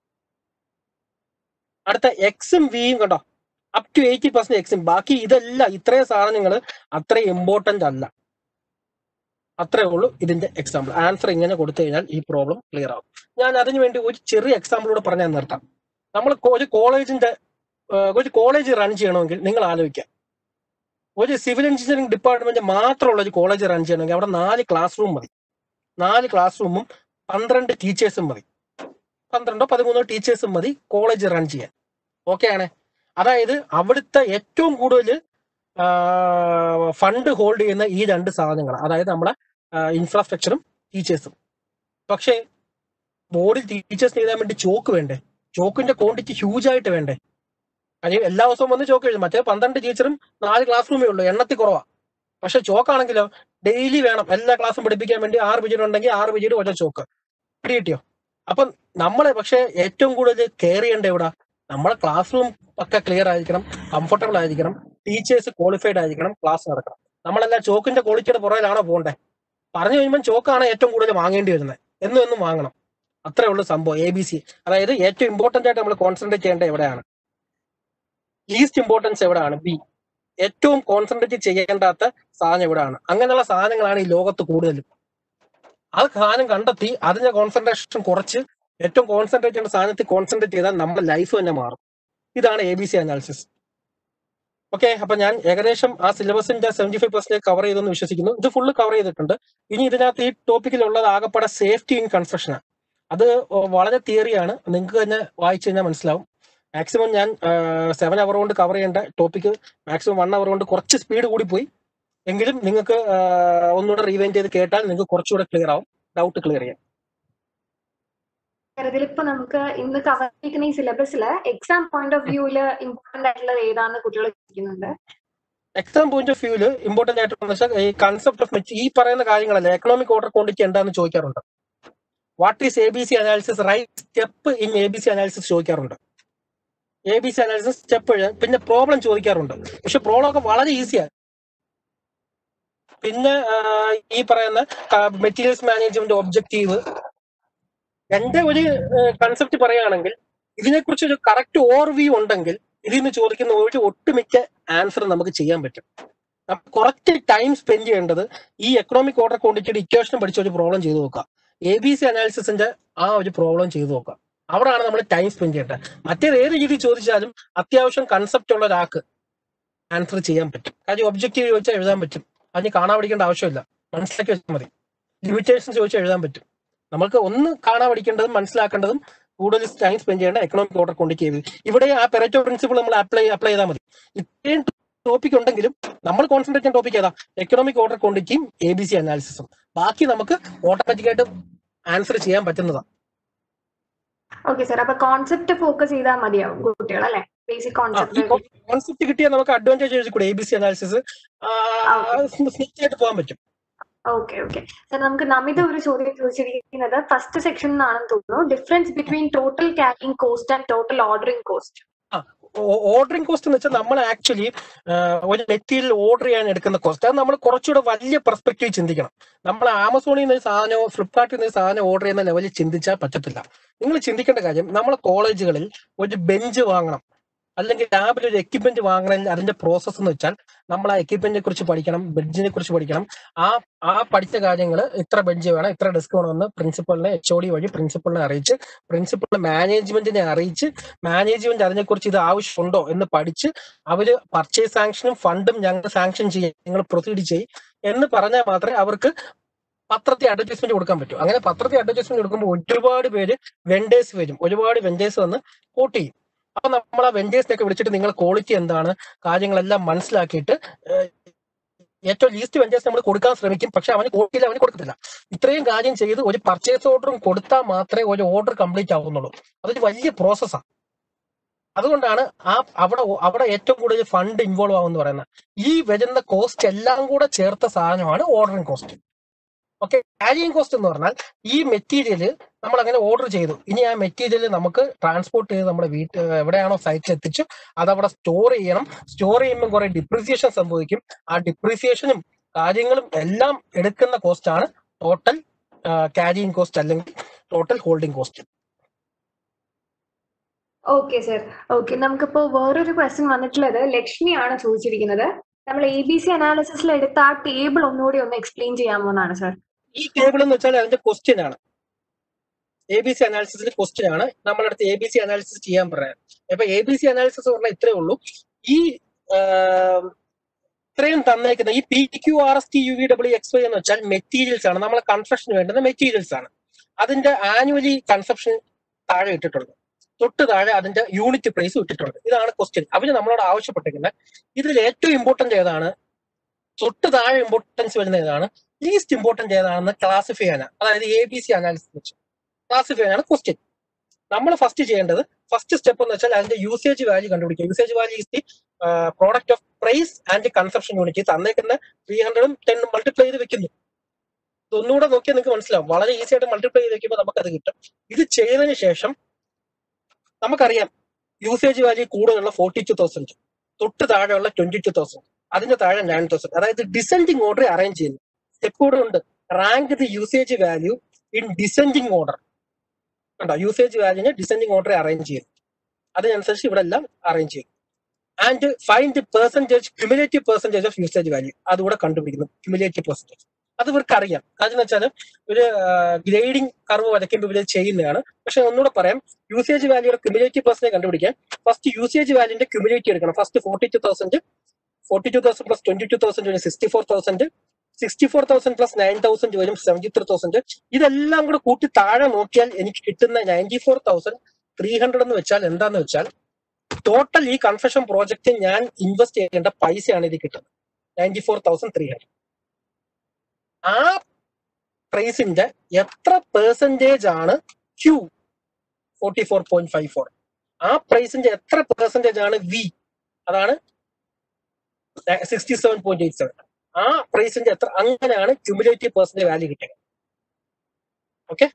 അടുത്ത എക്സും വിയും കണ്ടോ അപ് ടു എയ്റ്റി പെർസെന്റ് എക്സും ബാക്കി ഇതെല്ലാം ഇത്രയും സാധനങ്ങൾ അത്ര ഇമ്പോർട്ടന്റ് അല്ല അത്രേ ഉള്ളൂ ഇതിന്റെ എക്സാമ്പിൾ ആൻസർ ഇങ്ങനെ കൊടുത്തു കഴിഞ്ഞാൽ ഈ പ്രോബ്ലം ക്ലിയർ ആവും ഞാൻ അതിനു വേണ്ടി ഒരു ചെറിയ എക്സാമ്പിൾ കൂടെ പറഞ്ഞാൽ നിർത്താം നമ്മൾ ഒരു കോളേജിന്റെ ഒരു കോളേജ് റൺ ചെയ്യണമെങ്കിൽ നിങ്ങൾ ആലോചിക്കാം ഒരു സിവിൽ എഞ്ചിനീയറിംഗ് ഡിപ്പാർട്ട്മെന്റ് മാത്രമുള്ള ഒരു കോളേജ് റൺ ചെയ്യണമെങ്കിൽ അവിടെ നാല് ക്ലാസ് റൂം മതി നാല് ക്ലാസ് റൂമും പന്ത്രണ്ട് ടീച്ചേഴ്സും മതി പന്ത്രണ്ടോ പതിമൂന്നോ ടീച്ചേഴ്സും മതി കോളേജ് റൺ ചെയ്യാൻ ഓക്കെ ആണ് അതായത് അവിടുത്തെ ഏറ്റവും കൂടുതൽ ഫണ്ട് ഹോൾഡ് ചെയ്യുന്ന ഈ രണ്ട് സാധനങ്ങൾ അതായത് നമ്മുടെ ഇൻഫ്രാസ്ട്രക്ചറും ടീച്ചേഴ്സും പക്ഷേ ബോർഡിൽ ടീച്ചേഴ്സ് എഴുതാൻ വേണ്ടി ചോക്ക് വേണ്ടേ ചോക്കിന്റെ ക്വാണ്ടിറ്റി ഹ്യൂജ് ആയിട്ട് വേണ്ടേ കാര്യം എല്ലാ ദിവസവും വന്ന് ചോക്ക് എഴുതും മറ്റേ പന്ത്രണ്ട് ടീച്ചറും നാല് ക്ലാസ് റൂമേ ഉള്ളൂ എണ്ണത്തിൽ കുറവാ പക്ഷെ ചോക്കാണെങ്കിലോ ഡെയിലി വേണം എല്ലാ ക്ലാസ്സും പഠിപ്പിക്കാൻ വേണ്ടി ആറ് പിരീഡ് ഉണ്ടെങ്കിൽ ആറ് പിരീഡ് ഒറ്റ ചോക്ക് പിടി കിട്ടിയോ അപ്പൊ നമ്മളെ പക്ഷെ ഏറ്റവും കൂടുതൽ കെയർ ചെയ്യേണ്ട എവിടെ നമ്മളെ ക്ലാസ് റൂം ഒക്കെ ക്ലിയർ ആയിരിക്കണം കംഫർട്ടബിൾ ആയിരിക്കണം ടീച്ചേഴ്സ് ക്വാളിഫൈഡ് ആയിരിക്കണം ക്ലാസ് നടക്കണം നമ്മളെല്ലാം ചോക്കിന്റെ ക്വാളിറ്റിയുടെ പുറകിലാണോ പോകണ്ടേ പറഞ്ഞു കഴിയുമ്പോൾ ചോക്കാണ് ഏറ്റവും കൂടുതൽ വാങ്ങേണ്ടി വരുന്നത് എന്നും എന്നും വാങ്ങണം അത്രേ ഉള്ളൂ സംഭവം എ ബി സി അതായത് ഏറ്റവും ഇമ്പോർട്ടന്റ് ആയിട്ട് നമ്മൾ കോൺസെൻട്രേറ്റ് ചെയ്യേണ്ടത് എവിടെയാണ് ലീസ്റ്റ് ഇമ്പോർട്ടൻസ് എവിടെയാണ് ബി ഏറ്റവും കോൺസെൻട്രേറ്റ് ചെയ്യേണ്ടാത്ത സാധനം എവിടെയാണ് അങ്ങനെയുള്ള സാധനങ്ങളാണ് ഈ ലോകത്ത് കൂടുതലും ആ സാധനം കണ്ടെത്തി അതിന്റെ കോൺസെൻട്രേഷൻ കുറച്ച് ഏറ്റവും കോൺസെൻട്രേറ്റ് ചെയ്യേണ്ട സാധനത്തിൽ കോൺസെൻട്രേറ്റ് ചെയ്താൽ നമ്മുടെ ലൈഫ് തന്നെ മാറും ഇതാണ് A B C analysis okay അപ്പൊ ഞാൻ ഏകദേശം ആ സിലബസിന്റെ സെവന്റി ഫൈവ് പെർസെന്റ് കവർ ചെയ്തെന്ന് വിശ്വസിക്കുന്നു ഇത് ഫുള്ള് കവർ ചെയ്തിട്ടുണ്ട് ഇനി ഇതിനകത്ത് ഈ ടോപ്പിക്കിലുള്ളത് ആകപ്പാടെ സേഫ്റ്റി ഇൻ കൺസ്ട്രക്ഷനാണ് അത് വളരെ തിയറിയാണ് നിങ്ങൾക്ക് തന്നെ വായിച്ചു കഴിഞ്ഞാൽ മനസ്സിലാവും മാക്സിമം ഞാൻ സെവൻ അവർ കൊണ്ട് കവർ ചെയ്യേണ്ട ടോപ്പിക്ക് മാക്സിമം വൺ അവർ കൊണ്ട് കുറച്ച് സ്പീഡ് കൂടി പോയി എങ്കിലും നിങ്ങൾക്ക് ഒന്നുകൂടെ റീവൈൻഡ് ചെയ്ത് കേട്ടാൽ നിങ്ങൾക്ക് കുറച്ചുകൂടെ ക്ലിയർ ആവും ഡൗട്ട് ക്ലിയർ ചെയ്യാം ഇതിലിപ്പോ നമുക്ക് ഇന്ന് കവർ ചെയ്യുന്ന ഈ സിലബസില് എക്സാം പോയിന്റ് ഓഫ് വ്യൂവില് ഇമ്പോർട്ടന്റ് ആയിട്ടുള്ളത് ഏതാണെന്ന് കുട്ടികൾ ചോദിക്കുന്നുണ്ട് എക്സാം പോയിന്റ് ഓഫ് വ്യൂല് ഇമ്പോർട്ടന്റ് ആയിട്ട് വെച്ചാൽ ഈ കൺസെപ്റ്റ് ഓഫ് ഈ പറയുന്ന കാര്യങ്ങളല്ല എക്കണോമിക് ഓർഡർ ക്വാണ്ടിറ്റി എന്താണെന്ന് ചോദിക്കാറുണ്ട് what is A B C analysis right step in A B C analysis ചോദിക്കാറുണ്ട് A B C analysis step പിന്നെ പ്രോബ്ലം ചോദിക്കാറുണ്ട് പക്ഷെ പ്രോബ്ലം ഒക്കെ വളരെ ഈസിയാണ് പിന്നെ ആ, ഈ പറയുന്ന മെറ്റീരിയൽസ് മാനേജ്മെന്റ് ഒബ്ജക്റ്റീവ് എന്റെ ഒരു കൺസെപ്റ്റ് പറയുകയാണെങ്കിൽ ഇതിനെക്കുറിച്ച് ഒരു കറക്റ്റ് ഓവർവ്യൂ ഉണ്ടെങ്കിൽ ഇതിൽ നിന്ന് ചോദിക്കുന്ന ഒരു ഒട്ടുമിക്ക ആൻസർ നമുക്ക് ചെയ്യാൻ പറ്റും നമുക്ക് കുറച്ച് ടൈം സ്പെൻഡ് ചെയ്യേണ്ടത് ഈ എക്കണോമിക് ഓർഡർ ക്വാണ്ടിറ്റിയുടെ ഇക്വേഷൻ പഠിച്ച ഒരു പ്രോബ്ലം ചെയ്തു നോക്കുക എ ബി സി അനാലിസിസിന്റെ ആ ഒരു പ്രോബ്ലം ചെയ്തു നോക്കുക അവിടെയാണ് നമ്മൾ ടൈം സ്പെൻഡ് ചെയ്യേണ്ടത് മറ്റേത് ഏത് രീതി ചോദിച്ചാലും അത്യാവശ്യം കൺസെപ്റ്റ് ഉള്ള ഒരാൾക്ക് ആൻസർ ചെയ്യാൻ പറ്റും കാര്യം ഒബ്ജക്റ്റീവ് ചോദിച്ചാൽ എഴുതാൻ പറ്റും അതിന് കാണാൻ പഠിക്കേണ്ട ആവശ്യമില്ല മനസ്സിലാക്കി വെച്ചാൽ മതി ലിമിറ്റേഷൻസ് ചോദിച്ചാൽ എഴുതാൻ പറ്റും നമുക്ക് ഒന്ന് കാണാൻ പഠിക്കേണ്ടതും മനസ്സിലാക്കേണ്ടതും കൂടുതൽ ടൈം സ്പെൻഡ് ചെയ്യേണ്ട എക്കണോമിക് ഓർഡർ ക്വാണ്ടിറ്റി ചെയ്ത് ഇവിടെ ആ പെരറ്റോ പ്രിൻസിപ്പിൾ നമ്മൾ അപ്ലൈ അപ്ലൈ ചെയ്താൽ മതി ഇത്രയും ടോപ്പിക് ഉണ്ടെങ്കിലും നമ്മൾ കോൺസെൻട്രേറ്റ് ചെയ്യുന്ന ടോപ്പിക് ഏതാ എക്കണോമിക് ഓർഡർ ക്വാണ്ടിറ്റിയും എ ബി സി അനാലിസിസും ബാക്കി നമുക്ക് ഓട്ടോമാറ്റിക് ആയിട്ട് ആൻസർ ചെയ്യാൻ പറ്റുന്നതാണ് ഓക്കെ സാർ അപ്പൊ കോൺസെപ്റ്റ് ഫോക്കസ് ചെയ്താൽ മതിയാവും കുട്ടികൾ അല്ലെ ബേസിക് കോൺസെപ്റ്റ് കോൺസെപ്റ്റ് കിട്ടിയാൽ നമുക്ക് അഡ്വാൻറ്റേജ് കൂടെ എ ബി സി അനാലിസിസ് ആയിട്ട് പോകാൻ പറ്റും ഓക്കെ ഓക്കെ സാർ നമുക്ക് നമിത ഒരു ചോദ്യം ചോദിച്ചിരിക്കുന്നത് ഫസ്റ്റ് സെക്ഷൻ എന്നാണെന്ന് തോന്നുന്നു difference between total carrying cost and total ordering cost ordering cost എന്ന് വെച്ചാൽ നമ്മൾ ആക്ച്വലി ഒരു മെറ്റീരിയൽ ഓർഡർ ചെയ്യാൻ എടുക്കുന്ന കോസ്റ്റ് അത് നമ്മൾ കുറച്ചുകൂടെ വലിയ പെർസ്പെക്റ്റീവ് ചിന്തിക്കണം നമ്മൾ ആമസോണിൽ നിന്ന് ഒരു സാധനമോ ഫ്ലിപ്കാർട്ടിൽ നിന്ന് സാധനം ഓർഡർ ചെയ്യുന്ന ലെവലിൽ ചിന്തിച്ചാൽ പറ്റത്തില്ല നിങ്ങൾ ചിന്തിക്കേണ്ട കാര്യം നമ്മളെ കോളേജുകളിൽ ഒരു ബെഞ്ച് വാങ്ങണം അല്ലെങ്കിൽ ലാബിൽ ഒരു എക്യുപ്മെന്റ് വാങ്ങണമെങ്കിൽ അതിന്റെ പ്രോസസ്സ് എന്ന് വെച്ചാൽ നമ്മൾ ആ എക്യുപ്മെന്റിനെ കുറിച്ച് പഠിക്കണം ബെഞ്ചിനെ കുറിച്ച് പഠിക്കണം ആ ആ പഠിച്ച കാര്യങ്ങൾ ഇത്ര ബെഞ്ച് വേണം ഇത്ര ഡെസ്ക് വേണമെന്ന് പ്രിൻസിപ്പളിനെ എച്ച് ഒ ഡി വഴി പ്രിൻസിപ്പളിനെ അറിയിച്ച് പ്രിൻസിപ്പളിനെ മാനേജ്മെന്റിനെ അറിയിച്ച് മാനേജ്മെന്റ് അതിനെക്കുറിച്ച് ഇത് ആവശ്യമുണ്ടോ എന്ന് പഠിച്ച് അവര് പർച്ചേസ് സാങ്ഷനും ഫണ്ടും ഞങ്ങൾ സാങ്ഷൻ ചെയ്യും നിങ്ങൾ പ്രൊസീഡ് ചെയ്യും എന്ന് പറഞ്ഞാൽ മാത്രമേ അവർക്ക് പത്രത്തിൽ അഡ്വർടൈസ്മെന്റ് കൊടുക്കാൻ പറ്റൂ അങ്ങനെ പത്രത്തിൽ അഡ്വർടൈസ്മെന്റ് കൊടുക്കുമ്പോൾ ഒരുപാട് പേര് വെൻഡേഴ്സ് വരും ഒരുപാട് വെൻഡേഴ്സ് വന്ന് വോട്ട് ചെയ്യും അപ്പൊ നമ്മൾ ആ വെൻഡേഴ്സിനൊക്കെ വിളിച്ചിട്ട് നിങ്ങൾ ക്വാളിറ്റി എന്താണ് കാര്യങ്ങളെല്ലാം മനസ്സിലാക്കിയിട്ട് ഏഹ്, ഏറ്റവും ലീസ്റ്റ് വെൻഡേഴ്സ് നമ്മൾ കൊടുക്കാൻ ശ്രമിക്കും പക്ഷെ അവന് ക്വാളിറ്റിയിൽ അവന് കൊടുക്കത്തില്ല ഇത്രയും കാര്യം ചെയ്ത് ഒരു പർച്ചേസ് ഓർഡറും കൊടുത്താൽ മാത്രമേ ഒരു ഓർഡർ കംപ്ലീറ്റ് ആവുന്നുള്ളൂ അതൊരു വലിയ പ്രോസസ്സാണ് അതുകൊണ്ടാണ് ആ അവിടെ അവിടെ ഏറ്റവും കൂടുതൽ ഫണ്ട് ഇൻവോൾവ് ആവുമെന്ന് പറയുന്നത് ഈ വരുന്ന കോസ്റ്റ് എല്ലാം കൂടെ ചേർത്ത സാധനമാണ് ordering cost okay carrying cost എന്ന് പറഞ്ഞാൽ ഈ മെറ്റീരിയൽ നമ്മൾ അങ്ങനെ ഓർഡർ ചെയ്തു ഇനി ആ മെറ്റീരിയൽ നമുക്ക് ട്രാൻസ്പോർട്ട് ചെയ്ത് നമ്മുടെ വീട്ട് എവിടെയാണോ സൈറ്റിൽ എത്തിച്ചു അത് അവിടെ സ്റ്റോർ ചെയ്യണം സ്റ്റോർ ചെയ്യുമ്പോൾ കുറെ ഡിപ്രീസിയേഷൻ സംഭവിക്കും ആ ഡിപ്രീസിയേഷനും കാര്യങ്ങളും എല്ലാം എടുക്കുന്ന കോസ്റ്റ് ആണ് ടോട്ടൽ ക്യാരിയിങ് കോസ്റ്റ് അല്ലെങ്കിൽ total holding cost okay sir okay നമുക്കിപ്പോ വേറൊരു ക്വസ്റ്റ്യൻ വന്നിട്ടുള്ളത് ലക്ഷ്മിയാണ് ചോദിച്ചിരിക്കുന്നത് നമ്മൾ എ ബി സി അനാലിസിസിൽ എടുത്ത ആ ടേബിൾ ഒന്നുകൂടി ഒന്ന് എക്സ്പ്ലെയിൻ ചെയ്യാമോ എന്നാണ് സർ ഈ ടേബിൾ എന്ന് വെച്ചാൽ അതിന്റെ ക്വസ്റ്റ്യൻ ആണ് എ ബി സി അനാലിസിസിന്റെ ക്വസ്റ്റ്യൻ ആണ് നമ്മുടെ അടുത്ത് എ ബി സി അനാലിസിസ് ചെയ്യാൻ പറയാം അപ്പൊ എ ബി സി അനാലിസിസ് പറഞ്ഞാൽ ഇത്രേ ഉള്ളൂ ഈ ആം, ഇത്രയും തന്നേക്കുന്ന ഈ P Q R S T U V W X Y എന്ന് വെച്ചാൽ മെറ്റീരിയൽസ് ആണ് നമ്മളെ കൺസ്ട്രക്ഷന് വേണ്ടുന്ന മെറ്റീരിയൽസ് ആണ് അതിന്റെ ആനുവലി കൺസപ്ഷൻ താഴെ ഇട്ടിട്ടുണ്ട് തൊട്ട് താഴെ അതിന്റെ യൂണിറ്റ് പ്രൈസ് ഇട്ടിട്ടുണ്ട് ഇതാണ് ക്വസ്റ്റ്യൻ അവര് നമ്മളോട് ആവശ്യപ്പെട്ടിരിക്കുന്നത് ഇതിൽ ഏറ്റവും ഇമ്പോർട്ടന്റ് ഏതാണ് തൊട്ട് താഴെ ഇമ്പോർട്ടൻസ് വരുന്ന ഏതാണ് ലീസ്റ്റ് ഇമ്പോർട്ടന്റ് ഏതാണെന്ന് ക്ലാസിഫൈ ചെയ്യാനാണ് അതായത് എ ബി സി അനാലിസിസ് വെച്ച് ക്ലാസിഫൈ ചെയ്യാനാണ് ക്വസ്റ്റ്യൻ നമ്മൾ ഫസ്റ്റ് ചെയ്യേണ്ടത് ഫസ്റ്റ് സ്റ്റെപ്പ് എന്ന് വെച്ചാൽ അതിന്റെ യൂസേജ് വാല്യൂ കണ്ടുപിടിക്കുക usage value is the product of price and consumption unit തന്നേക്കുന്ന ത്രീ ഹൺഡ്രഡും ടെന്നും മൾട്ടിപ്ലൈ ചെയ്ത് വെക്കുന്നു ഇതൊന്നുകൂടെ നോക്കിയാൽ നിങ്ങൾക്ക് മനസ്സിലാവും വളരെ ഈസി ആയിട്ട് മൾട്ടിപ്ലൈ ചെയ്ത് വെക്കുമ്പോൾ നമുക്കത് കിട്ടും ഇത് ചെയ്തതിന് ശേഷം നമുക്കറിയാം യൂസേജ് വാല്യൂ കൂടുതലുള്ള ഫോർട്ടി ടു തൗസൻഡ് തൊട്ട് താഴെയുള്ള ട്വന്റി ടു തൗസൻഡ് അതിന്റെ താഴെ നയൻ തൗസൻഡ് അതായത് ഡിസെൻഡിങ് ഓർഡർ അറേഞ്ച് ചെയ്യുന്നു സ്റ്റെപ്പ് കൂടെ ഉണ്ട് rank the usage value in descending order കണ്ടോ യൂസേജ് വാല്യൂനെ ഡിസെൻഡിങ് ഓർഡർ അറേഞ്ച് ചെയ്യും അതിനനുസരിച്ച് ഇവിടെ എല്ലാം അറേഞ്ച് ചെയ്യും and find percentage cumulative percentage of usage value അതുകൂടെ കണ്ടുപിടിക്കുന്നു ക്യുമുലേറ്റീവ് പെർസെന്റേജ് അത് ഇവർക്ക് അറിയാം കാരണം വെച്ചാൽ ഒരു ഗ്രേഡിംഗ് കർവ് വരയ്ക്കുമ്പോൾ ഇവർ ചെയ്യുന്നതാണ് പക്ഷെ ഒന്നുകൂടെ പറയാം യൂസേജ് വാല്യൂയുടെ ക്യുമുലേറ്റീവ് പെർസെന്റേജ് കണ്ടുപിടിക്കാൻ ഫസ്റ്റ് യൂസേജ് വാല്യൂന്റെ ക്യുമുലേറ്റീവ് എടുക്കണം first forty two thousand forty two thousand plus twenty two thousand വരും sixty four thousand sixty four thousand plus nine thousand വരും സെവന്റി ത്രീ തൗസൻഡ് ഇതെല്ലാം കൂടെ കൂട്ടി താഴെ നോക്കിയാൽ എനിക്ക് കിട്ടുന്ന ninety four thousand three hundred എന്ന് വെച്ചാൽ എന്താന്ന് വെച്ചാൽ ടോട്ടൽ ഈ കൺഫെഷൻ പ്രോജക്റ്റ് ഞാൻ ഇൻവെസ്റ്റ് ചെയ്യേണ്ട പൈസയാണ് ഇത് കിട്ടുന്നത് ninety four thousand three hundred ആ പ്രൈസിന്റെ എത്ര പെർസെന്റേജ് ആണ് Q forty four point five four ആ പ്രൈസിന്റെ എത്ര പെർസെന്റേജ് ആണ് വി അതാണ് sixty seven point eight seven ആ പ്രൈസിന്റെ എത്ര അങ്ങനെയാണ് ക്യുമുലേറ്റീവ് പേഴ്സന്റെ വാല്യൂ കിട്ടുക ഓക്കെ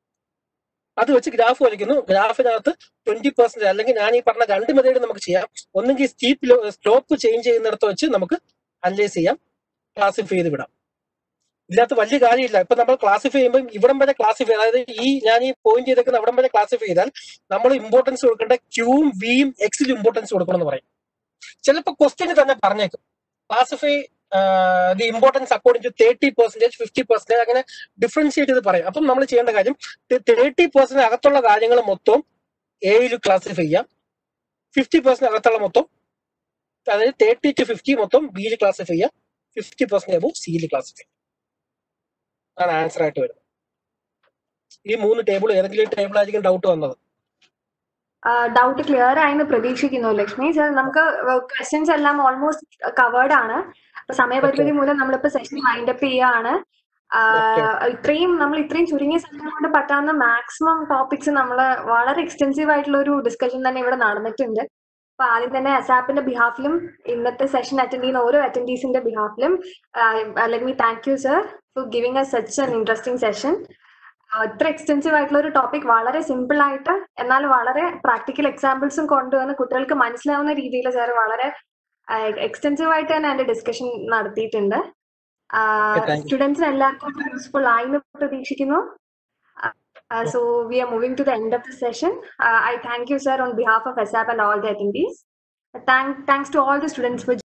അത് വെച്ച് ഗ്രാഫ് വരയ്ക്കുന്നു ഗ്രാഫിനകത്ത് ട്വന്റി പെർസെന്റ് അല്ലെങ്കിൽ ഞാൻ ഈ പറഞ്ഞ രണ്ട് മെത്തേഡ് നമുക്ക് ചെയ്യാം ഒന്നെങ്കിൽ സ്റ്റീപ്പ് സ്ലോപ്പ് ചേഞ്ച് ചെയ്യുന്നിടത്ത് വെച്ച് നമുക്ക് അനലൈസ് ചെയ്യാം ക്ലാസിഫൈ ചെയ്ത് വിടാം ഇതിനകത്ത് വലിയ കാര്യമില്ല ഇപ്പൊ നമ്മൾ ക്ലാസിഫൈ ചെയ്യുമ്പോൾ ഇവിടം വരെ ക്ലാസിഫൈ അതായത് ഈ ഞാൻ ഈ പോയിന്റ് ചെയ്തേക്കുന്ന അവിടം വരെ ക്ലാസിഫൈ ചെയ്താൽ നമ്മൾ ഇമ്പോർട്ടൻസ് കൊടുക്കേണ്ട ക്യൂവും വിയും എക്സിലും ഇമ്പോർട്ടൻസ് കൊടുക്കണം എന്ന് പറയും ചിലപ്പോൾ ക്വസ്റ്റ്യന് തന്നെ പറഞ്ഞേക്കും classify the importance according to thirty percentage fifty percentage അങ്ങനെ ഡിഫറൻഷിയേറ്റ് ചെയ്ത് പറയും അപ്പം നമ്മൾ ചെയ്യേണ്ട കാര്യം തേർട്ടി പെർസെന്റ് അകത്തുള്ള കാര്യങ്ങൾ മൊത്തം എയിൽ ക്ലാസിഫൈ ചെയ്യാം ഫിഫ്റ്റി പെർസെന്റ് അകത്തുള്ള മൊത്തം അതായത് തേർട്ടി ടു ഫിഫ്റ്റി മൊത്തം ബിയിൽ ക്ലാസിഫൈ ചെയ്യാം ഫിഫ്റ്റി പെർസെന്റ് അബോ സിയിൽ ക്ലാസിഫൈ ആണ് ആൻസർ ആയിട്ട് വരുന്നത് ഈ മൂന്ന് ടേബിൾ ഏതെങ്കിലും ടേബിൾ ആയിരിക്കും ഡൗട്ട് വന്നത് ഡൗട്ട് ക്ലിയർ ആയെന്ന് പ്രതീക്ഷിക്കുന്നു ലക്ഷ്മി സർ നമുക്ക് ക്വസ്റ്റ്യൻസ് എല്ലാം ഓൾമോസ്റ്റ് കവേർഡ് ആണ് അപ്പൊ സമയപരിമിതി മൂലം നമ്മളിപ്പോ സെഷൻ വൈൻഡ് അപ്പ് ചെയ്യാണ് ഇത്രയും നമ്മൾ ഇത്രയും ചുരുങ്ങിയ സമയം കൊണ്ട് പറ്റാവുന്ന മാക്സിമം ടോപ്പിക്സ് നമ്മൾ വളരെ എക്സ്റ്റെൻസീവ് ആയിട്ടുള്ള ഒരു ഡിസ്കഷൻ തന്നെ ഇവിടെ നടന്നിട്ടുണ്ട് അപ്പൊ ആദ്യം തന്നെ അസാപ്പിന്റെ ബിഹാഫിലും ഇന്നത്തെ സെഷൻ അറ്റൻഡ് ചെയ്യുന്ന ഓരോ അറ്റൻഡീസിന്റെ ബിഹാഫിലും let me thank you sir for giving a such an interesting session ഇത്ര എക്സ്റ്റെൻസീവ് ആയിട്ടുള്ള ഒരു ടോപ്പിക് വളരെ സിമ്പിൾ ആയിട്ട് എന്നാൽ വളരെ പ്രാക്ടിക്കൽ എക്സാമ്പിൾസും കൊണ്ടുവന്ന് കുട്ടികൾക്ക് മനസ്സിലാവുന്ന രീതിയിൽ സാർ വളരെ എക്സ്റ്റെൻസീവ് ആയിട്ട് തന്നെ അതിന്റെ ഡിസ്കഷൻ നടത്തിയിട്ടുണ്ട് സ്റ്റുഡൻസിന് എല്ലാവർക്കും യൂസ്ഫുൾ ആയി എന്ന് പ്രതീക്ഷിക്കുന്നു so we are moving to the end of the session I thank you sir on behalf of ASAP and all the attendees thanks to all the students four